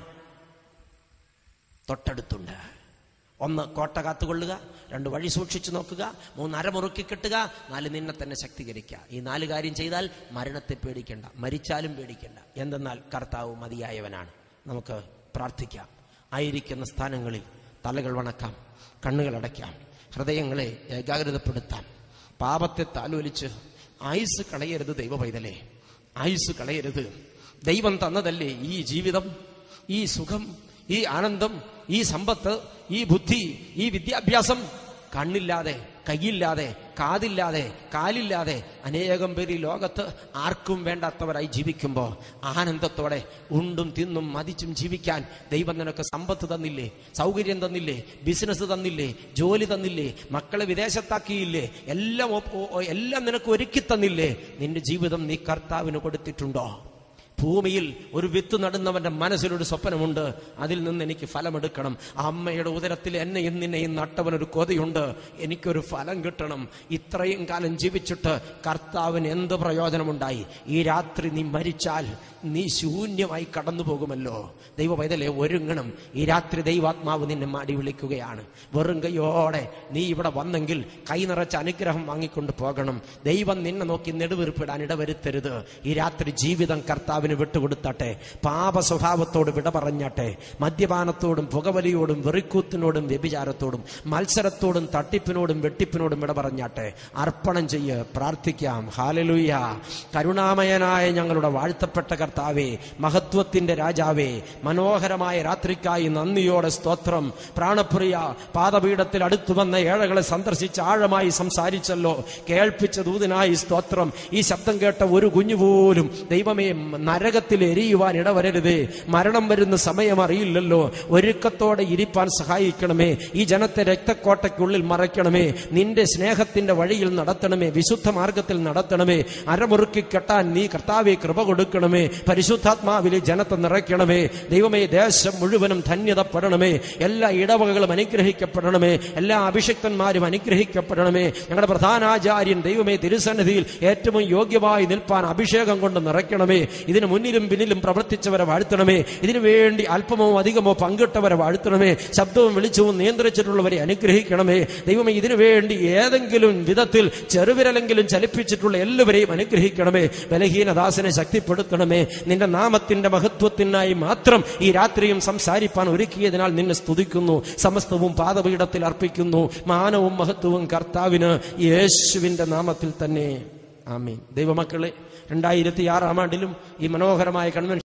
തൊട്ടടുത്തുണ്ട് ഒന്ന് കോട്ട കാത്തുകൊള്ളുക രണ്ട് വഴി സൂക്ഷിച്ചു നോക്കുക മൂന്ന് അരമുറുക്കി കെട്ടുക നാല് നിന്നെ തന്നെ ശക്തീകരിക്കുക ഈ നാല് കാര്യം ചെയ്താൽ മരണത്തെ പേടിക്കണ്ട മരിച്ചാലും പേടിക്കണ്ട എന്തെന്നാൽ കർത്താവ് മതിയായവനാണ് നമുക്ക് പ്രാർത്ഥിക്കാം ആയിരിക്കുന്ന സ്ഥാനങ്ങളിൽ തലകൾ വണക്കാം കണ്ണുകൾ അടയ്ക്കാം ഹൃദയങ്ങളെ ഏകാഗ്രതപ്പെടുത്താം പാപത്തെ താലോലിച്ച് ആയുസ് കളയരുത് ദൈവ പൈതലേ ആയുസ് കളയരുത് ദൈവം തന്നതല്ലേ ഈ ജീവിതം ഈ സുഖം ഈ ആനന്ദം ഈ സമ്പത്ത് ഈ ബുദ്ധി ഈ വിദ്യാഭ്യാസം കണ്ണില്ലാതെ കൈയില്ലാതെ കാതില്ലാതെ കാലില്ലാതെ അനേകം പേര് ഈ ലോകത്ത് ആർക്കും വേണ്ടാത്തവരായി ജീവിക്കുമ്പോൾ ആനന്ദത്തോടെ ഉണ്ടും തിന്നും മതിച്ചും ജീവിക്കാൻ ദൈവം നിനക്ക് സമ്പത്ത് തന്നില്ലേ സൗകര്യം തന്നില്ലേ ബിസിനസ് തന്നില്ലേ ജോലി തന്നില്ലേ മക്കളെ വിദേശത്താക്കിയില്ലേ എല്ലാം ഒ- ഒ- എല്ലാം നിനക്ക് ഒരുക്കി തന്നില്ലേ നിന്റെ ജീവിതം നീ കർത്താവിന് കൊടുത്തിട്ടുണ്ടോ ഭൂമിയിൽ ഒരു വിത്ത് നടുന്നവന്റെ മനസ്സിലൊരു സ്വപ്നമുണ്ട് അതിൽ നിന്ന് എനിക്ക് ഫലമെടുക്കണം ആ അമ്മയുടെ ഉദരത്തിൽ എന്നെയും നിന്നെയും നട്ടവനൊരു കൊതിയുണ്ട് എനിക്കൊരു ഫലം കിട്ടണം ഇത്രയും കാലം ജീവിച്ചിട്ട് കർത്താവിന് എന്ത് പ്രയോജനമുണ്ടായി ഈ രാത്രി നീ മരിച്ചാൽ നീ ശൂന്യമായി കടന്നു പോകുമല്ലോ ദൈവ പൈതലെ ഒരുങ്ങണം ഈ രാത്രി ദൈവാത്മാവ് നിന്നെ മാടി വിളിക്കുകയാണ് വെറും കൈയോടെ നീ ഇവിടെ വന്നെങ്കിൽ കൈ നിറച്ച അനുഗ്രഹം വാങ്ങിക്കൊണ്ട് പോകണം ദൈവം നിന്നെ നോക്കി നെടുവീർപ്പിടാൻ ഇടവരുത്തരുത് ഈ രാത്രി ജീവിതം കർത്താവിന് വിട്ടുകൊടുത്തട്ടെ പാപ സ്വഭാവത്തോട് വിട പറഞ്ഞാട്ടെ മദ്യപാനത്തോടും പുകവലിയോടും വെറിക്കൂത്തിനോടും വ്യഭിചാരത്തോടും മത്സരത്തോടും തട്ടിപ്പിനോടും വെട്ടിപ്പിനോടും വിട പറഞ്ഞാട്ടെ അർപ്പണം ചെയ്യ് പ്രാർത്ഥിക്കാം ഹാലലുയ്യ കരുണാമയനായ ഞങ്ങളുടെ വാഴ്ത്തപ്പെട്ട കർത്താവേ മഹത്വത്തിന്റെ രാജാവേ മനോഹരമായ രാത്രിക്കായി നന്ദിയോടെ സ്തോത്രം പ്രാണപ്രിയ പാദപീഠത്തിൽ അടുത്തു വന്ന ഏഴകളെ സന്ദർശിച്ച് ആഴമായി സംസാരിച്ചല്ലോ കേൾപ്പിച്ച ദൂതനായി സ്തോത്രം ഈ ശബ്ദം കേട്ട ഒരു കുഞ്ഞുപോലും ദൈവമേ നരകത്തിൽ എരിയുവാൻ ഇടവരരുതേ മരണം വരുന്ന സമയം അറിയില്ലല്ലോ ഒരുക്കത്തോടെ ഇരിപ്പാൻ സഹായിക്കണമേ ഈ ജനത്തെ രക്തക്കോട്ടയ്ക്കുള്ളിൽ മറയ്ക്കണമേ നിന്റെ സ്നേഹത്തിന്റെ വഴിയിൽ നടത്തണമേ വിശുദ്ധ മാർഗത്തിൽ നടത്തണമേ അരമുറുക്കി കെട്ടാൻ നീ കർത്താവെ കൃപ കൊടുക്കണമേ പരിശുദ്ധാത്മാവിലെ ജനത്തെ നിറയ്ക്കണമേ ദൈവമേ ദേശം മുഴുവനും ധന്യതപ്പെടണമേ എല്ലാ ഇടവകകളും അനുഗ്രഹിക്കപ്പെടണമേ എല്ലാ അഭിഷിക്തന്മാരും അനുഗ്രഹിക്കപ്പെടണമേ ഞങ്ങളുടെ പ്രധാനാചാര്യൻ ദൈവമേ തിരുസന്നിധിയിൽ ഏറ്റവും യോഗ്യമായി നിൽപ്പാൻ അഭിഷേകം കൊണ്ട് നിറയ്ക്കണമേ ഇതിന് മുന്നിലും പിന്നിലും പ്രവർത്തിച്ചവരെ വാഴ്ത്തണമേ ഇതിനു വേണ്ടി അല്പമോ അധികമോ പങ്കിട്ടവരെ വാഴ്ത്തണമേ ശബ്ദവും വെളിച്ചവും നിയന്ത്രിച്ചിട്ടുള്ളവരെ അനുഗ്രഹിക്കണമേ ദൈവമേ ഇതിനു വേണ്ടി ഏതെങ്കിലും വിധത്തിൽ ചെറുവിരലെങ്കിലും ചലിപ്പിച്ചിട്ടുള്ള എല്ലാവരെയും അനുഗ്രഹിക്കണമേ ബലഹീനദാസനെ ശക്തിപ്പെടുത്തണമേ നിന്റെ നാമത്തിന്റെ മഹത്വത്തിനായി മാത്രം ഈ രാത്രിയും സംസാരിപ്പാൻ ഒരുക്കിയതിനാൽ നിന്നെ സ്തുതിക്കുന്നു സമസ്തവും പാദപീഠത്തിൽ അർപ്പിക്കുന്നു മാനവും മഹത്വവും കർത്താവിന് യേശുവിന്റെ നാമത്തിൽ തന്നെ ആമീൻ ദൈവമക്കളെ രണ്ടായിരത്തി ആറാം ആണ്ടിലും ഈ മനോഹരമായ കൺവെൻഷൻ